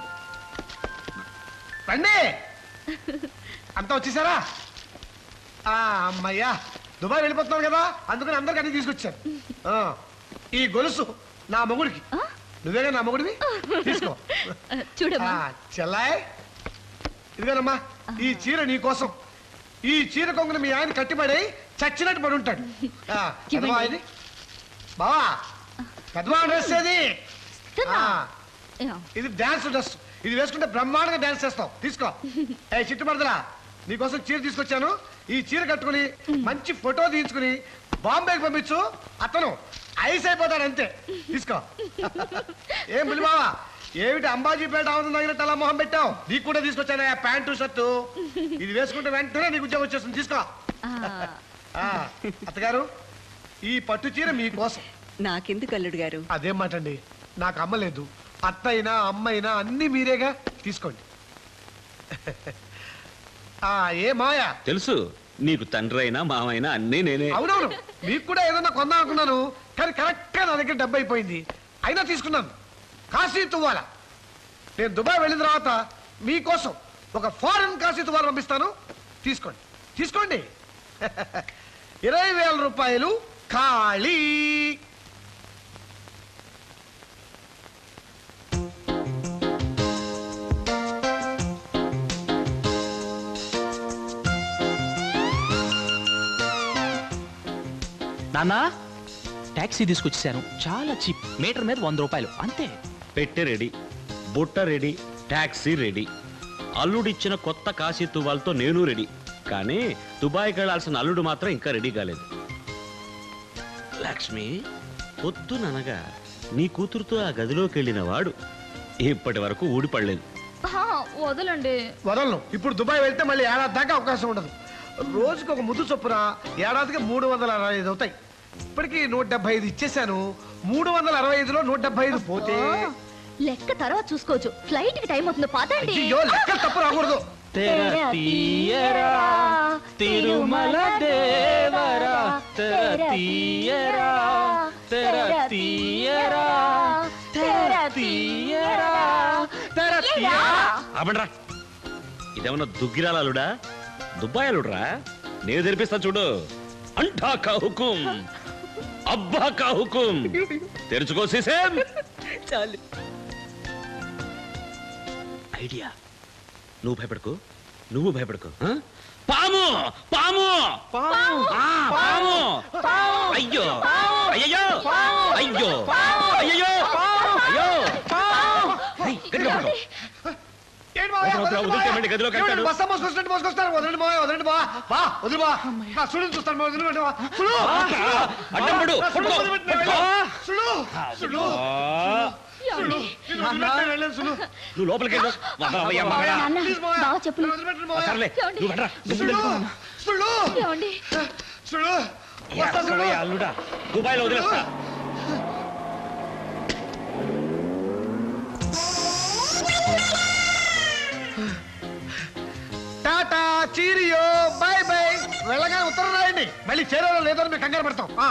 K: రండి అంతా వచ్చేసారా ఆ, అమ్మయ్యా దుబాయ్ వెళ్ళిపోతున్నాను కదా అందుకని అందరికి అన్ని తీసుకొచ్చాను ఆ, ఈ గొలుసు నా మొగుడికి నువ్వేగా నా మొగుడివి తీసుకో
C: చూడమ్మా
K: ఆ, చెల్లాయ్ ఇదిగోనమ్మా ఈ చీర నీ కోసం ఈ చీర కొంగుని మీ ఆయన కట్టిపడి చచ్చినట్టు పడి ఉంటాడు ఆ, పెద్దవా ఇది బావా పెద్దవా డ్రెస్ ఏది ఆ, ఇది డాన్స్ డ్రెస్ ఇది వేసుకుంటే బ్రహ్మాండంగా డాన్స్ చేస్తావు తీసుకో ఏ చిట్టు మరదలా నీకోసం చీర తీసుకొచ్చాను ఈ చీర కట్టుకుని మంచి ఫోటో తీయించుకుని బాంబేకి పంపించు అతను ఐస్ అయిపోతాడు అంతే తీసుకో ఏం బులి బావా ఏమిటి అంబాజీపేట ఆవుతుంది తగినట్టు అలా మొహం పెట్టావు నీకు కూడా తీసుకొచ్చాను ఆ ప్యాంటు షర్టు ఇది వేసుకుంటే వెంటనే నీకు ఉద్యోగం వచ్చేస్తుంది తీసుకో ఆ, అత్తగారు ఈ పట్టు చీర మీకోసం
G: నాకెందుకు అల్లుడు గారు
K: అదేం మాట అండి నాకు అమ్మ లేదు అత్త అయినా అమ్మ అయినా అన్ని మీరేగా తీసుకోండి ఆ ఏ మాయా
E: తెలుసు నీకు తండ్రి అయినా మామైనా అన్నీ నేనే
K: అవునవును మీకు కూడా ఏదన్నా కొందాం అనుకున్నాను కానీ కరెక్ట్ గా నా దగ్గర డబ్బు అయిపోయింది అయినా తీసుకున్నాను కాశీ తువ్వాల నేను దుబాయ్ వెళ్ళిన తర్వాత మీకోసం ఒక ఫారెన్ కాశీ తువ్వాల పంపిస్తాను తీసుకోండి తీసుకోండి ఇరవై వేల రూపాయలు ఖాళీ
L: నాన్న టాక్సీ తీసుకొచ్చేసాను చాలా చీప్ మీటర్ మీద వంద రూపాయలు అంతే
E: పెట్టె రెడీ బుట్ట రెడీ టాక్సీ రెడీ అల్లుడిచ్చిన కొత్త కాశీ తువ్వాలతో నేను రెడీ కానీ దుబాయ్కి వెళ్ళాల్సిన అల్లుడు మాత్రం ఇంకా రెడీ కాలేదు లక్ష్మి పొద్దుననగా నీ కూతురుతో ఆ గదిలోకి వెళ్ళిన వాడు ఇప్పటి వరకు ఊడిపడలేదు
D: వదలండి
K: వదలను ఇప్పుడు దుబాయ్ వెళ్తే మళ్ళీ ఏడాది దాకా అవకాశం ఉండదు రోజుకి ఒక ముద్దు చొప్పున ఏడాదికి మూడు వందల అరవై ఐదు అవుతాయి ఇప్పటికి నూట డెబ్బై ఐదు ఇచ్చేసాను మూడు వందల అరవై ఐదులో నూట డెబ్బై ఐదు పోతే
B: లెక్క తర్వాత చూసుకోవచ్చు ఫ్లైట్ కి టైం అవుతుంది పదండి
K: అయ్యో లెక్క తప్పు రాకూడదు
L: తెర తీయరా తిరుమల దేవరా తెర తీయరా తెర తీయరా తెర తీయరా తెర తీయరా
E: ఆపండ్రా ఇదేమన్నా దుగ్గిరాల అల్లుడా దుబాయ్ అల్లుడురా నేను తెరిపిస్తా చూడు అంటా కా హుకుం అబ్బా కా హుకుం తెరుచుకో సీసేం
G: చాలు
E: ఐడియా నువ్వు భయపడకు నువ్వు భయపడకు ఆ? పాము పాము ఆ, పాము అయ్యో అయ్యో అయ్యో అయ్యో అయ్యో ఏయ్, గట్టిగా పట్టుకో.
K: ఏంటి మావయ్య?
E: వదలు, వదలు, వదిలితే మళ్ళీ గదిలోకి
K: ఏమిటి
E: వెళ్తాడు.
K: బస్తా మోసుకొచ్చినట్టు మోసుకొస్తారు వదలండి మావయ్య వదలండి బా బా వదిలి బా నా సుడుని చూస్తాను మా వదిలిపెట్టు బా సుడు
E: అడ్డం పడు,
K: నా సుడు
E: పట్టుకో,
K: వదిలిపెట్టు,
E: పట్టుకో.
K: సుడు సుడు సుడు నిన్ను వదిలిపెట్టు, వెళ్ళను, సుడు
E: నువ్వు లోపలికి వెళ్ళు మగవయ్య, మగయ్య.
K: ప్లీజ్ మావయ్య.
B: బావ చెప్పులు
K: నన్ను వదిలిపెట్టండి మావయ్య.
E: సర్లే నువ్వు వెళ్ళరా, నువ్వు
K: సుడు
E: వెళ్ళు.
K: సుడు
B: ఏమండి?
K: సుడు వస్తా
E: అల్లుడా దుబాయ్లో వదిలేస్తా
K: టాటా చీరియో బై బై వెళ్ళగానే ఉత్తరం రాయండి మళ్ళీ చేరేలో లేదో అని మేము కంగారు పడతాం ఆ.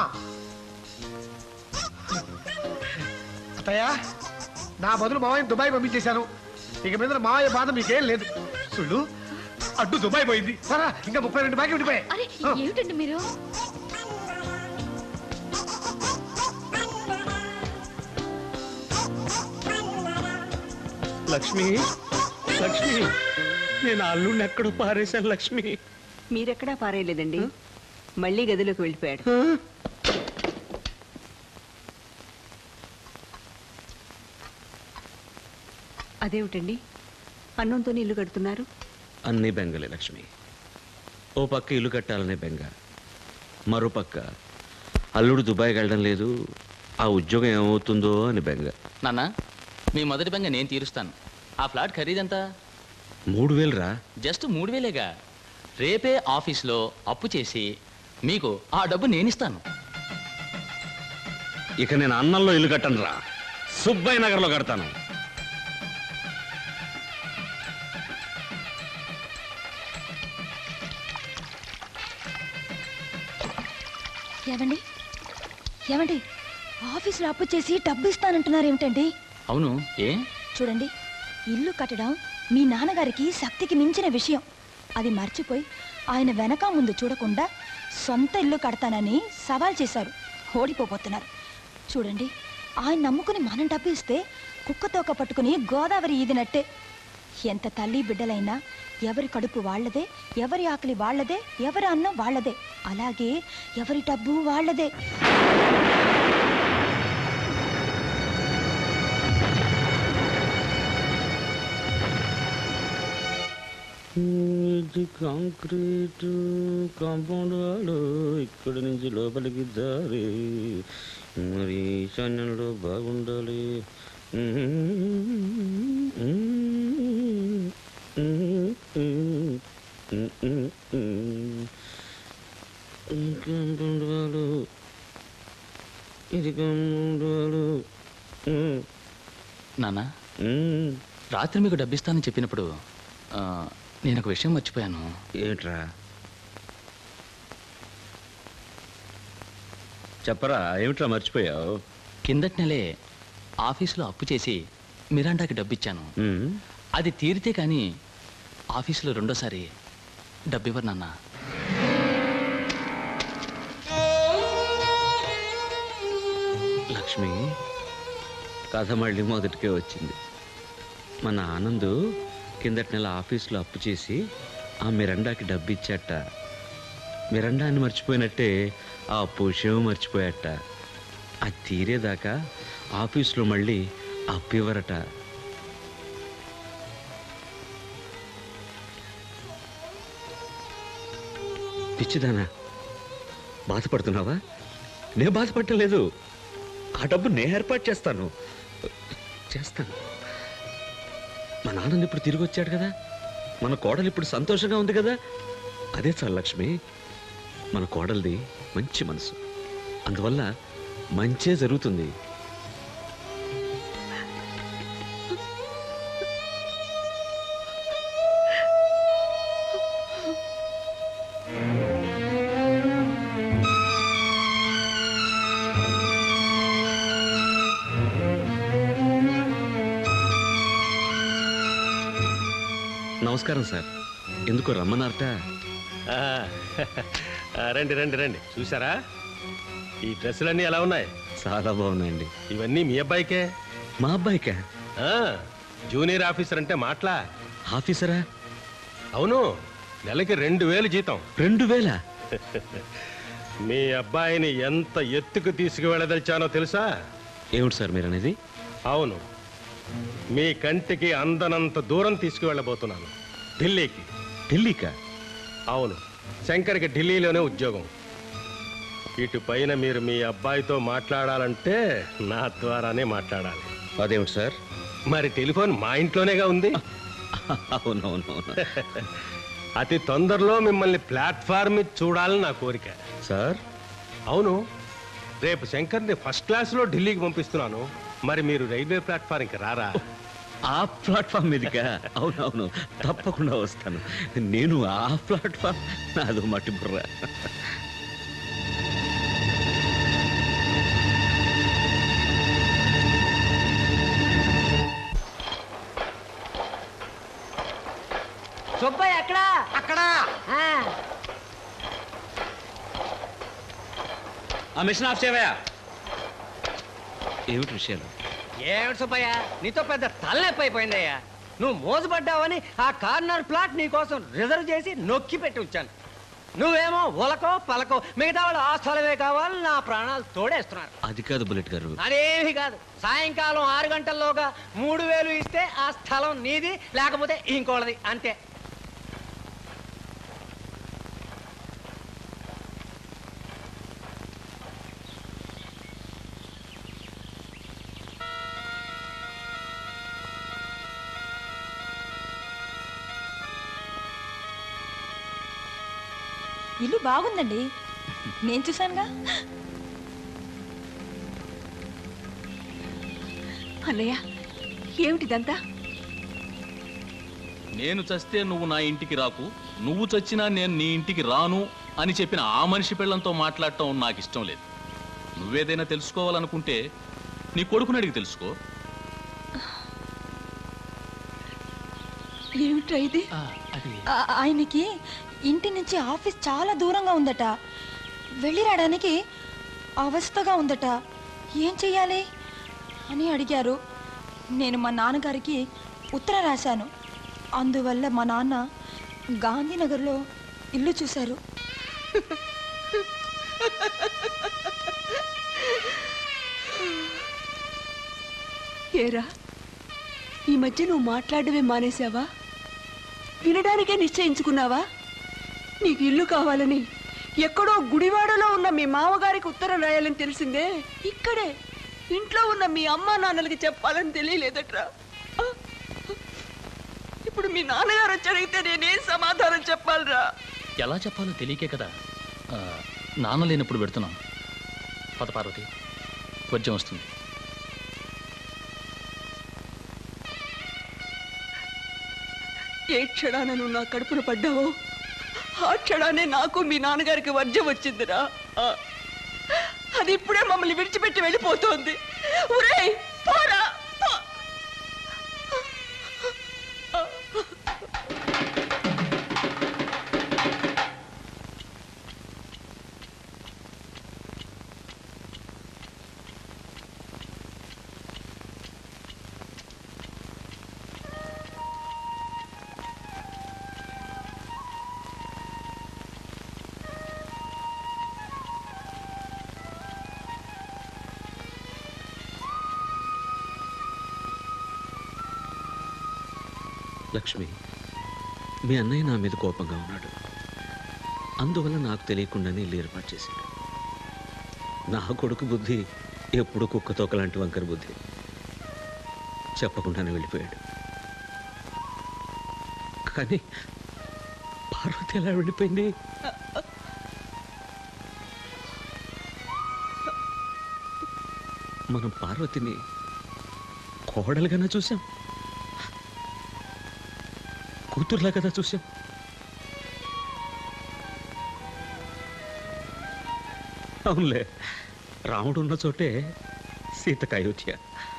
K: అత్తయ్య నా బదులు మావయ్య దుబాయ్ పంపించేశాను ఇక మీద మావయ్య బాధ మీకేం లేదు సుళ్ళు అడ్డు దుబాయ్ పోయింది సరా ఇంకా ముప్పై రెండు బాకీ ఉండిపోయాయి
Q: అరే ఏమిటండి మీరు
E: లక్ష్మి లక్ష్మి నేను అల్లుడిని ఎక్కడో పారేశాను లక్ష్మి
G: మీరెక్కడా పారేయలేదండి మళ్ళీ గదిలోకి వెళ్ళిపోయాడు అదేమిటండి అన్నంతో ఇల్లు కడుతున్నారు
E: అన్ని బెంగలే లక్ష్మి ఓ పక్క ఇల్లు కట్టాలనే బెంగ మరో పక్క అల్లుడు దుబాయ్కి వెళ్ళడం లేదు ఆ ఉద్యోగం ఏమవుతుందో అని బెంగ
L: నాన్న మీ మొదటి బెంగ నేను తీరుస్తాను ఆ ఫ్లాట్ ఖరీదెంత
E: మూడు వేలు రా
L: జస్ట్ మూడు వేలేగా రేపే ఆఫీస్లో అప్పు చేసి మీకు ఆ డబ్బు నేనిస్తాను
E: ఇక నేను అన్నంలో ఇల్లు కట్టను రా సుబ్బయ్య నగర్లో కడతాను
D: ఏమండి ఏమండి ఆఫీసులో అప్పు చేసి డబ్బు ఇస్తానంటున్నారు ఏమిటండి
L: అవును ఏ
D: చూడండి ఇల్లు కట్టడం మీ నాన్నగారికి శక్తికి మించిన విషయం అది మర్చిపోయి ఆయన వెనక ముందు చూడకుండా సొంత ఇల్లు కడతానని సవాల్ చేశారు ఓడిపోబోతున్నారు చూడండి ఆయన నమ్ముకుని మనం డబ్బు ఇస్తే కుక్కతోక పట్టుకుని గోదావరి ఈదినట్టే ఎంత తల్లి బిడ్డలైనా ఎవరి కడుపు వాళ్ళదే ఎవరి ఆకలి వాళ్ళదే ఎవరి అన్నం వాళ్ళదే అలాగే ఎవరి డబ్బు వాళ్ళదే
E: ఇది కాంక్రీట్ కాంపౌండ్ వాడు ఇక్కడ నుంచి లోపలికి దారి మరి ఈశాన్యంలో బాగుండాలి కాంపౌండ్ వాడు ఇది కాంపౌండ్ వాడు
L: నాన్న రాత్రి మీకు డబ్బిస్తానని చెప్పినప్పుడు ఆ, నేను ఒక విషయం మర్చిపోయాను
E: ఏమిట్రా చెప్పరా ఏమిట్రా మర్చిపోయావు
L: కిందటి నెలే ఆఫీసులో అప్పు చేసి మిరాండాకి డబ్బిచ్చాను అది తీరితే కానీ ఆఫీసులో రెండోసారి డబ్బివ్వరు నాన్న
E: లక్ష్మి కథ మళ్ళీ మొదటికే వచ్చింది మన ఆనందు కిందటి నెల ఆఫీస్లో అప్పు చేసి ఆ మిరండాకి డబ్బు ఇచ్చాట మిరండాన్ని మర్చిపోయినట్టే ఆ అప్పు విషయం మర్చిపోయాట అది తీరేదాకా ఆఫీస్లో మళ్ళీ అప్పు ఇవ్వరట పిచ్చిదానా బాధపడుతున్నావా నేను బాధపడలేదు ఆ డబ్బు నేను ఏర్పాటు చేస్తాను చేస్తాను మా నాన్న ఇప్పుడు తిరిగి వచ్చాడు కదా మన కోడలు ఇప్పుడు సంతోషంగా ఉంది కదా అదే చాలు లక్ష్మి మన కోడలిది మంచి మనసు అందువల్ల మంచే జరుగుతుంది నమస్కారం సార్ ఎందుకో రమ్మన్నారట
M: ఆ, ఆ, రండి రండి రండి చూసారా ఈ డ్రెస్సులన్నీ ఎలా ఉన్నాయి
E: చాలా బాగున్నాయండి
M: ఇవన్నీ మీ అబ్బాయికే
E: మా అబ్బాయికా
M: ఆ, జూనియర్ ఆఫీసర్ అంటే మాటలా
E: ఆఫీసరా
M: అవును నెలకి రెండు వేలు జీతం
E: రెండు వేల
M: మీ అబ్బాయిని ఎంత ఎత్తుకు తీసుకువెళ్ళదలిచానో తెలుసా
E: ఏమిటి సార్ మీరు అనేది
M: అవును మీ కంటికి అందనంత దూరం తీసుకువెళ్ళబోతున్నాను ఢిల్లీకి
E: ఢిల్లీకా
M: అవును శంకర్కి ఢిల్లీలోనే ఉద్యోగం ఇటు పైన మీరు మీ అబ్బాయితో మాట్లాడాలంటే నా ద్వారానే మాట్లాడాలి
E: అదేమిటి సార్
M: మరి టెలిఫోన్ మా ఇంట్లోనేగా ఉంది
E: అవునవునవును
M: అతి తొందరలో మిమ్మల్ని ప్లాట్ఫామ్ మీద చూడాలని నా కోరిక
E: సార్
M: అవును రేపు శంకర్ని ఫస్ట్ క్లాస్లో ఢిల్లీకి పంపిస్తున్నాను మరి మీరు రైల్వే ప్లాట్ఫారంకి రారా
E: ఆ ప్లాట్ఫామ్ మీదకా అవునవును తప్పకుండా వస్తాను నేను ఆ ప్లాట్ఫామ్ నాదో మట్టి బుర్ర
N: సుబ్బయ్య ఎక్కడా
K: అక్కడ
E: ఆ మిషన్ ఆఫ్ చేయవా ఏమిటి విషయాలు
N: ఏమిటి సుబ్బయ్య నీతో పెద్ద తలనొప్పి అయిపోయిందయ్యా నువ్వు మోసపడ్డావని ఆ కార్నర్ ప్లాట్ నీ కోసం రిజర్వ్ చేసి నొక్కి పెట్టి ఉంచాను నువ్వేమో ఉలకో పలకో మిగతా వాళ్ళు ఆ స్థలమే కావాలి నా ప్రాణాలు తోడేస్తున్నారు
E: అది కాదు బుల్లెట్ గారు
N: అదేమి కాదు సాయంకాలం ఆరు గంటల్లోగా మూడు వేలు ఇస్తే ఆ స్థలం నీది లేకపోతే ఇంకోళ్ళది అంతే
D: ఇల్లు బాగుందండి నేను చూశానుగా
G: అన్నయ్య ఏమిటిదంతా
F: నేను చస్తే నువ్వు నా ఇంటికి రాకు నువ్వు చచ్చినా నేను నీ ఇంటికి రాను అని చెప్పిన ఆ మనిషి పిల్లంతో మాట్లాడటం నాకు ఇష్టం లేదు నువ్వేదైనా తెలుసుకోవాలనుకుంటే నీ కొడుకుని అడిగి తెలుసుకో
D: ఏమిట్రా ఇది ఆ- ఆయనకి ఇంటి నుంచి ఆఫీస్ చాలా దూరంగా ఉందట వెళ్ళి రావడానికి అవస్థగా ఉందట ఏం చెయ్యాలి అని అడిగారు నేను మా నాన్నగారికి ఉత్తరం రాశాను అందువల్ల మా నాన్న గాంధీనగర్లో ఇల్లు చూశారు
G: ఏరా ఈ మధ్య నువ్వు మాట్లాడమే మానేశావా వినడానికే నిశ్చయించుకున్నావా నీకు ఇల్లు కావాలని ఎక్కడో గుడివాడలో ఉన్న మీ మామగారికి ఉత్తరం రాయాలని తెలిసిందే ఇక్కడే ఇంట్లో ఉన్న మీ అమ్మా నాన్నలకి చెప్పాలని తెలియలేదట్రా ఆ? ఇప్పుడు మీ నాన్నగారు వచ్చి అడిగితే నేనేం సమాధానం చెప్పాలిరా
U: ఎలా చెప్పాలో తెలియకే కదా ఆ, నాన్న లేనప్పుడు పెడుతున్నాం పద పార్వతి వర్జం వస్తుంది
G: ఏ క్షణాన నువ్వు నా కడుపున పడ్డావో ఆ క్షణానే నాకు మీ నాన్నగారికి వర్జం వచ్చిందిరా ఆ. అది ఇప్పుడే మమ్మల్ని విడిచిపెట్టి వెళ్ళిపోతోంది ఒరేయ్ పోరా పో.
E: లక్ష్మి మీ అన్నయ్య నా మీద కోపంగా ఉన్నాడు అందువల్ల నాకు తెలియకుండానే ఇల్లు ఏర్పాటు చేశాడు నా కొడుకు బుద్ధి ఎప్పుడు కుక్కతోక లాంటి వంకర బుద్ధి చెప్పకుండానే వెళ్ళిపోయాడు కానీ పార్వతి ఎలా వెళ్ళిపోయింది మనం పార్వతిని కోడలుగానే చూసాం కూతుర్లా కదా చూసాం అవునులే రాముడు ఉన్న చోటే సీతకు అయోధ్య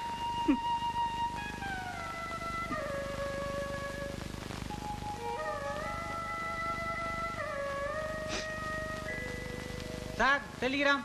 N: సార్ టెలిగ్రామ్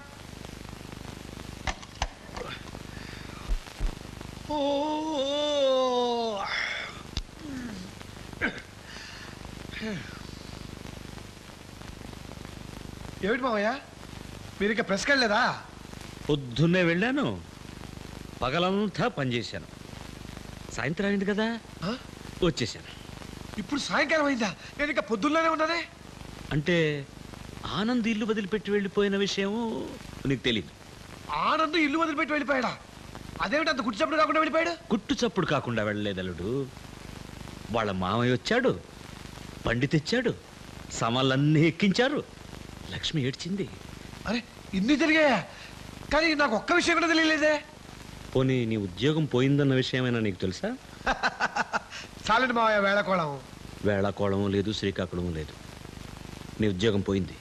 K: ఏమిటి మావయ్య మీరు ఇక ప్రెస్కి వెళ్ళలేదా
E: పొద్దున్నే వెళ్ళాను పగలంతా పనిచేశాను సాయంత్రం అయింది కదా వచ్చేసాను
K: ఇప్పుడు సాయంకాలం అయిందా నేను ఇక పొద్దున్నే ఉన్నదే
E: అంటే ఆనంద్ ఇల్లు వదిలిపెట్టి వెళ్ళిపోయిన విషయం నీకు తెలియదు
K: ఆనంద్ ఇల్లు వదిలిపెట్టి వెళ్ళిపోయాడా అదేమిటి అంత గుర్చప్పుడు కాకుండా వెళ్ళిపోయాడు
E: గుట్టు చప్పుడు కాకుండా వెళ్ళలేదు అల్లుడు వాళ్ళ మామయ్య వచ్చాడు బండి తెచ్చాడు సామాన్లన్నీ ఎక్కించారు లక్ష్మి ఏడ్చింది
K: అరే ఇన్ని జరిగాయా కానీ నాకు ఒక్క విషయం కూడా తెలియలేదే
E: పోనీ నీ ఉద్యోగం పోయిందన్న విషయమైనా నీకు తెలుసా
K: చాలండి మావయ్య వేళకోళం
E: వేళాకోళము లేదు శ్రీకాకుళము లేదు నీ ఉద్యోగం పోయింది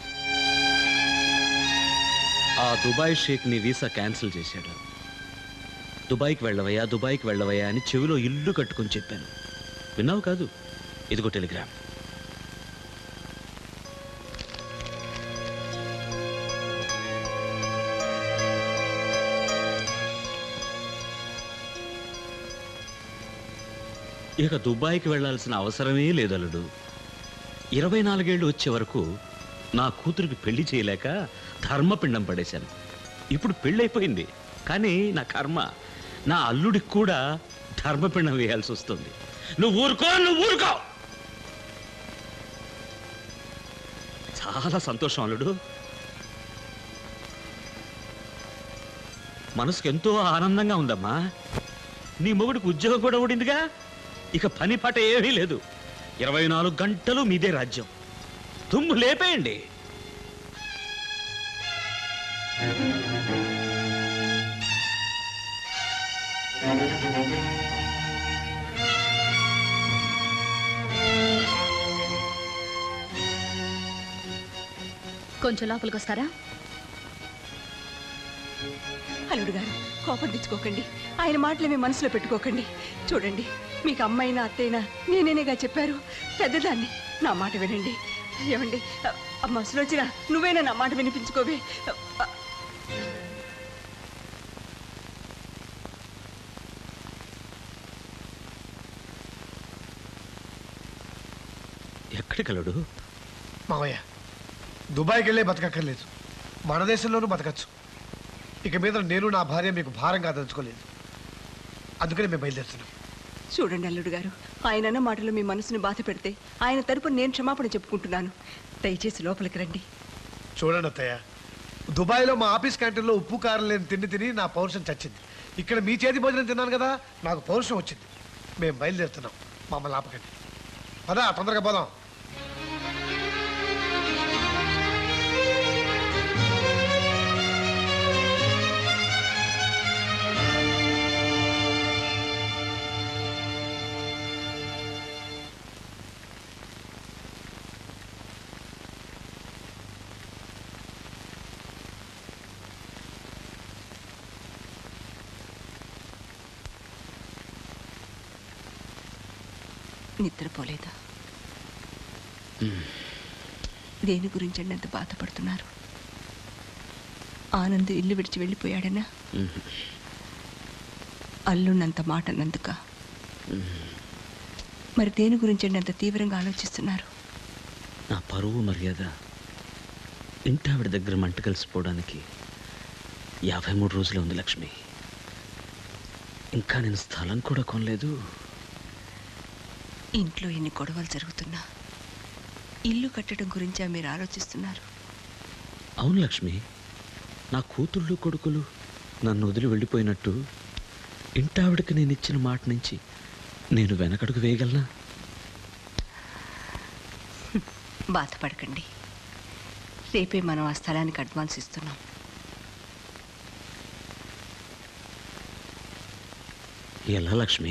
E: ఆ దుబాయ్ షేక్ నీ వీసా క్యాన్సిల్ చేశాడు దుబాయ్కి వెళ్ళవయ్యా దుబాయ్కి వెళ్ళవయ్యా అని చెవిలో ఇల్లు కట్టుకొని చెప్పాను విన్నావు కాదు ఇదిగో టెలిగ్రామ్ ఇక దుబాయ్కి వెళ్ళాల్సిన అవసరమే లేదలుడు ఇరవై నాలుగేళ్లు వచ్చే వరకు నా కూతురికి పెళ్లి చేయలేక ధర్మపిండం పడేశాను ఇప్పుడు పెళ్ళైపోయింది కానీ నా కర్మ నా అల్లుడికి కూడా ధర్మపిండం వేయాల్సి వస్తుంది నువ్వు ఊరుకో నువ్వు ఊరుకో చాలా సంతోషం అల్లుడు మనసుకు ఎంతో ఆనందంగా ఉందమ్మా నీ మొగుడికి ఉద్యోగం కూడా ఊడిందిగా ఇక పని పాట ఏమీ లేదు ఇరవై నాలుగు గంటలు మీదే రాజ్యం తుమ్ము లేపేయండి
C: కొంచెం లోపలికి వస్తారా
G: అల్లుడు గారు కోపం తెచ్చుకోకండి ఆయన మాటలు మీ మనసులో పెట్టుకోకండి చూడండి మీకు అమ్మైనా అత్తైనా నేనేనేగా చెప్పారు పెద్దదాన్ని నా మాట వినండి ఏమండి అమ్మ సులోచన నువ్వేనా నా మాట వినిపించుకోవే
E: ఎక్కడికి అల్లుడు
K: మావయ్య దుబాయ్కి వెళ్ళే బతకక్కర్లేదు మన దేశంలోనూ బతకచ్చు ఇక మీద నేను నా భార్య మీకు భారంగా తలుచుకోలేదు అందుకని మేము బయలుదేరుతున్నాం
G: చూడండి అల్లుడు గారు ఆయన అన్న మాటలు మీ మనసుని బాధ పెడితే ఆయన తరపున నేను క్షమాపణ చెప్పుకుంటున్నాను దయచేసి లోపలికి రండి
K: చూడండి అత్తయ్య దుబాయ్లో మా ఆఫీస్ క్యాంటీన్లో ఉప్పు కారం లేని తిండి తిని నా పౌరుషం చచ్చింది ఇక్కడ మీ చేతి భోజనం తిన్నాను కదా నాకు పౌరుషం వచ్చింది మేము బయలుదేరుతున్నాం మమ్మల్ని ఆపకండి పదా తొందరగా పోదాం
G: నిద్రపోలేదా దేని గురించి అండి అంత బాధపడుతున్నారు ఆనంద్ ఇల్లు విడిచి వెళ్ళిపోయాడనా అల్లున్నంత మాట అన్నందుక మరి దేని గురించి అండి అంత తీవ్రంగా ఆలోచిస్తున్నారు
E: నా పరువు మర్యాద ఇంటావిడ దగ్గర మంట కలిసిపోవడానికి యాభై మూడు రోజులే ఉంది లక్ష్మి ఇంకా నేను స్థలం కూడా కొనలేదు
G: ఇంట్లో ఎన్ని గొడవలు జరుగుతున్నా ఇల్లు కట్టడం గురించా మీరు ఆలోచిస్తున్నారు
E: అవును లక్ష్మి నా కూతుళ్ళు కొడుకులు నన్ను వదిలి వెళ్ళిపోయినట్టు ఇంటావిడకి నేను ఇచ్చిన మాట నుంచి నేను వెనకడుగు వేయగలనా
G: బాధపడకండి రేపే మనం ఆ స్థలానికి అడ్వాన్స్ ఇస్తున్నాం
E: ఎలా లక్ష్మి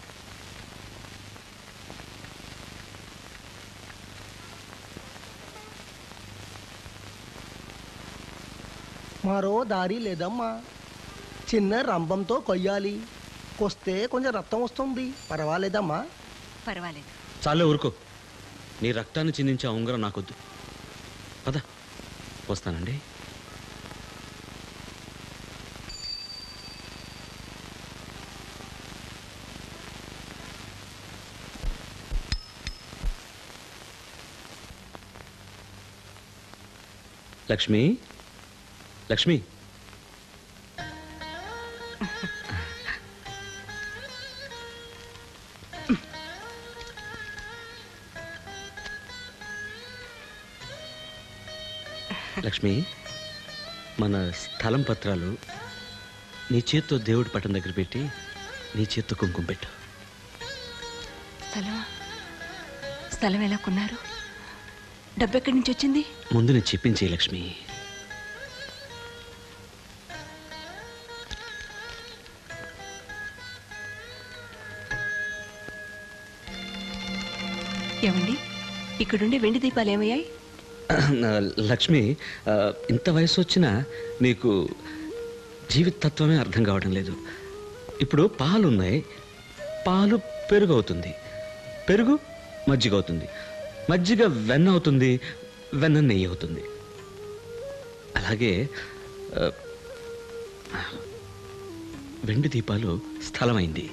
O: మరో దారి లేదమ్మా చిన్న రంభంతో కొయ్యాలి కొస్తే కొంచెం రక్తం వస్తుంది పర్వాలేదమ్మా
G: పర్వాలేదు
E: చాలే ఊరుకో నీ రక్తాన్ని చిందించే ఆ ఉంగరం నాకొద్దు పద వస్తానండి లక్ష్మి లక్ష్మి లక్ష్మి మన స్థలం పత్రాలు నీ చేత్తో దేవుడి పట్టం దగ్గర పెట్టి నీ చేత్తో కుంకుమ పెట్టు
G: స్థలం స్థలం ఎలా కొన్నారు డబ్బు ఎక్కడి నుంచి వచ్చింది
E: ముందు నేను చెప్పించే లక్ష్మి
I: ఏమండి ఇక్కడుండే వెండి దీపాలు ఏమయ్యాయి
E: లక్ష్మి ఆ, ఇంత వయసు వచ్చినా నీకు జీవిత తత్వమే అర్థం కావడం లేదు ఇప్పుడు పాలు ఉన్నాయి పాలు పెరుగు అవుతుంది పెరుగు మజ్జిగ అవుతుంది మజ్జిగ వెన్న అవుతుంది వెన్న నెయ్యి అవుతుంది అలాగే ఆ, వెండి దీపాలు స్థలమైంది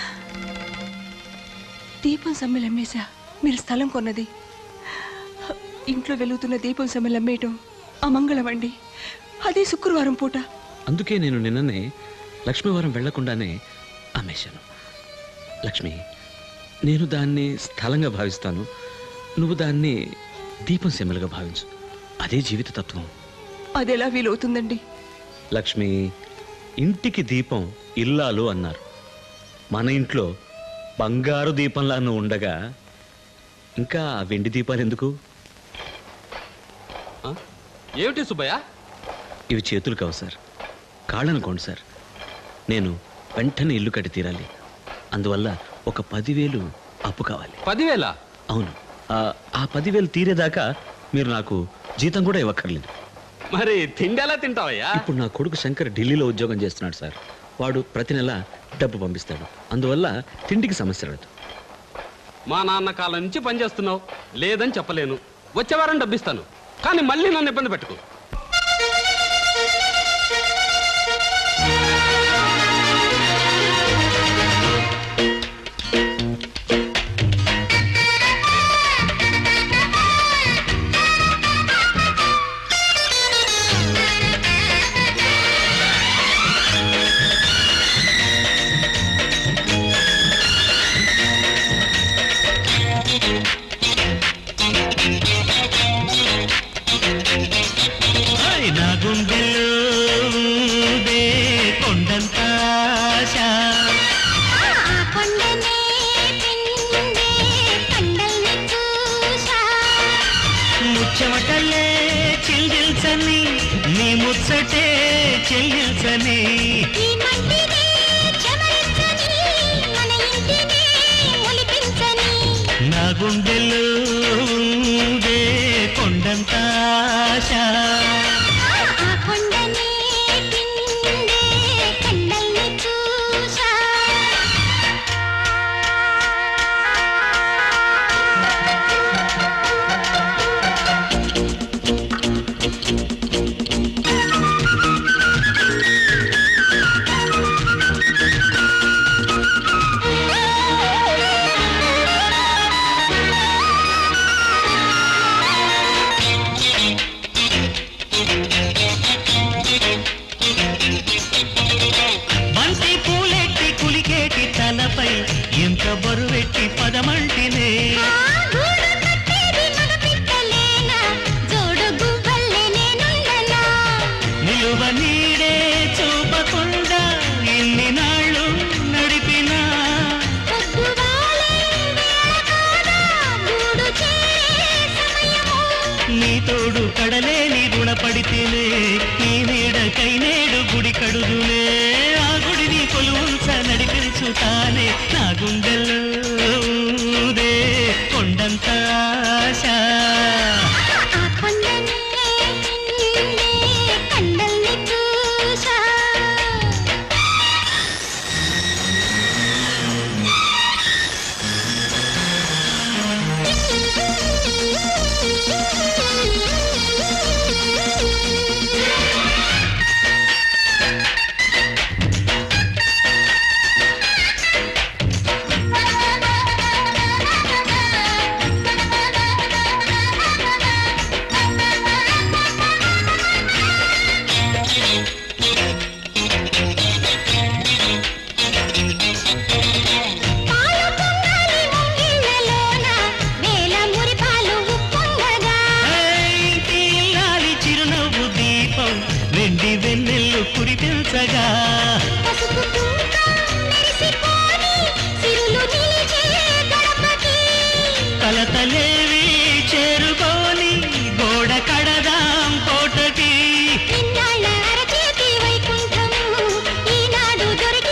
I: దీపం సమ్మెలు అమ్మేశా మీరు స్థలం కొన్నది ఇంట్లో వెలుగుతున్న దీపం సమ్మెలు అమ్మేయటం అమంగళం అండి అదే శుక్రవారం పూట
E: అందుకే నేను నిన్ననే లక్ష్మీవారం వెళ్లకుండానే అమ్మేశాను లక్ష్మి నేను దాన్ని స్థలంగా భావిస్తాను నువ్వు దాన్ని దీపం సెమ్మలుగా భావించు అదే జీవిత తత్వం
I: అది ఎలా వీలవుతుందండి
E: లక్ష్మి ఇంటికి దీపం ఇల్లాలు అన్నారు మన ఇంట్లో బంగారు దీపంలా నువ్వు ఉండగా ఇంకా ఆ వెండి దీపాలు ఎందుకు
T: ఏమిటి సుబ్బయ్య
E: ఇవి చేతులు కావు సార్ కాళ్ళనుకోండి సార్ నేను వెంటనే ఇల్లు కట్టి తీరాలి అందువల్ల ఒక పదివేలు అప్పు కావాలి
T: పదివేల
E: అవును ఆ, ఆ పదివేలు తీరేదాకా మీరు నాకు జీతం కూడా ఇవ్వక్కర్లేదు
T: మరి తిండి ఎలా తింటావయ్యా
E: ఇప్పుడు నా కొడుకు శంకర్ ఢిల్లీలో ఉద్యోగం చేస్తున్నాడు సార్ వాడు ప్రతి నెల డబ్బు పంపిస్తాడు అందువల్ల తిండికి సమస్య రాదు
T: మా నాన్న కాలం నుంచి పనిచేస్తున్నావు లేదని చెప్పలేను వచ్చే వారం డబ్బిస్తాను కానీ మళ్ళీ నన్ను ఇబ్బంది పెట్టుకో
A: హాయ్ నా గుండెల్లో ఊదే కొండంత ఆశ. ముచ్చమటల్లే చెల్లిల్చని నీ ముచ్చటే చెల్లిల్చని నా గుండెల్లో ఊదే కొండంత ఆశ. బంతి పూలెట్టి కులికేటి తలపై ఎంత బరువెట్టి పదమంటినే నిలువ నీడే చూపకుండా ఎన్ని నాళ్ళు నడిపినా నీ తోడు కడలేని రుణపడితేనే నీ నీడకై నేడు గుడి కడుదునే ఆ గుడిని కొలువుంచ నడిపించుతానే నా గుండెల్లో ఊదే కొండంత ఆశ ఇంటి ఇల్లాలి చిరునవ్వు దీపం వెండి వెన్నెల్లు కురిపించగా కలతలేవి చేరుకోని గోడ కడదాం కోటకి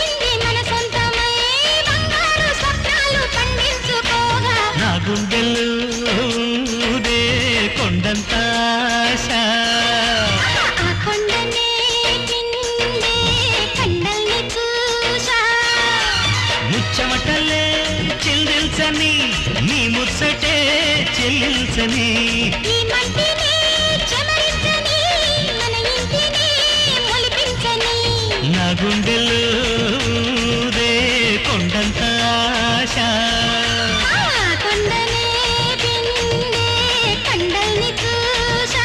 A: నా గుండెల్లో
V: ఊదే కొండంత ఆశ
A: ఆ కొండనే నిన్నే కండల్ని చూసా
V: ముచ్చమటలే చెల్లించని నీ ముచ్చటే చెల్లించని
A: ఈ మట్టిని చెమరించని మన ఇంటిని మొలిపించని
V: నా గుండెలో ఊదే కొండంత ఆశ
A: ఆ కొండనే నిన్నే కండల్ని చూసా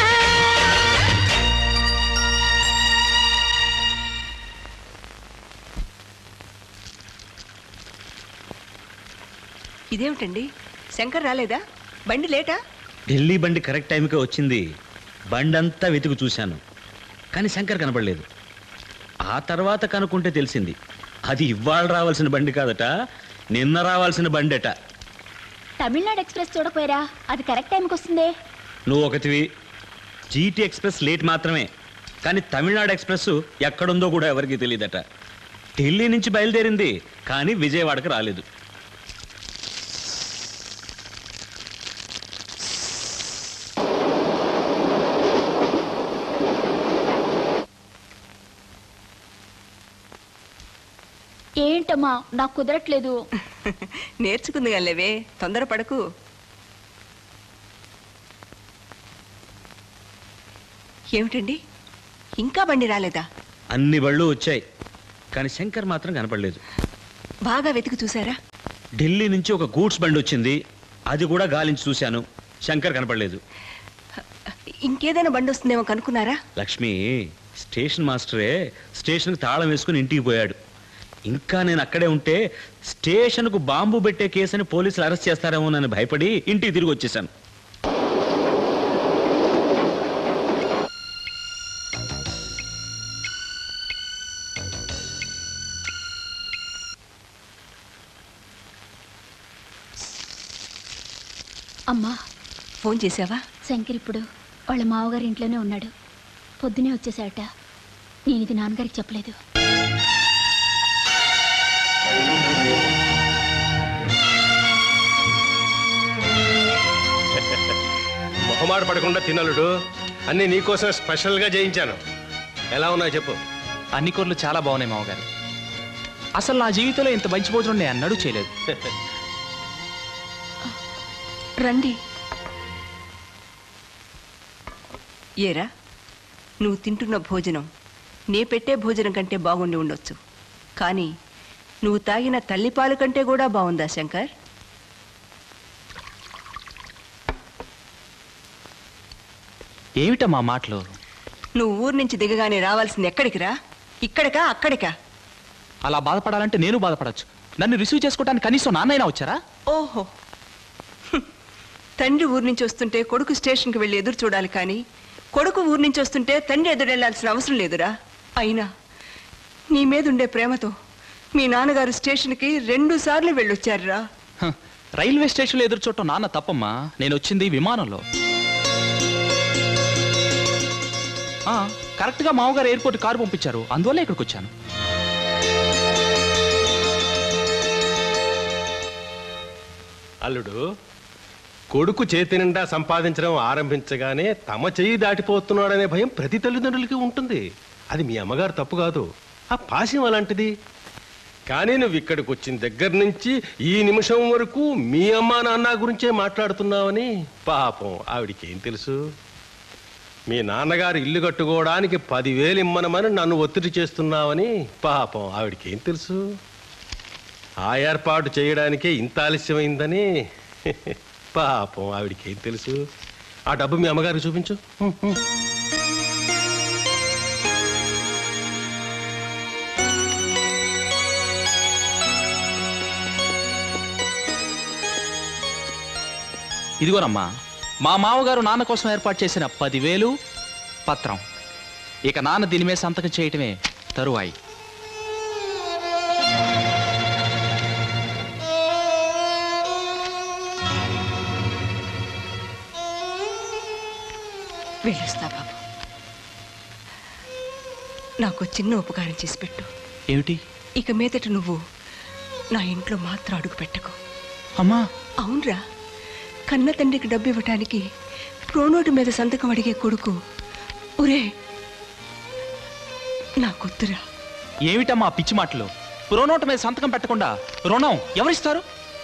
I: ఇదేమిటండి శంకర్ రాలేదా బండి లేటా
E: ఢిల్లీ బండి కరెక్ట్ టైంకే వచ్చింది బండి అంతా వెతుకు చూశాను కానీ శంకర్ కనపడలేదు ఆ తర్వాత కనుక్కుంటే తెలిసింది అది ఇవాళ రావాల్సిన బండి కాదట నిన్న రావాల్సిన బండట
B: తమిళనాడు ఎక్స్ప్రెస్ చూడపోయారా అది కరెక్ట్ టైంకి వస్తుందే
E: నువ్వు ఒకటివి జీటీ ఎక్స్ప్రెస్ లేట్ మాత్రమే కానీ తమిళనాడు ఎక్స్ప్రెస్ ఎక్కడుందో కూడా ఎవరికీ తెలియదట ఢిల్లీ నుంచి బయలుదేరింది కానీ విజయవాడకు రాలేదు
B: ఏంటమ్మా నాకు కుదరట్లేదు
I: నేర్చుకుంది లేవే తొందరపడకు ఏమిటండి ఇంకా బండి రాలేదా
E: అన్ని బళ్ళు వచ్చాయి కానీ శంకర్ మాత్రం కనపడలేదు
I: బాగా వెతికి చూసారా
E: ఢిల్లీ నుంచి ఒక గూడ్స్ బండి వచ్చింది అది కూడా గాలించి చూశాను శంకర్ కనపడలేదు
I: ఇంకేదైనా బండి వస్తుందేమో కనుక్కున్నారా
E: లక్ష్మి స్టేషన్ మాస్టరే స్టేషన్కి తాళం వేసుకుని ఇంటికి పోయాడు ఇంకా నేను అక్కడే ఉంటే స్టేషన్కు బాంబు పెట్టే కేసుని పోలీసులు అరెస్ట్ చేస్తారేమోనని భయపడి ఇంటికి తిరిగి వచ్చేసాను
B: అమ్మా
I: ఫోన్ చేసావా
B: శంకర్ ఇప్పుడు వాళ్ళ మావగారి ఇంట్లోనే ఉన్నాడు పొద్దునే వచ్చేసాట నేను ఇది నాన్నగారికి చెప్పలేదు
M: మొహమాట పడకుండా తినలుడు అన్ని నీకోసం స్పెషల్గా చేయించాను ఎలా ఉన్నాయో చెప్పు
L: అన్ని కూరలు చాలా బాగున్నాయి మామగారు అసలు నా జీవితంలో ఇంత మంచి భోజనం నేను అన్నడూ చేయలేదు
I: రండి ఏరా నువ్వు తింటున్న భోజనం నే పెట్టే భోజనం కంటే బాగుండి ఉండొచ్చు కానీ నువ్వు తాగిన తల్లిపాలు కంటే కూడా బాగుందా శంకర్
L: ఏమిటమ్మా మాటలు
I: నువ్వు ఊరు నుంచి దిగగానే రావాల్సింది ఎక్కడికి రా ఇక్కడికా అక్కడికా
L: అలా బాధపడాలంటే నేను బాధపడచ్చు నన్ను రిసీవ్ చేసుకోవడానికి కనీసం నాన్నైనా వచ్చారా
I: ఓహో హ్మ్. తండ్రి ఊరు నుంచి వస్తుంటే కొడుకు స్టేషన్కి వెళ్ళి ఎదురు చూడాలి కానీ కొడుకు ఊరు నుంచి వస్తుంటే తండ్రి ఎదురు వెళ్ళాల్సిన అవసరం లేదురా అయినా నీ మీద ఉండే ప్రేమతో మీ నాన్నగారు స్టేషన్కి రెండు సార్లు వెళ్ళొచ్చారురా
L: హ, రైల్వే స్టేషన్లో ఎదురు చూడటం నాన్న తప్పమ్మా నేను వచ్చింది విమానంలో ఆ, కరెక్ట్గా మామగారు ఎయిర్పోర్ట్ కారు పంపించారు అందువల్ల ఇక్కడికి వచ్చాను
M: అల్లుడు కొడుకు చేతి నిండా సంపాదించడం ఆరంభించగానే తమ చెయ్యి దాటిపోతున్నాడనే భయం ప్రతి తల్లిదండ్రులకి ఉంటుంది అది మీ అమ్మగారు తప్పు కాదు ఆ పాశం అలాంటిది కానీ నువ్వు ఇక్కడికి వచ్చిన దగ్గర నుంచి ఈ నిమిషం వరకు మీ అమ్మా నాన్న గురించే మాట్లాడుతున్నావని పాపం ఆవిడికి ఏం తెలుసు మీ నాన్నగారు ఇల్లు కట్టుకోవడానికి పదివేలు ఇమ్మనమని నన్ను ఒత్తిడి చేస్తున్నావని పాపం ఆవిడికి ఏం తెలుసు ఆ ఏర్పాటు చేయడానికే ఇంత ఆలస్యమైందని పాపం ఆవిడికి ఏం తెలుసు ఆ డబ్బు మీ అమ్మగారికి చూపించు హ్మ్, హ్మ్.
L: ఇదిగోనమ్మా మా మామగారు నాన్న కోసం ఏర్పాటు చేసిన పదివేలు పత్రం ఇక నాన్న దీని మీద సంతకం చేయటమే తరువాయి
I: వెళ్ళొస్తా బాబు నాకు చిన్న ఉపకారం చేసి పెట్టు
L: ఏమిటి
I: ఇక మీదట నువ్వు నా ఇంట్లో మాత్రం అడుగు పెట్టకు
L: అమ్మా
I: అవునరా కన్న తండ్రికి డబ్బు ఇవ్వటానికి ప్రోనోటు మీద సంతకం అడిగే కొడుకు ఒరే నా కొద్దురా
L: ఏమిటమ్మా ఆ పిచ్చి మాటలు ప్రోనోట్ మీద సంతకం పెట్టకుండా రుణం ఎవరిస్తారు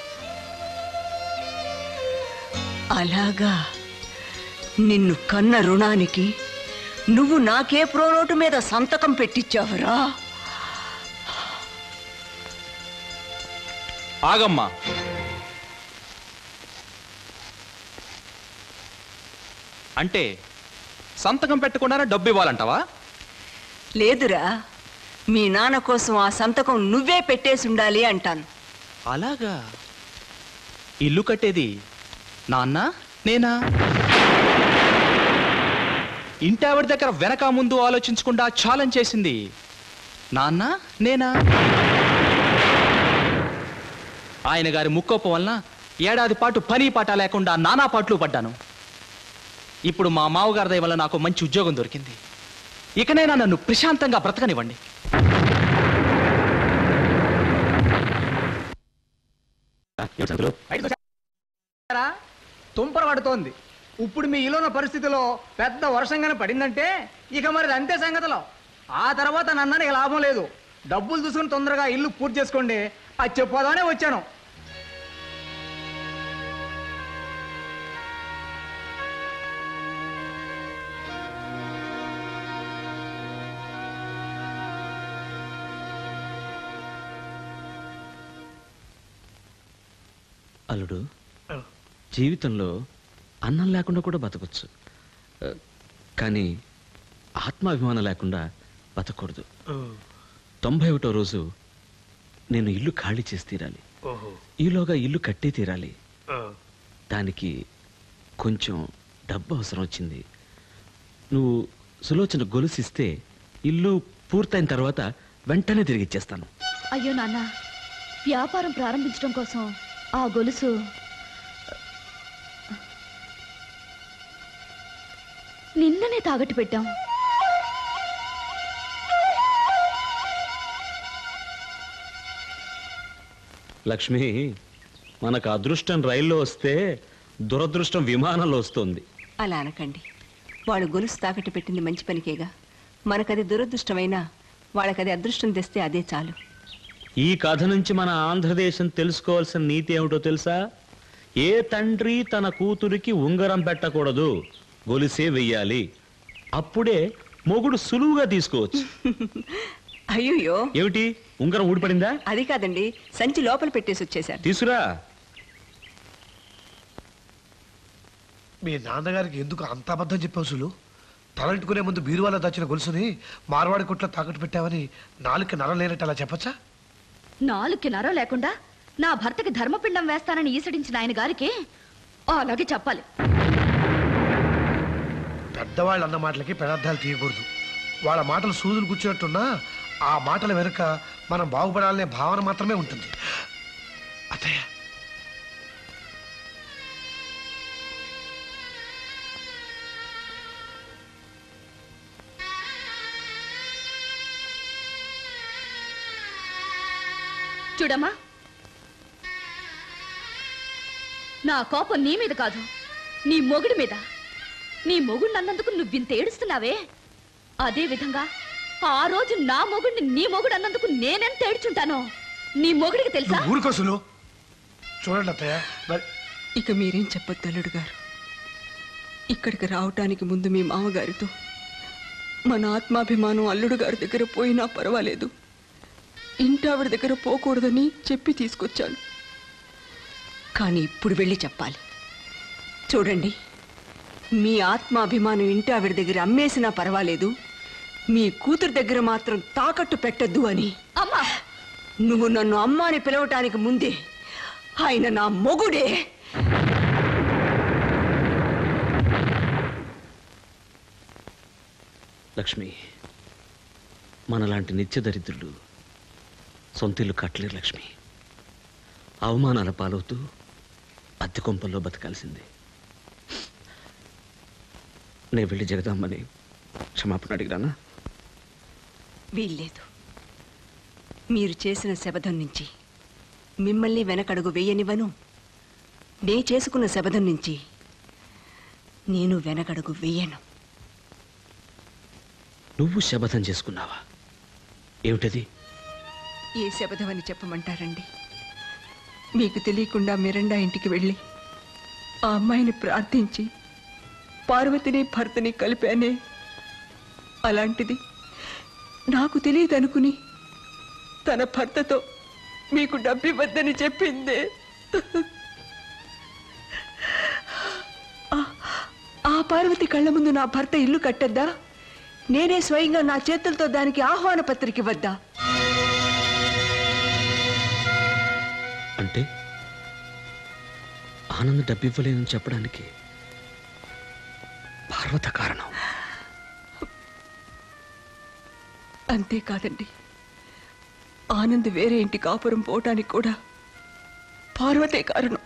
I: అలాగా నిన్ను కన్న రుణానికి నువ్వు నాకే ప్రోనోటు మీద సంతకం పెట్టించావురా
L: ఆగమ్మా అంటే సంతకం పెట్టకుండానే డబ్బు ఇవ్వాలంటావా
I: లేదురా మీ నాన్న కోసం ఆ సంతకం నువ్వే పెట్టేసి ఉండాలి అంటాను
L: అలాగా ఇల్లు కట్టేది నాన్న నేనా ఇంటి ఆవిడ దగ్గర వెనక ముందు ఆలోచించకుండా ఛాలెంజ్ చేసింది నాన్న నేనా ఆయన గారి ముక్కోపం వలన ఏడాది పాటు పని పాట లేకుండా నానా పాటలు పడ్డాను ఇప్పుడు మా మావగారి దయ వల్ల నాకు మంచి ఉద్యోగం దొరికింది ఇకనైనా నన్ను ప్రశాంతంగా బ్రతకనివ్వండి
P: తుంపర పడుతోంది ఇప్పుడు మీ ఇలోన పరిస్థితిలో పెద్ద వర్షంగానే పడిందంటే ఇక మరి అంతే సంగతిలో ఆ తర్వాత నన్నని లాభం లేదు డబ్బులు చూసుకుని తొందరగా ఇల్లు పూర్తి చేసుకోండి అది చెప్పోదానే వచ్చాను
E: అల్లుడు జీవితంలో అన్నం లేకుండా కూడా బతకొచ్చు ఆ, కానీ ఆత్మాభిమానం లేకుండా బతకూడదు తొంభై ఒకటో రోజు నేను ఇల్లు ఖాళీ చేసి తీరాలి ఈలోగా ఇల్లు కట్టే తీరాలి దానికి కొంచెం డబ్బు అవసరం వచ్చింది నువ్వు సులోచన గొలుసిస్తే ఇల్లు పూర్తయిన తర్వాత వెంటనే తిరిగి ఇచ్చేస్తాను
C: అయ్యో నాన్న వ్యాపారం ప్రారంభించడం కోసం ఆ గొలుసు నిన్ననే తాగట్టు పెట్టాం
E: లక్ష్మి మనకు అదృష్టం రైల్లో వస్తే దురదృష్టం విమానంలో వస్తుంది
I: అలా అనకండి వాళ్ళు గొలుసు తాకట్టు పెట్టింది మంచి పనికేగా మనకది దురదృష్టమైనా వాళ్ళకది అదృష్టం తెస్తే అదే చాలు
E: ఈ కథ నుంచి మన ఆంధ్రదేశం తెలుసుకోవాల్సిన నీతి ఏమిటో తెలుసా ఏ తండ్రి తన కూతురికి ఉంగరం పెట్టకూడదు గొలిసే వెయ్యాలి అప్పుడే మొగుడు సులువుగా తీసుకోవచ్చు
I: అయ్యో
E: ఏమిటి ఉంగరం ఊడిపడిందా
I: అది కాదండి సంచి లోపల పెట్టేసి వచ్చేసారు
E: తీసురా
K: మీ నాన్నగారికి ఎందుకు అంత అబద్ధం చెప్పావు సులు తలంటుకునే ముందు బీరువాలో దాచిన గొలుసుని మార్వాడి కొట్లో తాకట్టు పెట్టావని నాలుగు నరం లేనట్టు అలా చెప్పచ్చా
C: నాలుగుకి నరం లేకుండా నా భర్తకి ధర్మపిండం వేస్తానని ఈసడించిన ఆయన గారికి అలాగే చెప్పాలి
K: పెద్దవాళ్ళు అన్న మాటలకి పెడార్థాలు తీయకూడదు వాళ్ళ మాటలు సూదులు కూర్చున్నట్టున్నా ఆ మాటల వెనుక మనం బాగుపడాలనే భావన మాత్రమే ఉంటుంది అత్తయ్య
C: చూడమ్మా నా కోపం నీ మీద కాదు నీ మొగుడి మీద నీ మొగుడు అన్నందుకు నువ్వింత ఏడుస్తున్నావే అదే విధంగా ఆ రోజు నా మొగుడిని నీ మొగుడు అన్నందుకు నేనెంత ఏడ్చుంటానో నీ మొగుడికి తెలుసా
K: ఊరుకోసులు చూడండి అత్తయ్య మరి
I: ఇక మీరేం చెప్పొద్దు అల్లుడు గారు ఇక్కడికి రావటానికి ముందు మీ మామగారితో మన ఆత్మాభిమానం అల్లుడు గారి దగ్గర పోయినా పర్వాలేదు ఇంటి ఆవిడ దగ్గర పోకూడదని చెప్పి తీసుకొచ్చాను కానీ ఇప్పుడు వెళ్ళి చెప్పాలి చూడండి మీ ఆత్మాభిమానం ఇంటి ఆవిడ దగ్గర అమ్మేసినా పర్వాలేదు మీ కూతురు దగ్గర మాత్రం తాకట్టు పెట్టద్దు అని
C: అమ్మా
I: నువ్వు నన్ను అమ్మ అని పిలవటానికి ముందే ఆయన నా మొగుడే
E: లక్ష్మి మనలాంటి నిత్య దరిద్రులు సొంతిల్లు కట్టలేరు లక్ష్మి అవమానాల పాలవుతూ అద్దె కొంపల్లో బతకాల్సిందే నేను వెళ్ళి జగదామ్మని క్షమాపణ అడిగిరానా
I: వీల్లేదు మీరు చేసిన శబదం నుంచి మిమ్మల్ని వెనకడుగు వేయనివ్వను నే చేసుకున్న శబదం నుంచి నేను వెనకడుగు వెయ్యను
E: నువ్వు శపథం చేసుకున్నావా ఏమిటది
I: ఏ శబదం అని చెప్పమంటారండి మీకు తెలియకుండా మిరండా ఇంటికి వెళ్ళి ఆ అమ్మాయిని ప్రార్థించి పార్వతిని భర్తని కలిపానే అలాంటిది నాకు తెలియదనుకుని తన భర్తతో మీకు డబ్బివ్వద్దని చెప్పిందే ఆ- ఆ పార్వతి కళ్ళ ముందు నా భర్త ఇల్లు కట్టద్దా నేనే స్వయంగా నా చేతులతో దానికి ఆహ్వాన పత్రిక ఇవ్వద్దా
E: అంటే ఆనంద్ డబ్బివ్వలేదని చెప్పడానికి పార్వత కారణం
I: అంతేకాదండి ఆనంద్ వేరే ఇంటి కాపురం పోవటానికి కూడా పార్వతే కారణం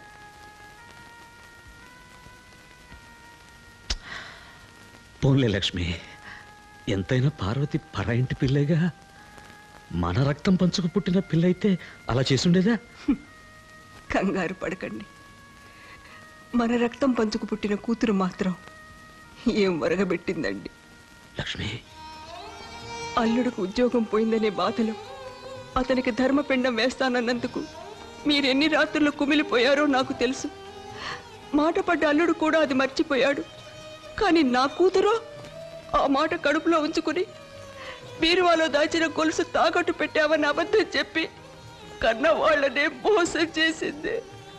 E: పోన్లే లక్ష్మి ఎంతైనా పార్వతి పర ఇంటి పిల్లేగా మన రక్తం పంచుకు పుట్టిన పిల్ల అయితే అలా చేసుండేదా
I: కంగారు పడకండి మన రక్తం పంచుకు పుట్టిన కూతురు మాత్రం ఏం వరగబెట్టిందండి
E: లక్ష్మి
I: అల్లుడికి ఉద్యోగం పోయిందనే బాధలో అతనికి ధర్మపిండం వేస్తానన్నందుకు మీరెన్ని రాత్రులు కుమిలిపోయారో నాకు తెలుసు మాట పడ్డ అల్లుడు కూడా అది మర్చిపోయాడు కానీ నా కూతురు ఆ మాట కడుపులో ఉంచుకుని బీరువాలో దాచిన గొలుసు తాకట్టు పెట్టావని అబద్ధం చెప్పి కన్న వాళ్ళనే మోసం చేసింది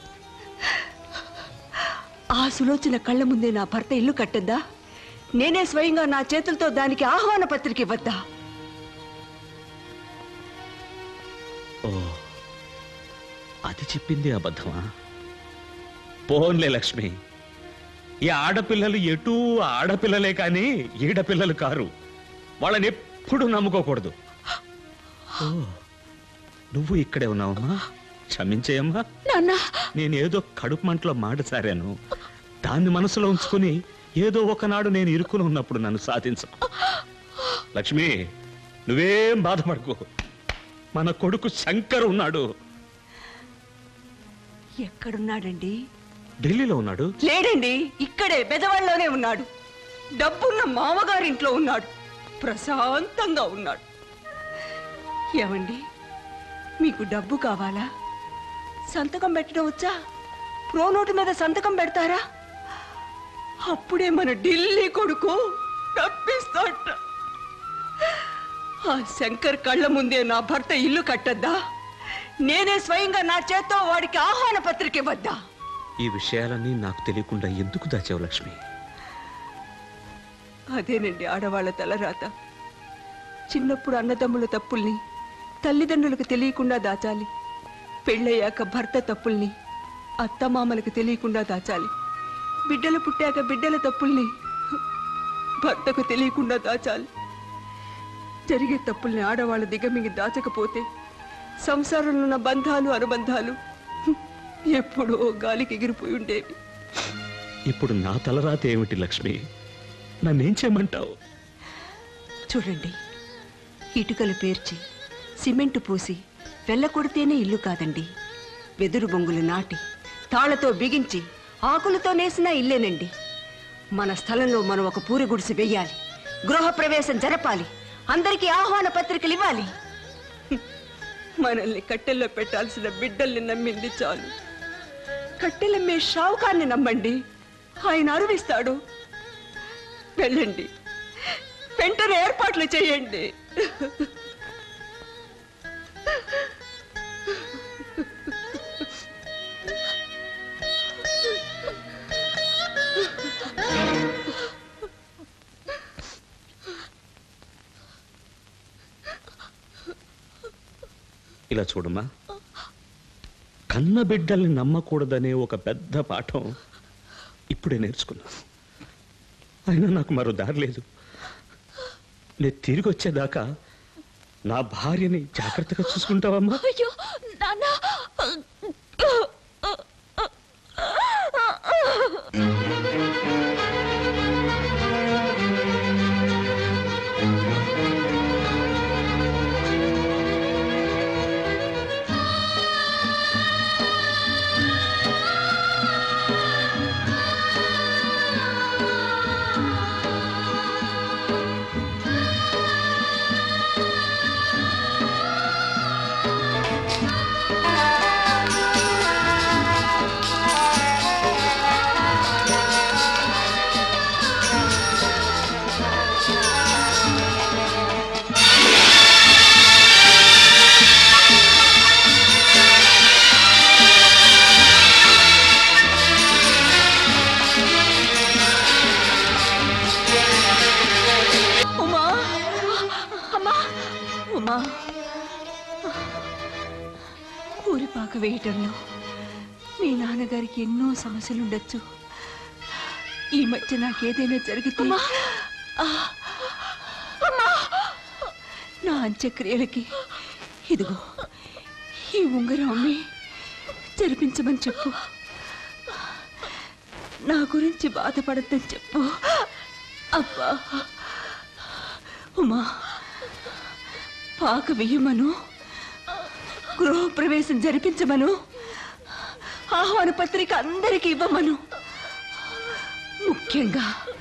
I: ఆ సులోచన కళ్ళ ముందే నా భర్త ఇల్లు కట్టద్దా నేనే స్వయంగా నా చేతులతో దానికి ఆహ్వాన పత్రిక ఇవ్వద్దా
E: ఓ అది చెప్పింది అబద్ధమా పోన్లే లక్ష్మి ఈ ఆడపిల్లలు ఎటూ ఆడపిల్లలే కానీ ఈడపిల్లలు కారు వాళ్ళని ఎప్పుడు నమ్ముకోకూడదు ఓ నువ్వు ఇక్కడే ఉన్నావమ్మా క్షమించేయమ్మా
C: నాన్న
E: నేనేదో కడుపు మంటలో మాట సారాను దాన్ని మనసులో ఉంచుకుని ఏదో ఒకనాడు నేను ఇరుకుని ఉన్నప్పుడు నన్ను సాధించు లక్ష్మి నువ్వేం బాధపడకు మన కొడుకు శంకర్ ఉన్నాడు
I: ఎక్కడున్నాడండి
E: ఢిల్లీలో ఉన్నాడు
I: లేడండి ఇక్కడే బెదవాళ్ళలోనే ఉన్నాడు డబ్బున్న మామగారింట్లో ఉన్నాడు ప్రశాంతంగా ఉన్నాడు ఏమండి మీకు డబ్బు కావాలా సంతకం పెట్టడం వచ్చా ప్రోనోటు మీద సంతకం పెడతారా అప్పుడే మన ఢిల్లీ కొడుకు డబ్బిస్తాట ఆ శంకర్ కళ్ళ ముందే నా భర్త ఇల్లు కట్టద్దా నేనే స్వయంగా నా చేత్తో వాడికి ఆహ్వాన పత్రిక ఇవ్వద్దా
E: ఈ విషయాలన్నీ నాకు తెలియకుండా ఎందుకు దాచావు లక్ష్మి
I: అదేనండి ఆడవాళ్ళ తలరాత చిన్నప్పుడు అన్నదమ్ముల తప్పుల్ని తల్లిదండ్రులకు తెలియకుండా దాచాలి పెళ్ళయ్యాక భర్త తప్పుల్ని అత్తమామలకు తెలియకుండా దాచాలి బిడ్డలు పుట్టాక బిడ్డల తప్పుల్ని భర్తకు తెలియకుండా దాచాలి జరిగే తప్పుల్ని ఆడవాళ్ళ దిగమింగి దాచకపోతే సంసారంలో ఉన్న బంధాలు అనుబంధాలు ఎప్పుడో గాలికి ఎగిరిపోయి ఉండేవి
E: ఇప్పుడు నా తలరాత ఏమిటి లక్ష్మి నన్నేం చేయమంటావు
I: చూడండి ఇటుకలు పేర్చి సిమెంటు పూసి వెళ్ళకొడితేనే ఇల్లు కాదండి వెదురు బొంగులు నాటి తాళ్లతో బిగించి ఆకులతో నేసిన ఇల్లేనండి మన స్థలంలో మనం ఒక పూరి గుడిసె వెయ్యాలి గృహప్రవేశం జరపాలి అందరికీ ఆహ్వాన పత్రికలు ఇవ్వాలి హ్మ్. మనల్ని కట్టెల్లో పెట్టాల్సిన బిడ్డల్ని నమ్మింది చాలు కట్టెలమ్మే షావుకాన్ని నమ్మండి ఆయన అరువిస్తాడు వెళ్ళండి వెంటనే ఏర్పాట్లు చేయండి
E: ఇలా చూడమ్మా కన్న బిడ్డల్ని నమ్మకూడదనే ఒక పెద్ద పాఠం ఇప్పుడే నేర్చుకున్నా అయినా నాకు మరో దారి లేదు నేను తిరిగి వచ్చేదాకా నా భార్యని జాగ్రత్తగా చూసుకుంటావమ్మా
C: అయ్యో నాన్న
A: ఆ
I: అమ్మా ఊరిపాక వేయటంలో మీ నాన్నగారికి ఎన్నో సమస్యలు ఉండొచ్చు ఈ మధ్య నాకేదైనా జరిగితే ఆ, నా అంత్యక్రియలకి ఇదిగో ఈ ఉంగరం అమ్మి జరిపించమని చెప్పు నా గురించి బాధపడద్దని చెప్పు అబ్బా ఉమా పాక వెయ్యమను గృహప్రవేశం జరిపించమను ఆహ్వాన పత్రిక అందరికీ ఇవ్వమను ముఖ్యంగా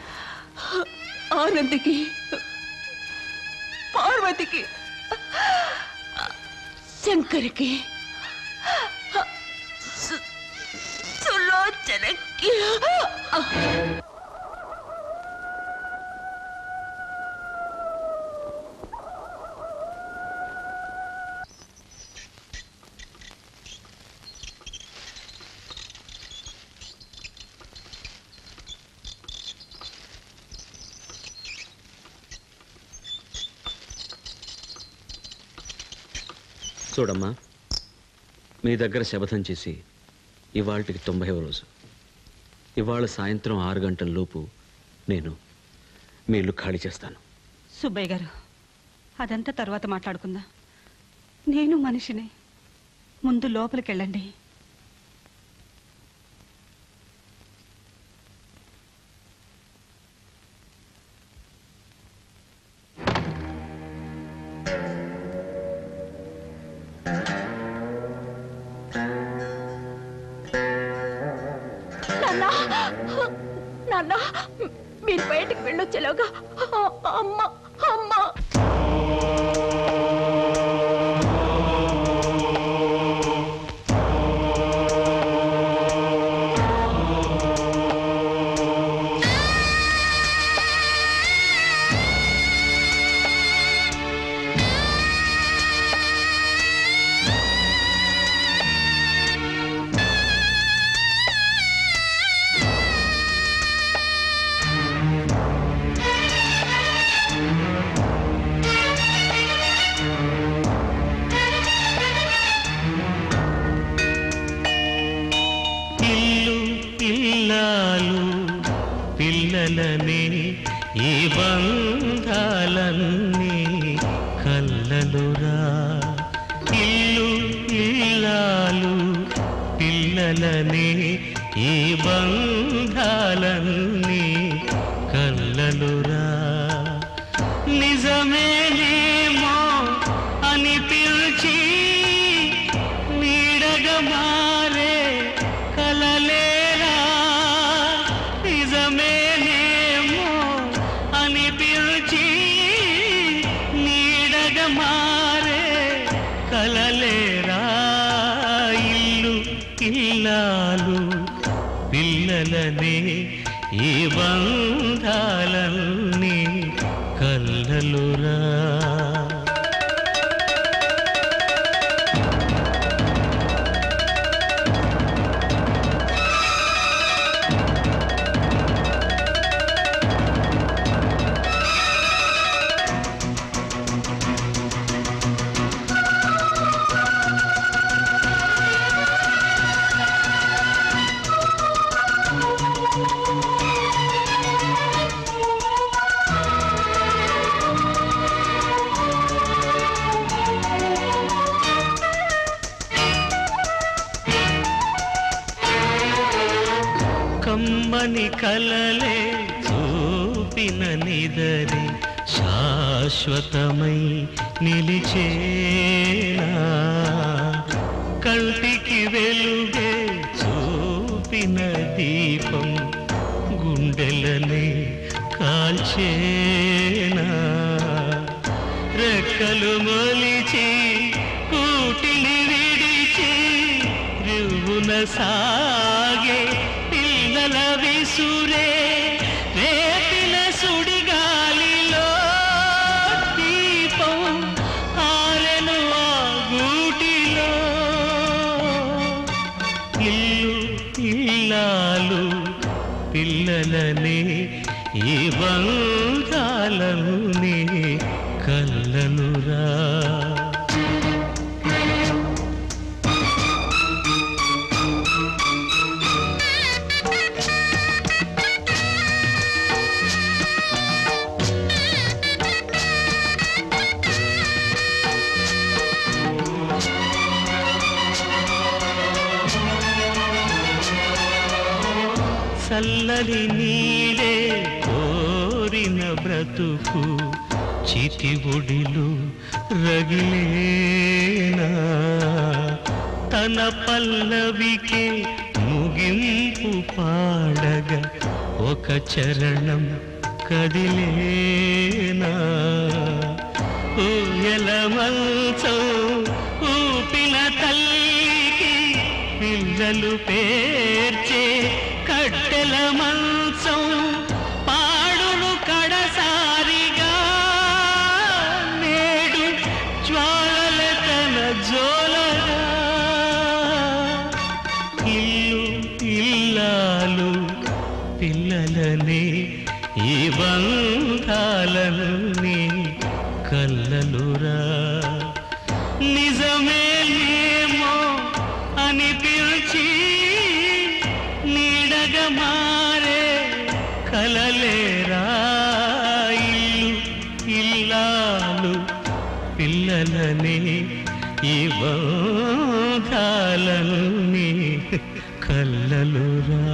I: ఆనందికి పార్వతికి శంకరికి సు- సులోచనకి
E: చూడమ్మా మీ దగ్గర శపథం చేసి ఇవాళకి తొంభైవ రోజు ఇవాళ సాయంత్రం ఆరు గంటల లోపు నేను మీ ఇల్లు ఖాళీ చేస్తాను
H: సుబ్బయ్య గారు అదంతా తర్వాత మాట్లాడుకుందాం నేను మనిషిని ముందు లోపలికి వెళ్ళండి
B: నాన్న నాన్న మీరు బయటకు వెళ్ళొచ్చేలోగా అమ్మ అమ్మ
R: ఇల్లు ఇల్లాలు పిల్లలనే ఈ బంధాలన్నీ కల్లలురా ఇల్లు ఇల్లాలు పిల్లలనే ఈ బంధాలన్నీ కల్లలురా నిజమేనేమో అని పిలిచి నీడగా మారే కలలేరా నిజమేనేమో అని పిలిచి నీడగా మారే కలలేరా ఇల్లు ఇల్లాలు పిల్లలనే ఈ బంధాలన్నీ కల్లలురా కమ్మని కలలే చూపిన నిదరి శాశ్వతమై నిలిచేనా కంటికి వెలుగే చూపిన దీపం గుండెలనే కాల్చేనా రెక్కలు మొలిచి కూటిని విడిచి రువున సాగే పిల్లల విసురే రేపిన సుడిగాలిలో దీపం ఆరెను ఆ గూటిలో ఇల్లు ఇల్లాలు పిల్లలనే ఈ బంధాలన్నీ కల్లలురా చల్లని నీడే కోరిన బ్రతుకు చితిగుడిలు రగిలేనా తన పల్లవికే ముగింపు పాడగా ఒక చరణం కదిలేనా ఊయల మంచం ఊపిన తల్లికి పిల్లలు పేర్చే కట్టెల మంచం పాడును కడసారిగా నేడు జ్వాలల తన జోలగా ఇల్లు ఇల్లాలు పిల్లలని ఈ బంధాలను నీ కళ్ళలురా నిజమేమో అనిపించి నీడగా మారే కలలేరా ఇల్లు ఇల్లాలు పిల్లలని ఈ బంధాలను నీ కళ్ళలురా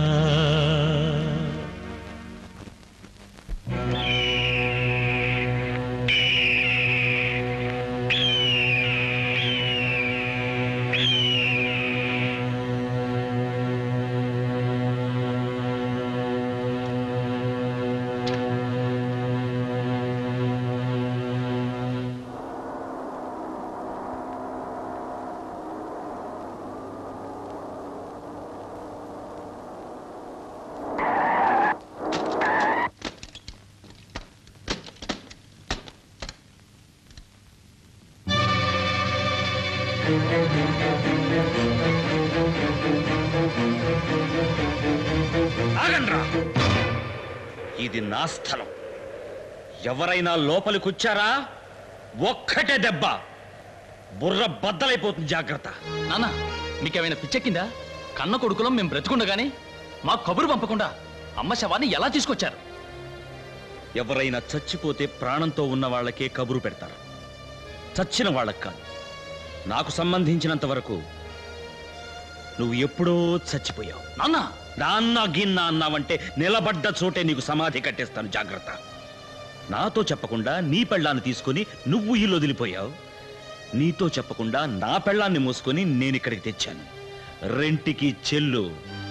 E: ఆగండ్రా ఇది నా స్థలం ఎవరైనా లోపలికొచ్చారా ఒక్కటే దెబ్బ బుర్ర బద్దలైపోతుంది జాగ్రత్త
L: నాన్న మీకేమైనా పిచ్చెక్కిందా కన్న కొడుకులం మేము బ్రతుకుండగానే మా కబురు పంపకుండా అమ్మ శవాన్ని ఎలా తీసుకొచ్చారు
E: ఎవరైనా చచ్చిపోతే ప్రాణంతో ఉన్న వాళ్ళకే కబురు పెడతారు చచ్చిన వాళ్ళకి కాదు నాకు సంబంధించినంత వరకు నువ్వు ఎప్పుడో చచ్చిపోయావు
L: నాన్న
E: నాన్న గిన్న అన్నావంటే నిలబడ్డ చోటే నీకు సమాధి కట్టేస్తాను జాగ్రత్త నాతో చెప్పకుండా నీ పెళ్ళాన్ని తీసుకుని నువ్వు ఇల్లు వదిలిపోయావు నీతో చెప్పకుండా నా పెళ్ళాన్ని మూసుకొని నేను ఇక్కడికి తెచ్చాను రెంటికి చెల్లు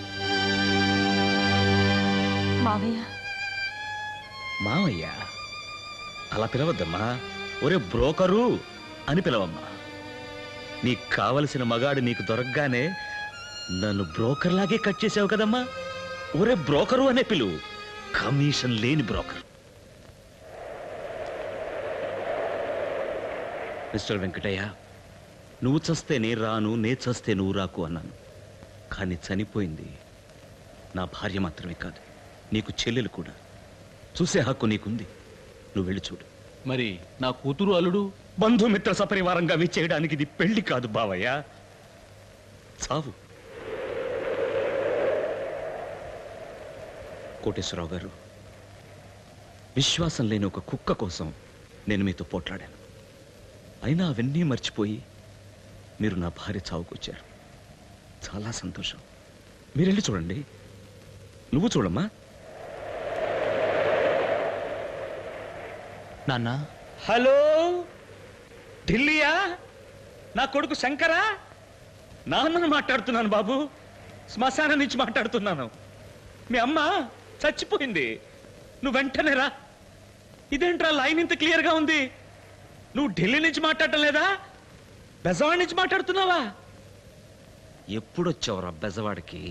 D: మావయ్య
E: మావయ్య అలా పిలవద్దమ్మా ఒరే బ్రోకరు అని పిలవమ్మా నీకు కావలసిన మగాడు నీకు దొరకగానే నన్ను బ్రోకర్ లాగే కట్ చేసావు కదమ్మా ఒరే బ్రోకరు అనే పిలువు కమిషన్ లేని బ్రోకర్ మిస్టర్ వెంకటయ్య నువ్వు చస్తే నే రాను నే చస్తే నువ్వు రాకు అన్నాను కానీ చనిపోయింది నా భార్య మాత్రమే కాదు నీకు చెల్లెలు కూడా చూసే హక్కు నీకుంది నువ్వు వెళ్ళి చూడు
F: మరి నా కూతురు అల్లుడు
E: బంధుమిత్ర సపరివారంగా విచ్చేయడానికి ఇది పెళ్లి కాదు బావయ్య చావు కోటేశ్వరరావు గారు విశ్వాసం లేని ఒక కుక్క కోసం నేను మీతో పోట్లాడాను అయినా అవన్నీ మర్చిపోయి మీరు నా భార్య చావుకొచ్చారు చాలా సంతోషం మీరు వెళ్ళి చూడండి నువ్వు చూడమ్మా
L: నాన్న
E: హలో ఢిల్లీయా నా కొడుకు శంకరా నాన్నను మాట్లాడుతున్నాను బాబు శ్మశానం నుంచి మాట్లాడుతున్నాను మీ అమ్మ చచ్చిపోయింది నువ్వు వెంటనే రా ఇదేంట్రా లైన్ ఇంత క్లియర్గా ఉంది నువ్వు ఢిల్లీ నుంచి మాట్లాడటం లేదా బెజవాడి నుంచి మాట్లాడుతున్నావా ఎప్పుడొచ్చావురా బెజవాడికి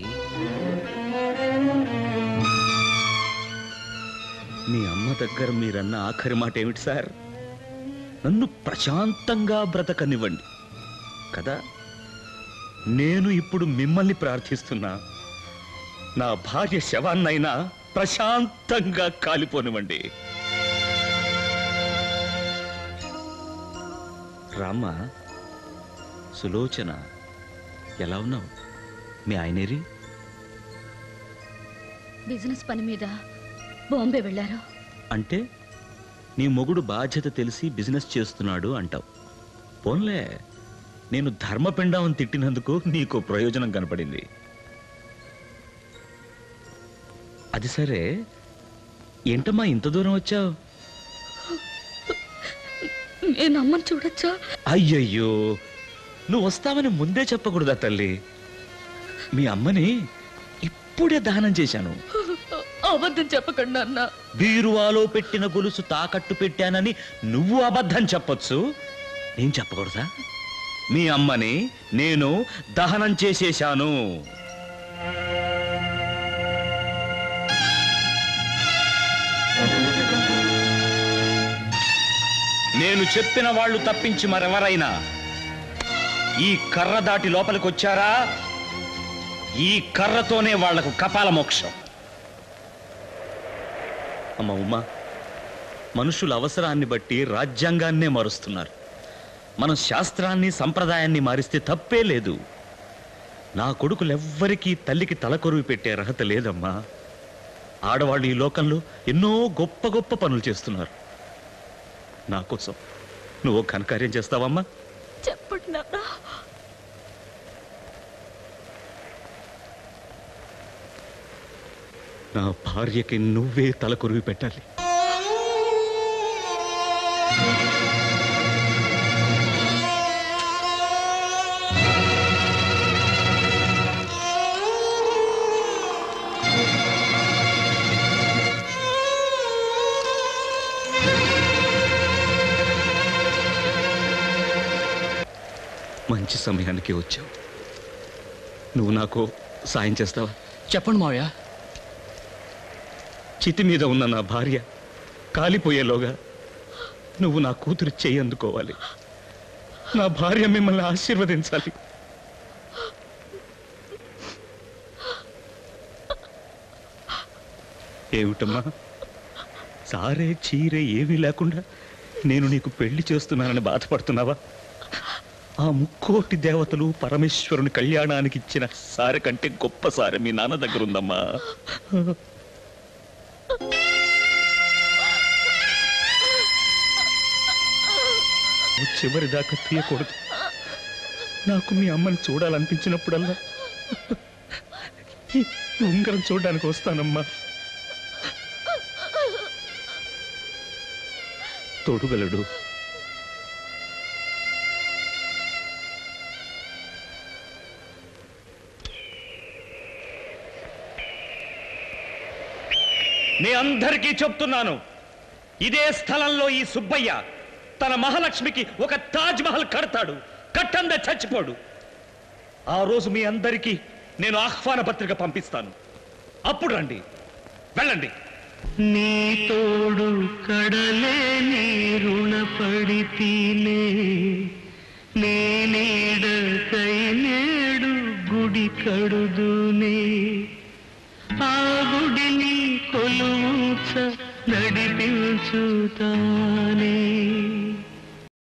E: మీ అమ్మ దగ్గర మీరన్న ఆఖరి మాట ఏమిటి సార్ నన్ను ప్రశాంతంగా బ్రతకనివ్వండి కదా నేను ఇప్పుడు మిమ్మల్ని ప్రార్థిస్తున్నా నా భార్య శవాన్నైనా ప్రశాంతంగా కాలిపోనివ్వండి రామ్మ సులోచన ఎలా ఉన్నావు మీ ఆయనేరి
C: బిజినెస్ పని మీద బాంబే వెళ్ళారు
E: అంటే నీ మొగుడు బాధ్యత తెలిసి బిజినెస్ చేస్తున్నాడు అంటావు పోన్లే నేను ధర్మపిండాన్ని తిట్టినందుకు నీకు ప్రయోజనం కనపడింది
J: అది సరే ఏంటమ్మా ఇంత దూరం వచ్చావు
C: నేను అమ్మని చూడొచ్చా
J: అయ్యయ్యో నువ్వు వస్తావని ముందే చెప్పకూడదా తల్లి మీ అమ్మని ఇప్పుడే దానం చేశాను
C: అబద్ధం చెప్పకండి అన్న
J: బీరువాలో పెట్టిన గొలుసు తాకట్టు పెట్టానని నువ్వు అబద్ధం చెప్పొచ్చు నేను చెప్పకూడదా మీ అమ్మని నేను దహనం చేసేశాను నేను చెప్పిన వాళ్ళు తప్పించి మరెవరైనా ఈ కర్ర దాటి లోపలికి వచ్చారా ఈ కర్రతోనే వాళ్లకు కపాల మోక్షం అమ్మ ఉమ్మా మనుషుల అవసరాన్ని బట్టి రాజ్యాంగాన్నే మారుస్తున్నారు మనం శాస్త్రాన్ని సంప్రదాయాన్ని మారిస్తే తప్పే లేదు నా కొడుకులెవ్వరికీ తల్లికి తలకొరువు పెట్టే అర్హత లేదమ్మా ఆడవాళ్ళు ఈ లోకంలో ఎన్నో గొప్ప గొప్ప పనులు చేస్తున్నారు నా కోసం నువ్వు ఘనకార్యం చేస్తావమ్మా
C: చెప్పండి నాన్న
J: నా భార్యకి నువ్వే తలకొరువు పెట్టాలి మంచి సమయానికి వచ్చావు నువ్వు నాకు సాయం చేస్తావా
U: చెప్పండి మావయ్య
J: చితి మీద ఉన్న నా భార్య కాలిపోయేలోగా నువ్వు నా కూతురు చెయ్యి అందుకోవాలి నా భార్య మిమ్మల్ని ఆశీర్వదించాలి ఏమిటమ్మా సారే చీరే ఏమీ లేకుండా నేను నీకు పెళ్లి చేస్తున్నానని బాధపడుతున్నావా ఆ ముక్కోటి దేవతలు పరమేశ్వరుని కళ్యాణానికి ఇచ్చిన సారె కంటే గొప్ప సారె మీ నాన్న దగ్గర ఉందమ్మా నువ్వు చివరి దాకా తీయకూడదు నాకు మీ అమ్మని చూడాలనిపించినప్పుడల్లా ఈ ఉంగరం చూడడానికి వస్తానమ్మా తోడుగలడు మీ అందరికీ చెప్తున్నాను ఇదే స్థలంలో ఈ సుబ్బయ్య తన మహాలక్ష్మికి ఒక తాజ్ మహల్ కడతాడు కట్టంద చచ్చిపోడు ఆ రోజు మీ అందరికీ నేను ఆహ్వాన పత్రిక పంపిస్తాను అప్పుడు రండి వెళ్ళండి
R: నీ తోడు కడలే నీ రుణపడితీనే నీ నీడకై నేడు గుడి కడుదునే ఆ గుడిని కొలువుచ నడిపించుతానే